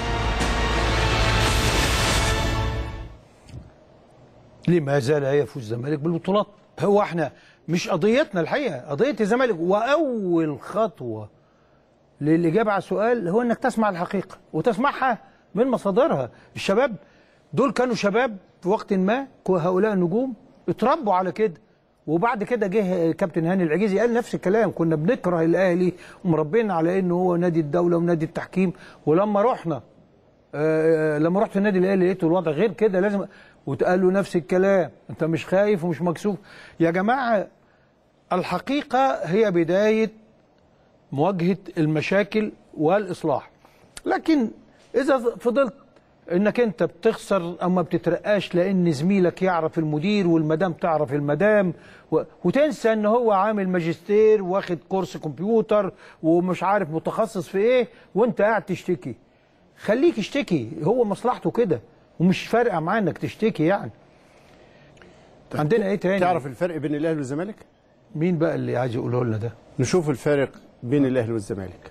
لما زال يفوز الزمالك بالبطولات هو احنا مش قضيتنا الحقيقه قضيه الزمالك واول خطوه للاجابه على السؤال هو انك تسمع الحقيقه وتسمعها من مصادرها الشباب دول كانوا شباب في وقت ما هؤلاء النجوم اتربوا على كده وبعد كده جه كابتن هاني العجيزي قال نفس الكلام كنا بنكره الاهلي ومربينا على انه هو نادي الدوله ونادي التحكيم ولما رحنا آه، لما رحت النادي الاهلي لقيت الوضع غير كده لازم وتقال له نفس الكلام انت مش خايف ومش مكسوف يا جماعه الحقيقه هي بدايه مواجهه المشاكل والاصلاح لكن اذا فضلت انك انت بتخسر او ما بتترقاش لان زميلك يعرف المدير والمدام تعرف المدام و... وتنسى ان هو عامل ماجستير واخد كورس كمبيوتر ومش عارف متخصص في ايه وانت قاعد تشتكي خليك اشتكي هو مصلحته كده ومش فارقه معاه انك تشتكي يعني عندنا ايه تاني تعرف الفرق بين الاهلي والزمالك مين بقى اللي عايز يقوله لنا ده نشوف الفارق بين الاهلي والزمالك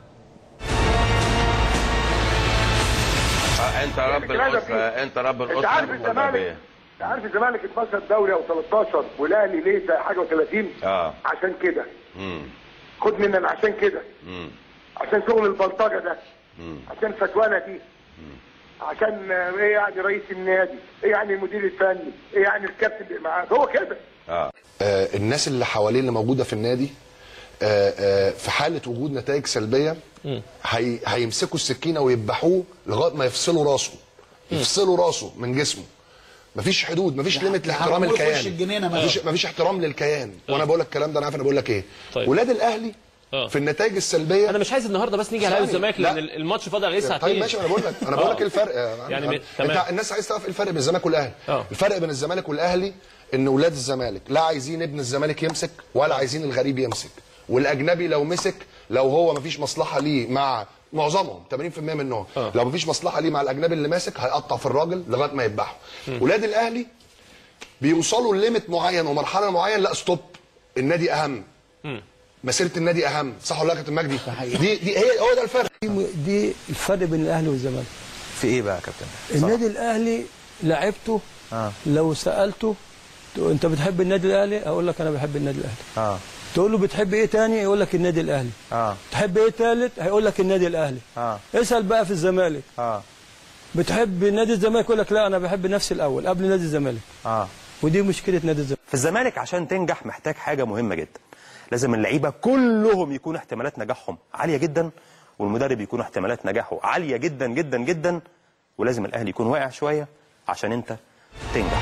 انت رب الاسره انت رب انت الاسره عارف الزمالك المغربيه انت عارف الزمالك 12 دوري او 13 والاهلي ليه حاجه و30 اه عشان كده امم خد مننا عشان كده امم عشان شغل البلطجه ده امم عشان فتوانا دي عشان آه، ايه يعني رئيس النادي ايه يعني المدير الفني ايه يعني الكابتن اللي معاه هو كده اه آه، الناس اللي حواليه اللي موجوده في النادي آه، آه، في حاله وجود نتائج سلبيه هي هيمسكوا السكينه ويذبحوه لغايه ما يفصلوا راسه يفصلوا راسه من جسمه مفيش حدود مفيش ليميت لاحترام هنقول في وش الكيان الجنينة مثلا. مفيش مفيش احترام للكيان وانا بقول لك الكلام ده انا عارف انا بقول لك ايه طيب. ولاد الاهلي آه. في النتائج السلبيه انا مش عايز النهارده بس نيجي على ثانية. الزمالك لا. لان الماتش فاضل عليه ساعتين طيب ماشي انا بقول لك انا بقول لك آه. الفرق يعني انت م- تمام. الناس عايز تعرف ايه الفرق بين الزمالك والاهلي آه. الفرق بين الزمالك والاهلي ان ولاد الزمالك لا عايزين ابن الزمالك يمسك ولا عايزين الغريب يمسك والاجنبي لو مسك لو هو مفيش مصلحه ليه مع معظمهم 80% منهم آه. لو مفيش مصلحه ليه مع الاجنبي اللي ماسك هيقطع في الراجل لغايه ما يذبحه مم. ولاد الاهلي بيوصلوا لليميت معين ومرحله معين لا ستوب النادي اهم مم. مسيره النادي اهم صح ولا لا يا كابتن مجدي دي دي هي هو ده الفرق دي الفرق بين الاهلي والزمالك في ايه بقى يا كابتن؟ النادي الاهلي لعبته اه لو سالته تقول انت بتحب النادي الاهلي اقول لك انا بحب النادي الاهلي اه تقول له بتحب ايه تاني يقول لك النادي الاهلي اه تحب ايه تالت هيقول لك النادي الاهلي اه اسال بقى في الزمالك اه بتحب نادي الزمالك يقول لك لا انا بحب نفسي الاول قبل نادي الزمالك اه ودي مشكله نادي الزمالك في الزمالك عشان تنجح محتاج حاجه مهمه جدا لازم اللعيبه كلهم يكون احتمالات نجاحهم عاليه جدا والمدرب يكون احتمالات نجاحه عاليه جدا جدا جدا ولازم الاهلي يكون واقع شويه عشان انت تنجح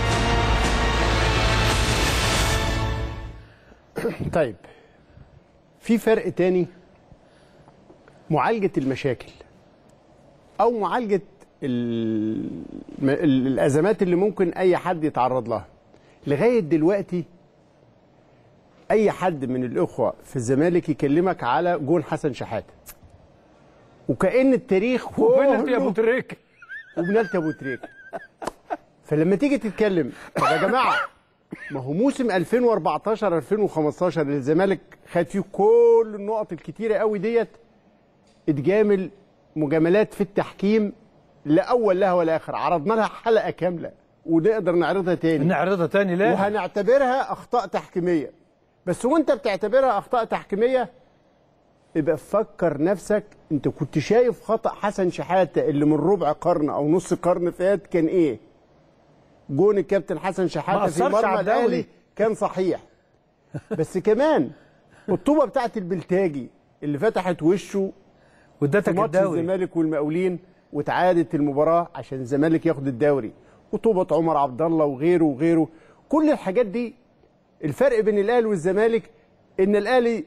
طيب في فرق تاني معالجة المشاكل أو معالجة ال- م- ال- الأزمات اللي ممكن أي حد يتعرض لها لغاية دلوقتي أي حد من الأخوة في الزمالك يكلمك على جون حسن شحاتة وكأن التاريخ وبنالتي كله- أبو تريكة. وبنالتي أبو تريكة فلما تيجي تتكلم طب يا جماعة ما هو موسم 2014 2015 اللي الزمالك خد فيه كل النقط الكتيره قوي ديت اتجامل مجاملات في التحكيم لا اول لها ولا اخر عرضنا لها حلقه كامله ونقدر نعرضها تاني نعرضها تاني لا وهنعتبرها اخطاء تحكيميه بس وانت بتعتبرها اخطاء تحكيميه يبقى فكر نفسك انت كنت شايف خطا حسن شحاته اللي من ربع قرن او نص قرن فات كان ايه جون الكابتن حسن ما شحاته في أثرش مرمى على الدوري. الاهلي كان صحيح بس كمان الطوبه بتاعت البلتاجي اللي فتحت وشه وادتك في ماتش الدوري. الزمالك والمقاولين واتعادت المباراه عشان الزمالك ياخد الدوري وطوبه عمر عبد الله وغيره وغيره كل الحاجات دي الفرق بين الاهلي والزمالك ان الاهلي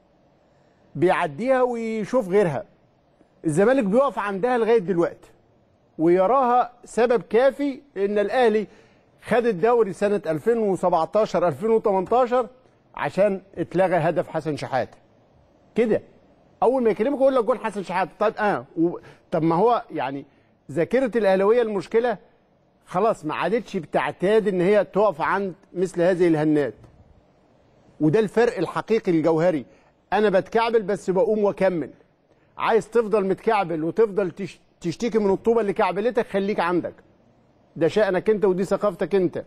بيعديها ويشوف غيرها الزمالك بيقف عندها لغايه دلوقتي ويراها سبب كافي ان الاهلي خد الدوري سنه 2017 2018 عشان اتلغى هدف حسن شحاته كده اول ما يكلمك يقول لك جول حسن شحاته طيب اه و... طب ما هو يعني ذاكره الاهلاويه المشكله خلاص ما عادتش بتعتاد ان هي تقف عند مثل هذه الهنات وده الفرق الحقيقي الجوهري انا بتكعبل بس بقوم واكمل عايز تفضل متكعبل وتفضل تش... تشتكي من الطوبه اللي كعبلتك خليك عندك ده شأنك انت ودي ثقافتك انت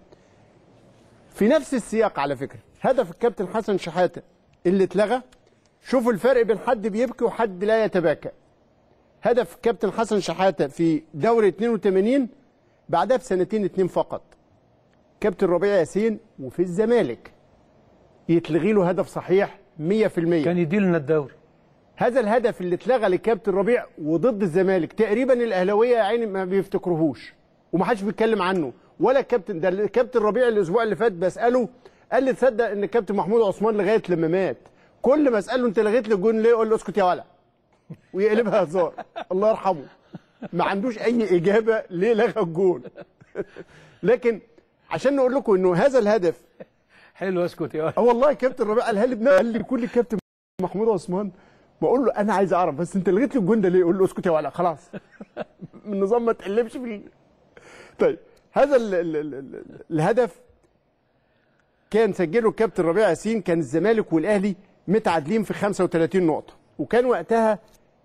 في نفس السياق على فكره هدف الكابتن حسن شحاته اللي اتلغى شوفوا الفرق بين حد بيبكي وحد لا يتباكى هدف الكابتن حسن شحاته في دوري 82 بعدها بسنتين اتنين فقط كابتن ربيع ياسين وفي الزمالك يتلغي له هدف صحيح 100% كان يدي لنا الدوري هذا الهدف اللي اتلغى لكابتن ربيع وضد الزمالك تقريبا الاهلاويه يا عيني ما بيفتكروهوش ومحدش بيتكلم عنه ولا الكابتن ده الكابتن ربيع الاسبوع اللي فات بساله قال لي تصدق ان الكابتن محمود عثمان لغايه لما مات كل ما اساله انت لغيت لي الجون ليه يقول له اسكت يا ولد ويقلبها هزار الله يرحمه ما عندوش اي اجابه ليه لغى الجون لكن عشان نقول لكم انه هذا الهدف حلو اسكت يا اه والله كابتن ربيع قالها لي قال لي كل الكابتن محمود عثمان بقول له انا عايز اعرف بس انت لغيت لي الجون ده ليه يقول له اسكت يا ولد خلاص من نظام ما تقلبش في ال... طيب هذا ال ال ال ال الهدف كان سجله الكابتن ربيع ياسين كان الزمالك والاهلي متعادلين في 35 نقطه وكان وقتها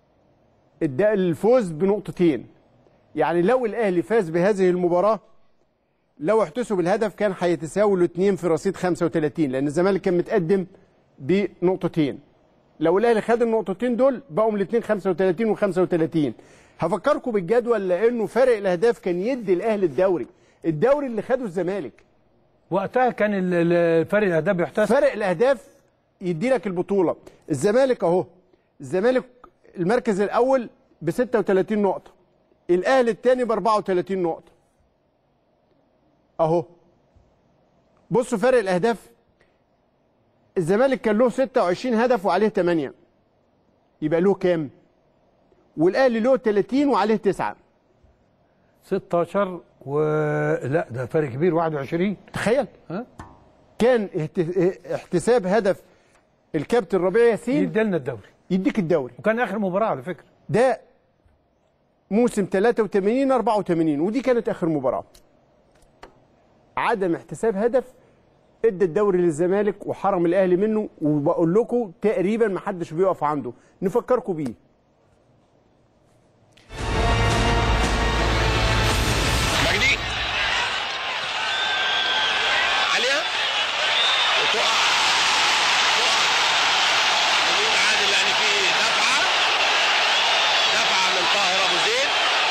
ادى الفوز بنقطتين يعني لو الاهلي فاز بهذه المباراه لو احتسب الهدف كان هيتساووا الاثنين في رصيد 35 لان الزمالك كان متقدم بنقطتين لو الاهلي خد النقطتين دول بقوا الاثنين 35 و35 هفكركم بالجدول لانه فرق الاهداف كان يدي الاهلي الدوري الدوري اللي خده الزمالك وقتها كان ال- ال- فرق الاهداف بيحتسب فرق الاهداف يدي لك البطوله الزمالك اهو الزمالك المركز الاول ب 36 نقطه الاهلي الثاني ب 34 نقطه اهو بصوا فرق الاهداف الزمالك كان له 26 هدف وعليه 8 يبقى له كام والاهلي له 30 وعليه 9 16 و لا ده فرق كبير 21 تخيل ها كان اهت- احتساب هدف الكابتن ربيع ياسين يديلنا الدوري يديك الدوري وكان اخر مباراه على فكره ده موسم 83 84 ودي كانت اخر مباراه عدم احتساب هدف ادى الدوري للزمالك وحرم الاهلي منه وبقول لكم تقريبا ما حدش بيقف عنده نفكركم بيه مجدي عالية وتقع تقع بدون عادل لأن في دفعة دفعة من طاهر أبو زيد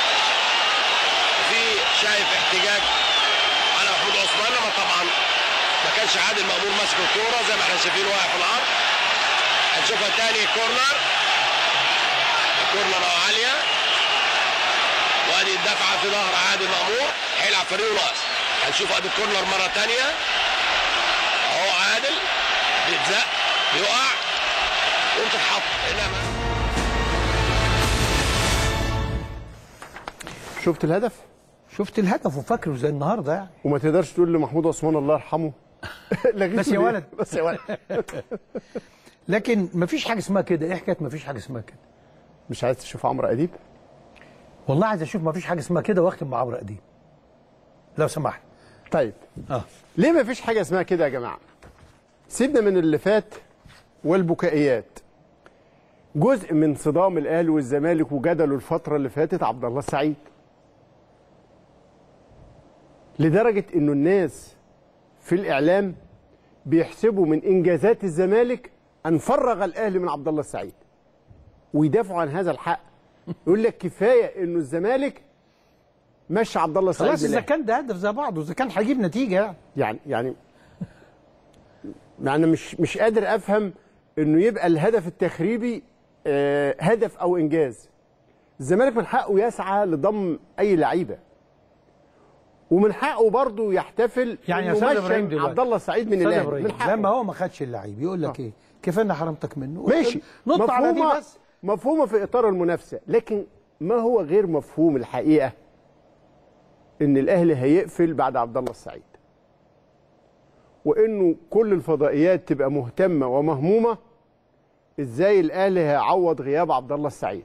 وفي شايف احتجاج على محمود عثمان لما طبعا ما كانش عادل مأمور ماسك الكورة زي ما احنا شايفين واقع في الأرض هنشوفها تاني كورنر الكورنر أهو عالية وادي الدفعه في ظهر عادل مامور هيلعب فريقه ناقص هنشوف ادي الكورنر مره تانية اهو عادل بيتزق بيقع وبتتحط انما شفت الهدف شفت الهدف وفاكره زي النهارده يعني وما تقدرش تقول لمحمود عثمان الله يرحمه لغيته بس يا ليه؟ ولد بس يا ولد لكن مفيش حاجه اسمها كده ايه حكايه مفيش حاجه اسمها كده مش عايز تشوف عمرو اديب والله عايز اشوف مفيش حاجه اسمها كده واختم مع عمرو اديب لو سمحت طيب اه ليه ما فيش حاجه اسمها كده يا جماعه سيبنا من اللي فات والبكائيات جزء من صدام الاهلي والزمالك وجدله الفتره اللي فاتت عبد الله السعيد لدرجه انه الناس في الاعلام بيحسبوا من انجازات الزمالك ان فرغ الاهلي من عبد الله السعيد ويدافعوا عن هذا الحق يقول لك كفايه انه الزمالك مشى عبد الله السعيد خلاص اذا بالأهلي. كان ده هدف زي بعضه اذا كان هيجيب نتيجه يعني يعني يعني يعني مش مش قادر افهم انه يبقى الهدف التخريبي آه، هدف او انجاز الزمالك من حقه يسعى لضم اي لعيبه ومن حقه برضه يحتفل يعني يا إنه استاذ مشى ابراهيم دلوقتي عبد الله السعيد من أستاذ الاهلي إبراهيم، من حقه لما هو ما خدش اللعيب يقول لك ايه كيف انا حرمتك منه ماشي نط على دي مفهومة- بس مفهومه في اطار المنافسه لكن ما هو غير مفهوم الحقيقه ان الاهلي هيقفل بعد عبد الله السعيد وانه كل الفضائيات تبقى مهتمه ومهمومه ازاي الاهلي هيعوض غياب عبد الله السعيد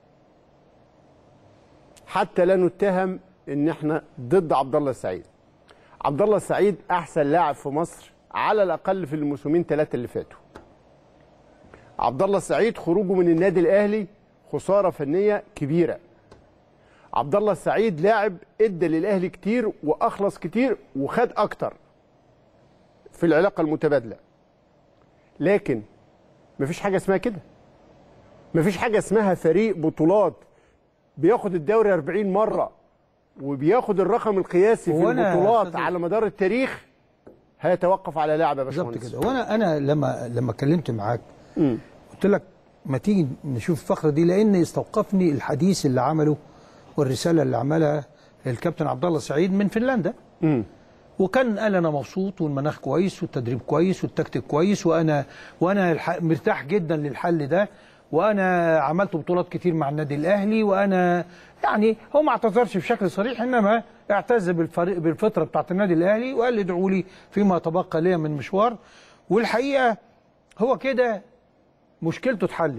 حتى لا نتهم ان احنا ضد عبد الله السعيد عبد الله السعيد احسن لاعب في مصر على الاقل في الموسمين ثلاثه اللي فاتوا عبد الله السعيد خروجه من النادي الاهلي خساره فنيه كبيره عبد الله السعيد لاعب ادى للاهلي كتير واخلص كتير وخد اكتر في العلاقه المتبادله لكن مفيش حاجه اسمها كده مفيش حاجه اسمها فريق بطولات بياخد الدوري 40 مره وبياخد الرقم القياسي في هو أنا يا البطولات أستاذ- على مدار التاريخ هيتوقف على لاعب يا بالظبط باشمهندس كده وانا انا لما لما اتكلمت معاك قلت لك ما تيجي نشوف الفقره دي لان استوقفني الحديث اللي عمله والرساله اللي عملها الكابتن عبد الله سعيد من فنلندا وكان قال انا مبسوط والمناخ كويس والتدريب كويس والتكتيك كويس وانا وانا الح- مرتاح جدا للحل ده وانا عملت بطولات كتير مع النادي الاهلي وانا يعني هو ما اعتذرش بشكل صريح انما اعتز بالفريق بالفتره بتاعت النادي الاهلي وقال ادعوا لي فيما تبقى لي من مشوار والحقيقه هو كده مشكلته اتحلت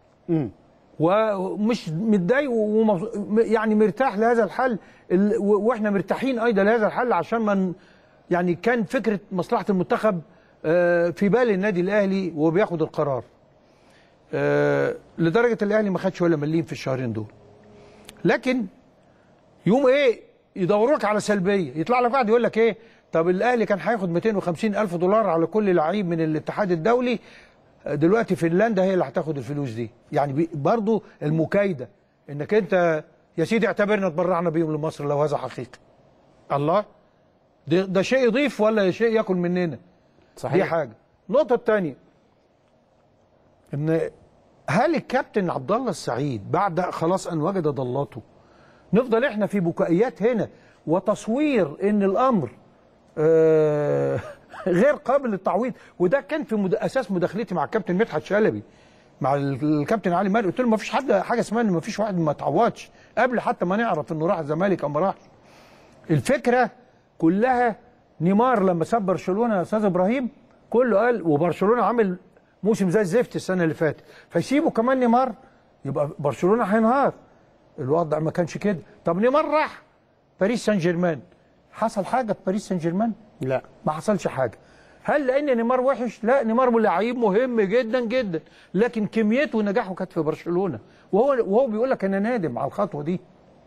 ومش متضايق ومبس- يعني مرتاح لهذا الحل ال- و- واحنا مرتاحين ايضا لهذا الحل عشان من يعني كان فكره مصلحه المنتخب آه، في بال النادي الاهلي وهو بياخد القرار آه، لدرجه الاهلي ما خدش ولا مليم في الشهرين دول لكن يوم ايه يدوروا لك على سلبيه يطلع لك واحد يقول لك ايه طب الاهلي كان هياخد 250 الف دولار على كل لعيب من الاتحاد الدولي دلوقتي فنلندا هي اللي هتاخد الفلوس دي يعني بي- برضو المكايده انك انت يا سيدي اعتبرنا اتبرعنا بيهم لمصر لو هذا حقيقي الله ده, ده شيء يضيف ولا شيء ياكل مننا صحيح. دي حاجه النقطه الثانيه ان هل الكابتن عبد الله السعيد بعد خلاص ان وجد ضلاته نفضل احنا في بكائيات هنا وتصوير ان الامر آه، غير قابل للتعويض وده كان في مد... اساس مداخلتي مع الكابتن مدحت شلبي مع ال- الكابتن علي مالك قلت له ما فيش حد حاجه اسمها ان ما فيش واحد ما تعوضش قبل حتى ما نعرف انه راح الزمالك او ما راحش الفكره كلها نيمار لما ساب برشلونه يا استاذ ابراهيم كله قال وبرشلونه عامل موسم زي الزفت السنه اللي فاتت فيسيبوا كمان نيمار يبقى برشلونه هينهار الوضع ما كانش كده طب نيمار راح باريس سان جيرمان حصل حاجه في باريس سان جيرمان لا ما حصلش حاجه هل لان نيمار وحش لا نيمار لعيب مهم جدا جدا لكن كميته ونجاحه كانت في برشلونه وهو وهو بيقول لك انا نادم على الخطوه دي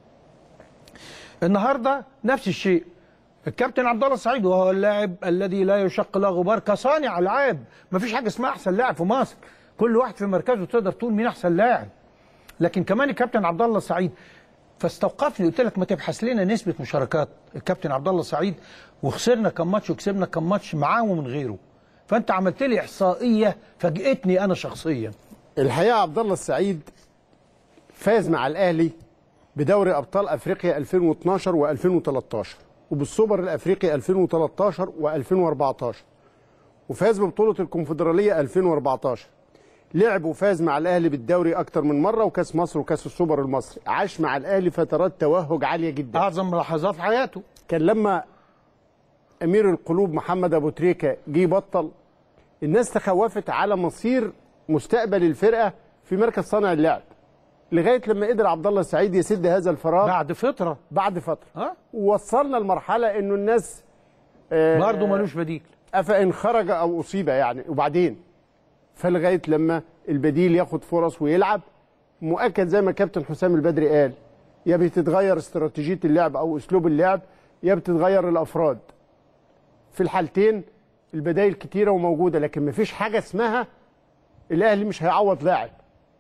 النهارده نفس الشيء الكابتن عبد الله السعيد وهو اللاعب الذي لا يشق له غبار كصانع العاب ما فيش حاجه اسمها احسن لاعب في مصر كل واحد في مركزه تقدر تقول مين احسن لاعب لكن كمان الكابتن عبد الله السعيد فاستوقفني قلت لك ما تبحث لنا نسبه مشاركات الكابتن عبد الله السعيد وخسرنا كم ماتش وكسبنا كم ماتش معاه ومن غيره فانت عملت لي احصائيه فاجئتني انا شخصيا الحقيقه عبد الله السعيد فاز مع الاهلي بدوري ابطال افريقيا 2012 و2013 وبالسوبر الافريقي 2013 و2014 وفاز ببطوله الكونفدراليه 2014 لعب وفاز مع الاهلي بالدوري اكتر من مره وكاس مصر وكاس السوبر المصري عاش مع الاهلي فترات توهج عاليه جدا اعظم لحظات حياته كان لما امير القلوب محمد ابو تريكه جه يبطل الناس تخوفت على مصير مستقبل الفرقه في مركز صانع اللعب لغايه لما قدر عبد الله السعيد يسد هذا الفراغ بعد فتره بعد فتره ها ووصلنا لمرحله انه الناس آه، برضه ملوش بديل افان خرج او اصيب يعني وبعدين فلغايه لما البديل ياخد فرص ويلعب مؤكد زي ما كابتن حسام البدري قال يا بتتغير استراتيجيه اللعب او اسلوب اللعب يا بتتغير الافراد في الحالتين البدايل كتيره وموجوده لكن مفيش حاجه اسمها الاهلي مش هيعوض لاعب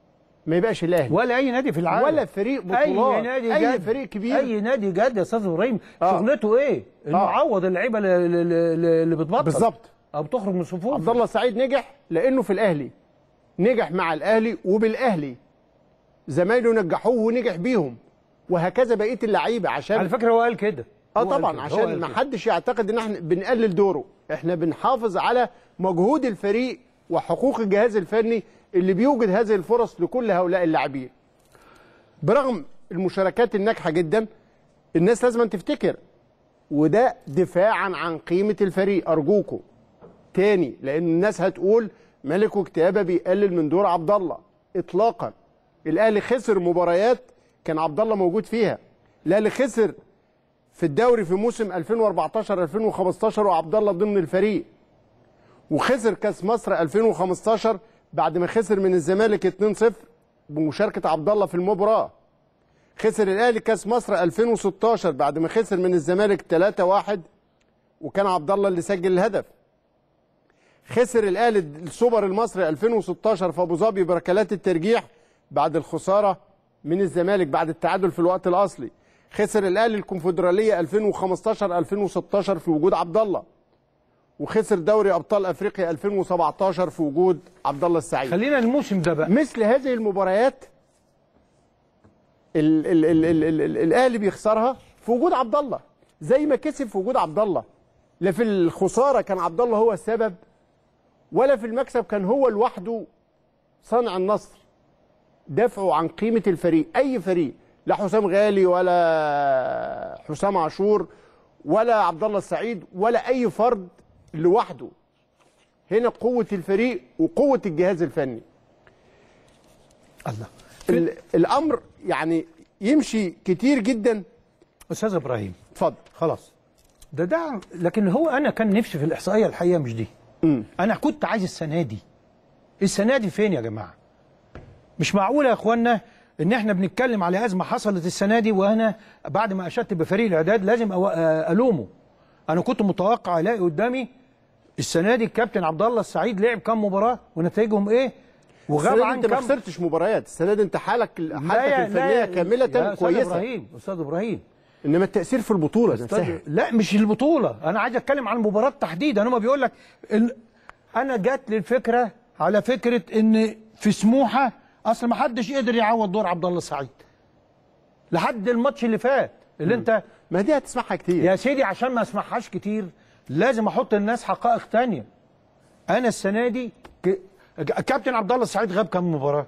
ما يبقاش الاهلي ولا اي نادي في العالم ولا فريق بطولات اي نادي اي جد فريق كبير اي نادي جد يا استاذ ابراهيم آه. شغلته ايه؟ انه آه. يعوض اللعيبه اللي, اللي اللي بتبطل بالظبط. او بتخرج من الصفوف عبد الله السعيد نجح لانه في الاهلي نجح مع الاهلي وبالاهلي زمايله نجحوه ونجح بيهم وهكذا بقيه اللعيبه عشان على فكره هو قال كده اه هو قال طبعا كده. هو عشان قال ما كده. حدش يعتقد ان احنا بنقلل دوره احنا بنحافظ على مجهود الفريق وحقوق الجهاز الفني اللي بيوجد هذه الفرص لكل هؤلاء اللاعبين برغم المشاركات الناجحه جدا الناس لازم تفتكر وده دفاعا عن قيمه الفريق ارجوكم تاني لان الناس هتقول ملك وكتابه بيقلل من دور عبد الله اطلاقا الاهلي خسر مباريات كان عبد الله موجود فيها الاهلي خسر في الدوري في موسم 2014 2015 وعبد الله ضمن الفريق وخسر كاس مصر 2015 بعد ما خسر من الزمالك 2-0 بمشاركه عبد الله في المباراه خسر الاهلي كاس مصر 2016 بعد ما خسر من الزمالك 3-1 وكان عبد الله اللي سجل الهدف خسر الاهلي السوبر المصري 2016 في ابو ظبي بركلات الترجيح بعد الخساره من الزمالك بعد التعادل في الوقت الاصلي خسر الاهلي الكونفدراليه 2015 2016 في وجود عبد الله وخسر دوري ابطال افريقيا 2017 في وجود عبد الله السعيد خلينا الموسم ده بقى مثل هذه المباريات ال- ال- ال- ال- ال- ال- الاهلي بيخسرها في وجود عبد الله زي ما كسب في وجود عبد الله لا في الخساره كان عبد الله هو السبب ولا في المكسب كان هو لوحده صانع النصر دافعوا عن قيمه الفريق اي فريق لا حسام غالي ولا حسام عاشور ولا عبد الله السعيد ولا اي فرد لوحده هنا قوه الفريق وقوه الجهاز الفني الله ال- الامر يعني يمشي كتير جدا استاذ ابراهيم اتفضل خلاص ده ده لكن هو انا كان نفسي في الاحصائيه الحقيقه مش دي مم. انا كنت عايز السنه دي السنه دي فين يا جماعه مش معقوله يا اخوانا ان احنا بنتكلم على ازمه حصلت السنه دي وانا بعد ما اشدت بفريق الاعداد لازم أو- آه، الومه انا كنت متوقع الاقي قدامي السنه دي الكابتن عبد الله السعيد لعب كام مباراه ونتائجهم ايه وغاب السنة دي عن انت ما كام خسرتش مباريات السنه دي انت حالك لا حالتك يا- لا الفنيه يا- كامله يا أستاذ كويسه ابراهيم استاذ ابراهيم انما التاثير في البطوله نفسها استاذ لا مش البطوله انا عايز اتكلم عن المباراه تحديدا هم بيقول لك ال... انا جات لي الفكره على فكره ان في سموحه اصل ما حدش قدر يعوض دور عبد الله السعيد لحد الماتش اللي فات اللي انت ما دي هتسمعها كتير يا سيدي عشان ما اسمعهاش كتير لازم احط الناس حقائق تانية انا السنه دي ك... كابتن عبد الله السعيد غاب كام مباراه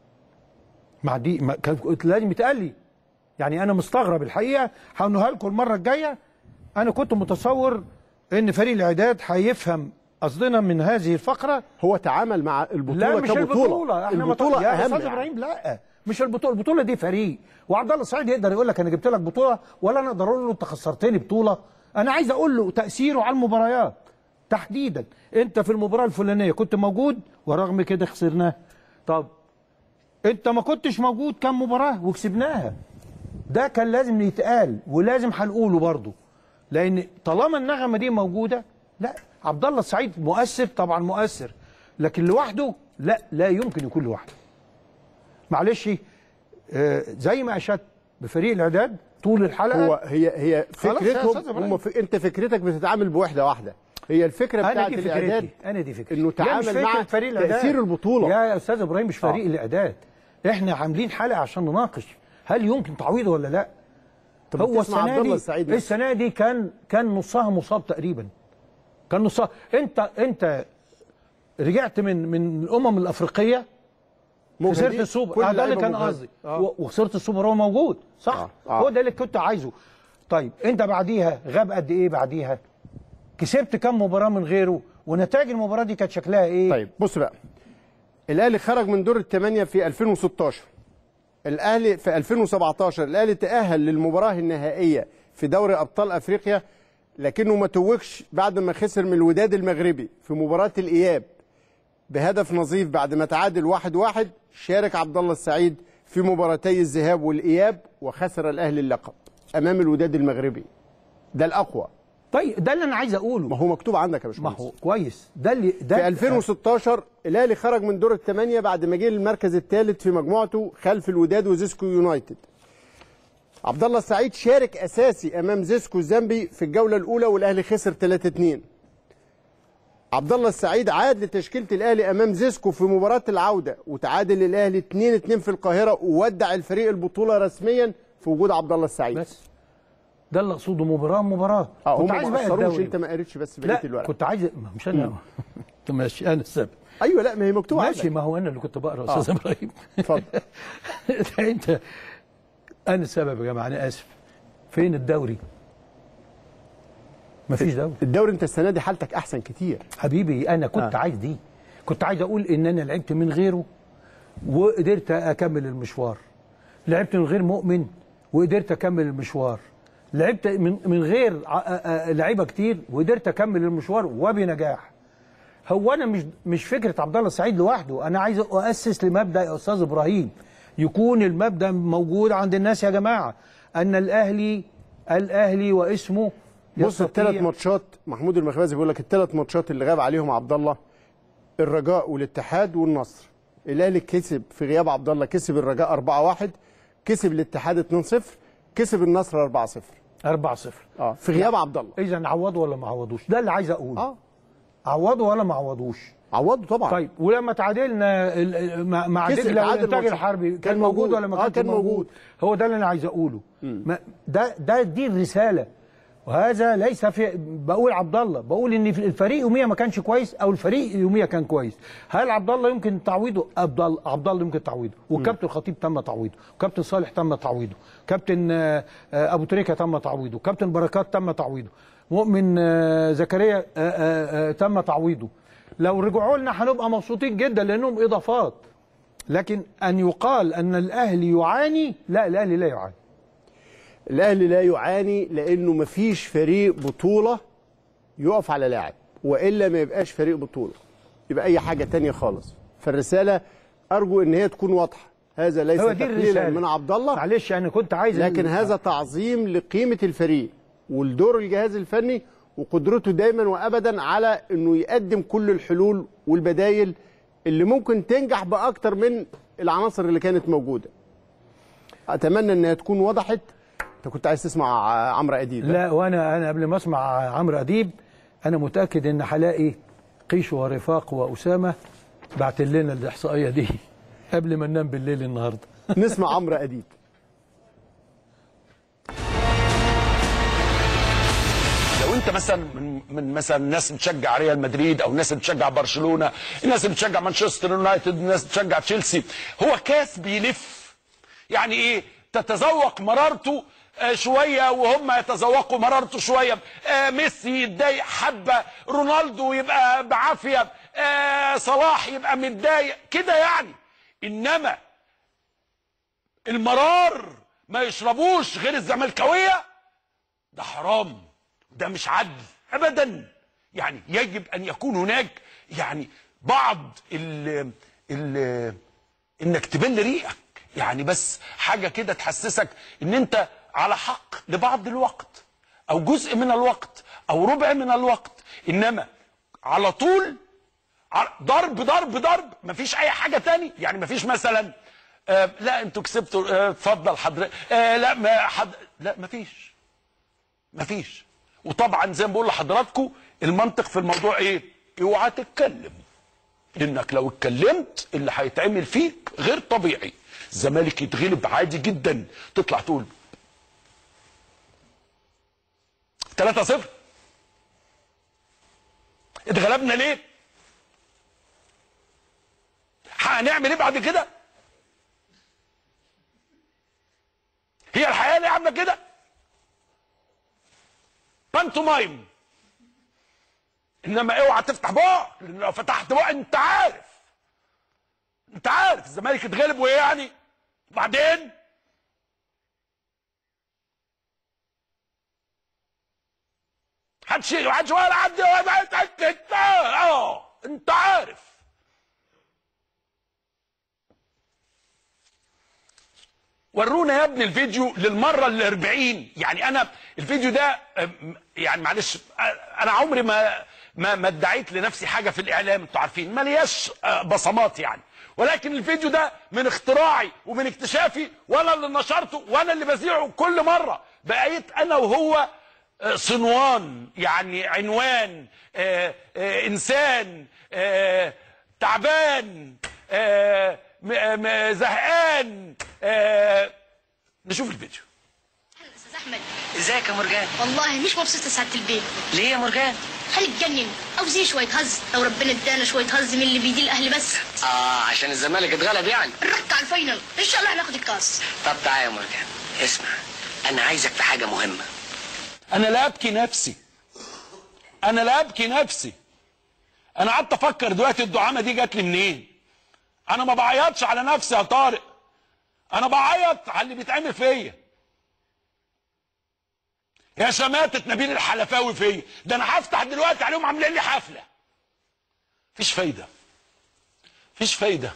مع دي ما كان لازم يتقال لي يعني انا مستغرب الحقيقه هقولها لكم المره الجايه انا كنت متصور ان فريق الاعداد هيفهم قصدنا من هذه الفقره هو تعامل مع البطوله لا مش كبطوله البطوله احنا البطوله مط... يا اهم استاذ يعني. ابراهيم لا مش البطوله البطوله دي فريق وعبد الله السعيد يقدر يقول لك انا جبت لك بطوله ولا انا اقدر اقول له انت خسرتني بطوله انا عايز اقول له تاثيره على المباريات تحديدا انت في المباراه الفلانيه كنت موجود ورغم كده خسرناها طب انت ما كنتش موجود كام مباراه وكسبناها ده كان لازم يتقال ولازم هنقوله برضه لان طالما النغمه دي موجوده لا عبد الله السعيد مؤثر طبعا مؤثر لكن لوحده لا لا يمكن يكون لوحده معلش آه، زي ما اشدت بفريق الاعداد طول الحلقه هو هي هي خلاص يا فكرتهم أستاذ إبراهيم. هم في انت فكرتك بتتعامل بوحده واحده هي الفكره انا بتاعت دي الاعداد فكرتي انا دي فكرتي انه لا، مش تعامل فكرة مع فريق الإعداد. تاثير البطوله يا استاذ ابراهيم مش فريق الاعداد احنا عاملين حلقه عشان نناقش هل يمكن تعويضه ولا لا طب هو بتسمع عبد السنه الله دي السعيد نفسه. السنه دي كان كان نصها مصاب تقريبا كان نصها انت انت رجعت من من الامم الافريقيه مجهدين. خسرت السوبر كل آه ده اللي اللعيبة كان مجهدة. قصدي آه. و- وخسرت السوبر هو موجود صح آه. آه. هو ده اللي كنت عايزه طيب انت بعديها غاب قد ايه بعديها كسبت كام مباراه من غيره ونتائج المباراه دي كانت شكلها ايه طيب بص بقى الاهلي خرج من دور الثمانيه في 2016 الاهلي في 2017 الاهلي تاهل للمباراه النهائيه في دوري ابطال افريقيا لكنه ما توجش بعد ما خسر من الوداد المغربي في مباراه الاياب بهدف نظيف بعد ما تعادل واحد واحد شارك عبد الله السعيد في مباراتي الذهاب والاياب وخسر الاهلي اللقب امام الوداد المغربي ده الاقوى طيب ده اللي انا عايز اقوله ما هو مكتوب عندك يا ما باشمهندس هو كويس ده اللي ده في 2016 الاهلي خرج من دور الثمانيه بعد ما جه للمركز الثالث في مجموعته خلف الوداد وزيسكو يونايتد عبد الله السعيد شارك اساسي امام زيسكو الزامبي في الجوله الاولى والاهلي خسر 3 2 عبد الله السعيد عاد لتشكيله الاهلي امام زيسكو في مباراه العوده وتعادل الاهلي 2 2 في القاهره وودع الفريق البطوله رسميا في وجود عبد الله السعيد بس ده اللي اقصده مباراه مباراه اه هم كنت عايز ما بقى قصروش الدوري انت ما قريتش بس بقيه لا الورق كنت عايز ما مش انا ماشي انا السبب ايوه لا ما هي مكتوبه ماشي عندك. ما هو انا اللي كنت بقرا آه. استاذ ابراهيم اتفضل انت انا السبب يا جماعه انا اسف فين الدوري؟ مفيش دوري الدوري انت السنه دي حالتك احسن كتير حبيبي انا كنت آه. عايز دي كنت عايز اقول ان انا لعبت من غيره وقدرت اكمل المشوار لعبت من غير مؤمن وقدرت اكمل المشوار لعبت من من غير ع- آ- آ- لعيبه كتير وقدرت اكمل المشوار وبنجاح هو انا مش مش فكره عبد الله السعيد لوحده انا عايز اسس لمبدا يا استاذ ابراهيم يكون المبدا موجود عند الناس يا جماعه ان الاهلي الاهلي واسمه بص يستطيع- الثلاث ماتشات محمود المخبزي بيقول لك الثلاث ماتشات اللي غاب عليهم عبد الله الرجاء والاتحاد والنصر الاهلي كسب في غياب عبد الله كسب الرجاء 4-1 كسب الاتحاد 2-0 كسب النصر 4-0 4 0 اه في غياب عبد الله اذا عوضوا ولا ما عوضوش ده اللي عايز اقوله اه عوضوا ولا ما عوضوش عوضوا طبعا طيب ولما تعادلنا ال- ال- مع مع كسب دجله تعادل والانتاج ماتش. الحربي كان, كان موجود موجود. ولا ما آه، كانش كان موجود. موجود. هو ده اللي انا عايز اقوله ما ده ده دي الرساله وهذا ليس في بقول عبد الله بقول ان في الفريق يوميا ما كانش كويس او الفريق يوميا كان كويس هل عبد الله يمكن تعويضه عبد الله عبد الله يمكن تعويضه والكابتن الخطيب تم تعويضه وكابتن صالح تم تعويضه كابتن آه، آه، ابو تريكه تم تعويضه كابتن بركات تم تعويضه مؤمن آه، زكريا آه، آه، آه، تم تعويضه لو رجعوا لنا هنبقى مبسوطين جدا لانهم اضافات لكن ان يقال ان الاهلي يعاني لا الاهلي لا يعاني الاهلي لا يعاني لانه مفيش فريق بطوله يقف على لاعب والا ما يبقاش فريق بطوله يبقى اي حاجه تانية خالص فالرساله ارجو ان هي تكون واضحه هذا ليس هو دي تقليلا الرسالة. من عبد الله معلش انا كنت عايز لكن هذا تعظيم لقيمه الفريق ولدور الجهاز الفني وقدرته دايما وابدا على انه يقدم كل الحلول والبدايل اللي ممكن تنجح باكتر من العناصر اللي كانت موجوده اتمنى انها تكون وضحت انت كنت عايز تسمع عمرو اديب لا وانا انا قبل ما اسمع عمرو اديب انا متاكد ان هلاقي قيش ورفاق واسامه بعت لنا الاحصائيه دي قبل ما ننام بالليل النهارده نسمع عمرو اديب لو انت مثلا من, من مثلا ناس بتشجع ريال مدريد او ناس بتشجع برشلونه الناس اللي بتشجع مانشستر يونايتد الناس بتشجع تشيلسي هو كاس بيلف يعني ايه تتذوق مرارته آه، شويه وهم يتذوقوا مرارته شويه آه، ميسي يتضايق حبه رونالدو يبقى بعافيه آه، صلاح يبقى متضايق كده يعني انما المرار ما يشربوش غير الزملكاويه ده حرام ده مش عدل ابدا يعني يجب ان يكون هناك يعني بعض ال ال انك تبل ريقك يعني بس حاجه كده تحسسك ان انت على حق لبعض الوقت او جزء من الوقت او ربع من الوقت انما على طول ع- ضرب ضرب ضرب مفيش اي حاجه تاني يعني مفيش مثلا آه لا انتوا كسبتوا آه، اتفضل حضرتك آه لا ما حد لا مفيش مفيش وطبعا زي ما بقول لحضراتكم المنطق في الموضوع ايه اوعى تتكلم لانك لو اتكلمت اللي هيتعمل فيك غير طبيعي الزمالك يتغلب عادي جدا تطلع تقول 3 0 اتغلبنا ليه هنعمل ايه بعد كده هي الحياه اللي عامله كده بانتومايم انما اوعى تفتح بقى لان لو فتحت بقى انت عارف انت عارف الزمالك اتغلب وايه يعني بعدين هتشيل وهتشيل ولا حد اه انت عارف ورونا يا ابني الفيديو للمره ال 40 يعني انا الفيديو ده أم، يعني معلش أ- انا عمري ما ما ما ادعيت لنفسي حاجه في الاعلام انتوا عارفين ملياش آه، بصمات يعني ولكن الفيديو ده من اختراعي ومن اكتشافي وانا اللي نشرته وانا اللي بذيعه كل مره بقيت انا وهو آه، صنوان يعني عنوان آه، آه، انسان آه، تعبان آه، م- م- زهقان آه، نشوف الفيديو استاذ احمد ازيك يا مرجان والله مش مبسوطه سعاده البيت ليه يا مرجان؟ هنتجنن عاوزين شويه هز لو ربنا ادانا شويه هز من اللي بيدي الاهلي بس اه عشان الزمالك اتغلب يعني نرك على الفاينل ان شاء الله هناخد الكاس طب تعالى يا مرجان اسمع انا عايزك في حاجه مهمه انا لا ابكي نفسي انا لا ابكي نفسي انا قعدت افكر دلوقتي الدعامه دي جات لي منين انا ما بعيطش على نفسي يا طارق انا بعيط على اللي بيتعمل فيا يا شماتة نبيل الحلفاوي فيا ده انا هفتح دلوقتي عليهم عاملين لي حفله مفيش فايده مفيش فايده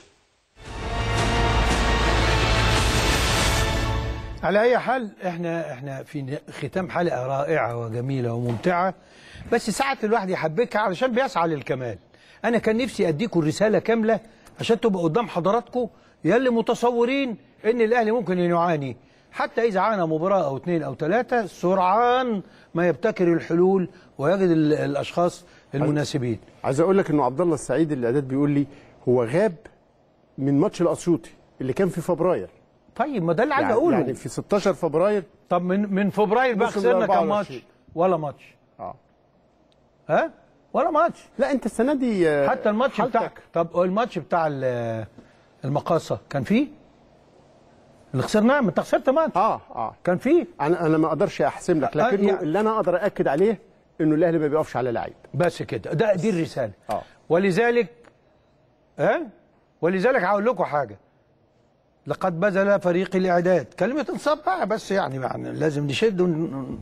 على اي حال احنا احنا في ختام حلقه رائعه وجميله وممتعه بس ساعات الواحد يحبكها علشان بيسعى للكمال انا كان نفسي اديكم الرساله كامله عشان تبقى قدام حضراتكم يا اللي متصورين ان الاهلي ممكن ان يعاني حتى اذا عانى مباراه او اثنين او ثلاثه سرعان ما يبتكر الحلول ويجد ال- الاشخاص المناسبين عايز اقول لك انه عبد الله السعيد الاعداد بيقول لي هو غاب من ماتش الاسيوطي اللي كان في فبراير طيب ما ده اللي عايز يعني- اقوله يعني في 16 فبراير طب من من فبراير بقى وصل خسرنا كام 24. ماتش ولا ماتش اه ها ولا ماتش لا انت السنه دي آه، حتى الماتش حالتك. بتاعك طب الماتش بتاع ال- المقاصه كان فيه اللي خسرناه ما انت خسرت ماتش اه اه كان فيه انا انا ما اقدرش احسم لك آه، لكنه يعني- اللي انا اقدر اكد عليه انه الاهلي ما بيقفش على لعيب بس كده ده دي الرساله اه ولذلك ها ولذلك هقول لكم حاجه لقد بذل فريق الاعداد كلمه انصاف بقى بس يعني, يعني لازم نشد ون-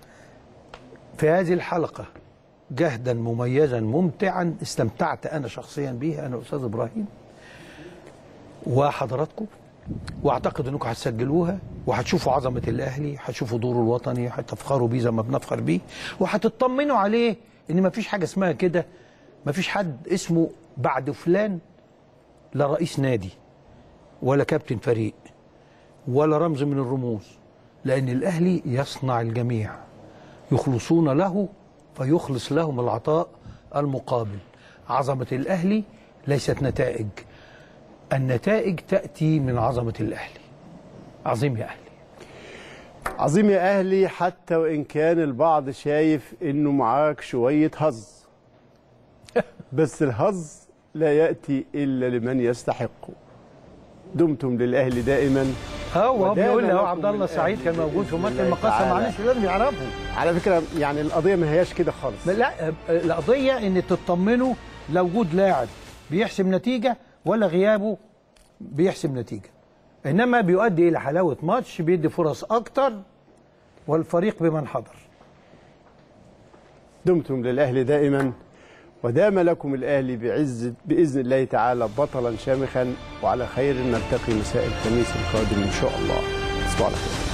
في هذه الحلقه جهدا مميزا ممتعا استمتعت انا شخصيا به انا استاذ ابراهيم وحضراتكم واعتقد انكم هتسجلوها وهتشوفوا عظمه الاهلي هتشوفوا دوره الوطني هتفخروا بيه زي ما بنفخر بيه وهتطمنوا عليه ان مفيش حاجه اسمها كده مفيش حد اسمه بعد فلان لا رئيس نادي ولا كابتن فريق ولا رمز من الرموز لان الاهلي يصنع الجميع يخلصون له فيخلص لهم العطاء المقابل عظمه الاهلي ليست نتائج النتائج تاتي من عظمه الاهلي عظيم يا اهلي عظيم يا اهلي حتى وان كان البعض شايف انه معاك شويه هز بس الهز لا ياتي الا لمن يستحق دمتم للاهلي دائما هو هو ودام بيقول لي اهو لكم عبد الله الأهلي سعيد كان موجود في ماتش بإذن الله المقاصه تعالى. معلش لازم يعرفوا على فكره يعني القضيه ما هياش كده خالص لا القضيه ان تطمنوا لوجود لاعب بيحسم نتيجه ولا غيابه بيحسم نتيجه انما بيؤدي الى حلاوه ماتش بيدي فرص اكتر والفريق بمن حضر دمتم للاهلي دائما ودام لكم الاهلي بعز باذن الله تعالى بطلا شامخا وعلى خير نلتقي مساء الخميس القادم ان شاء الله تصبحوا على خير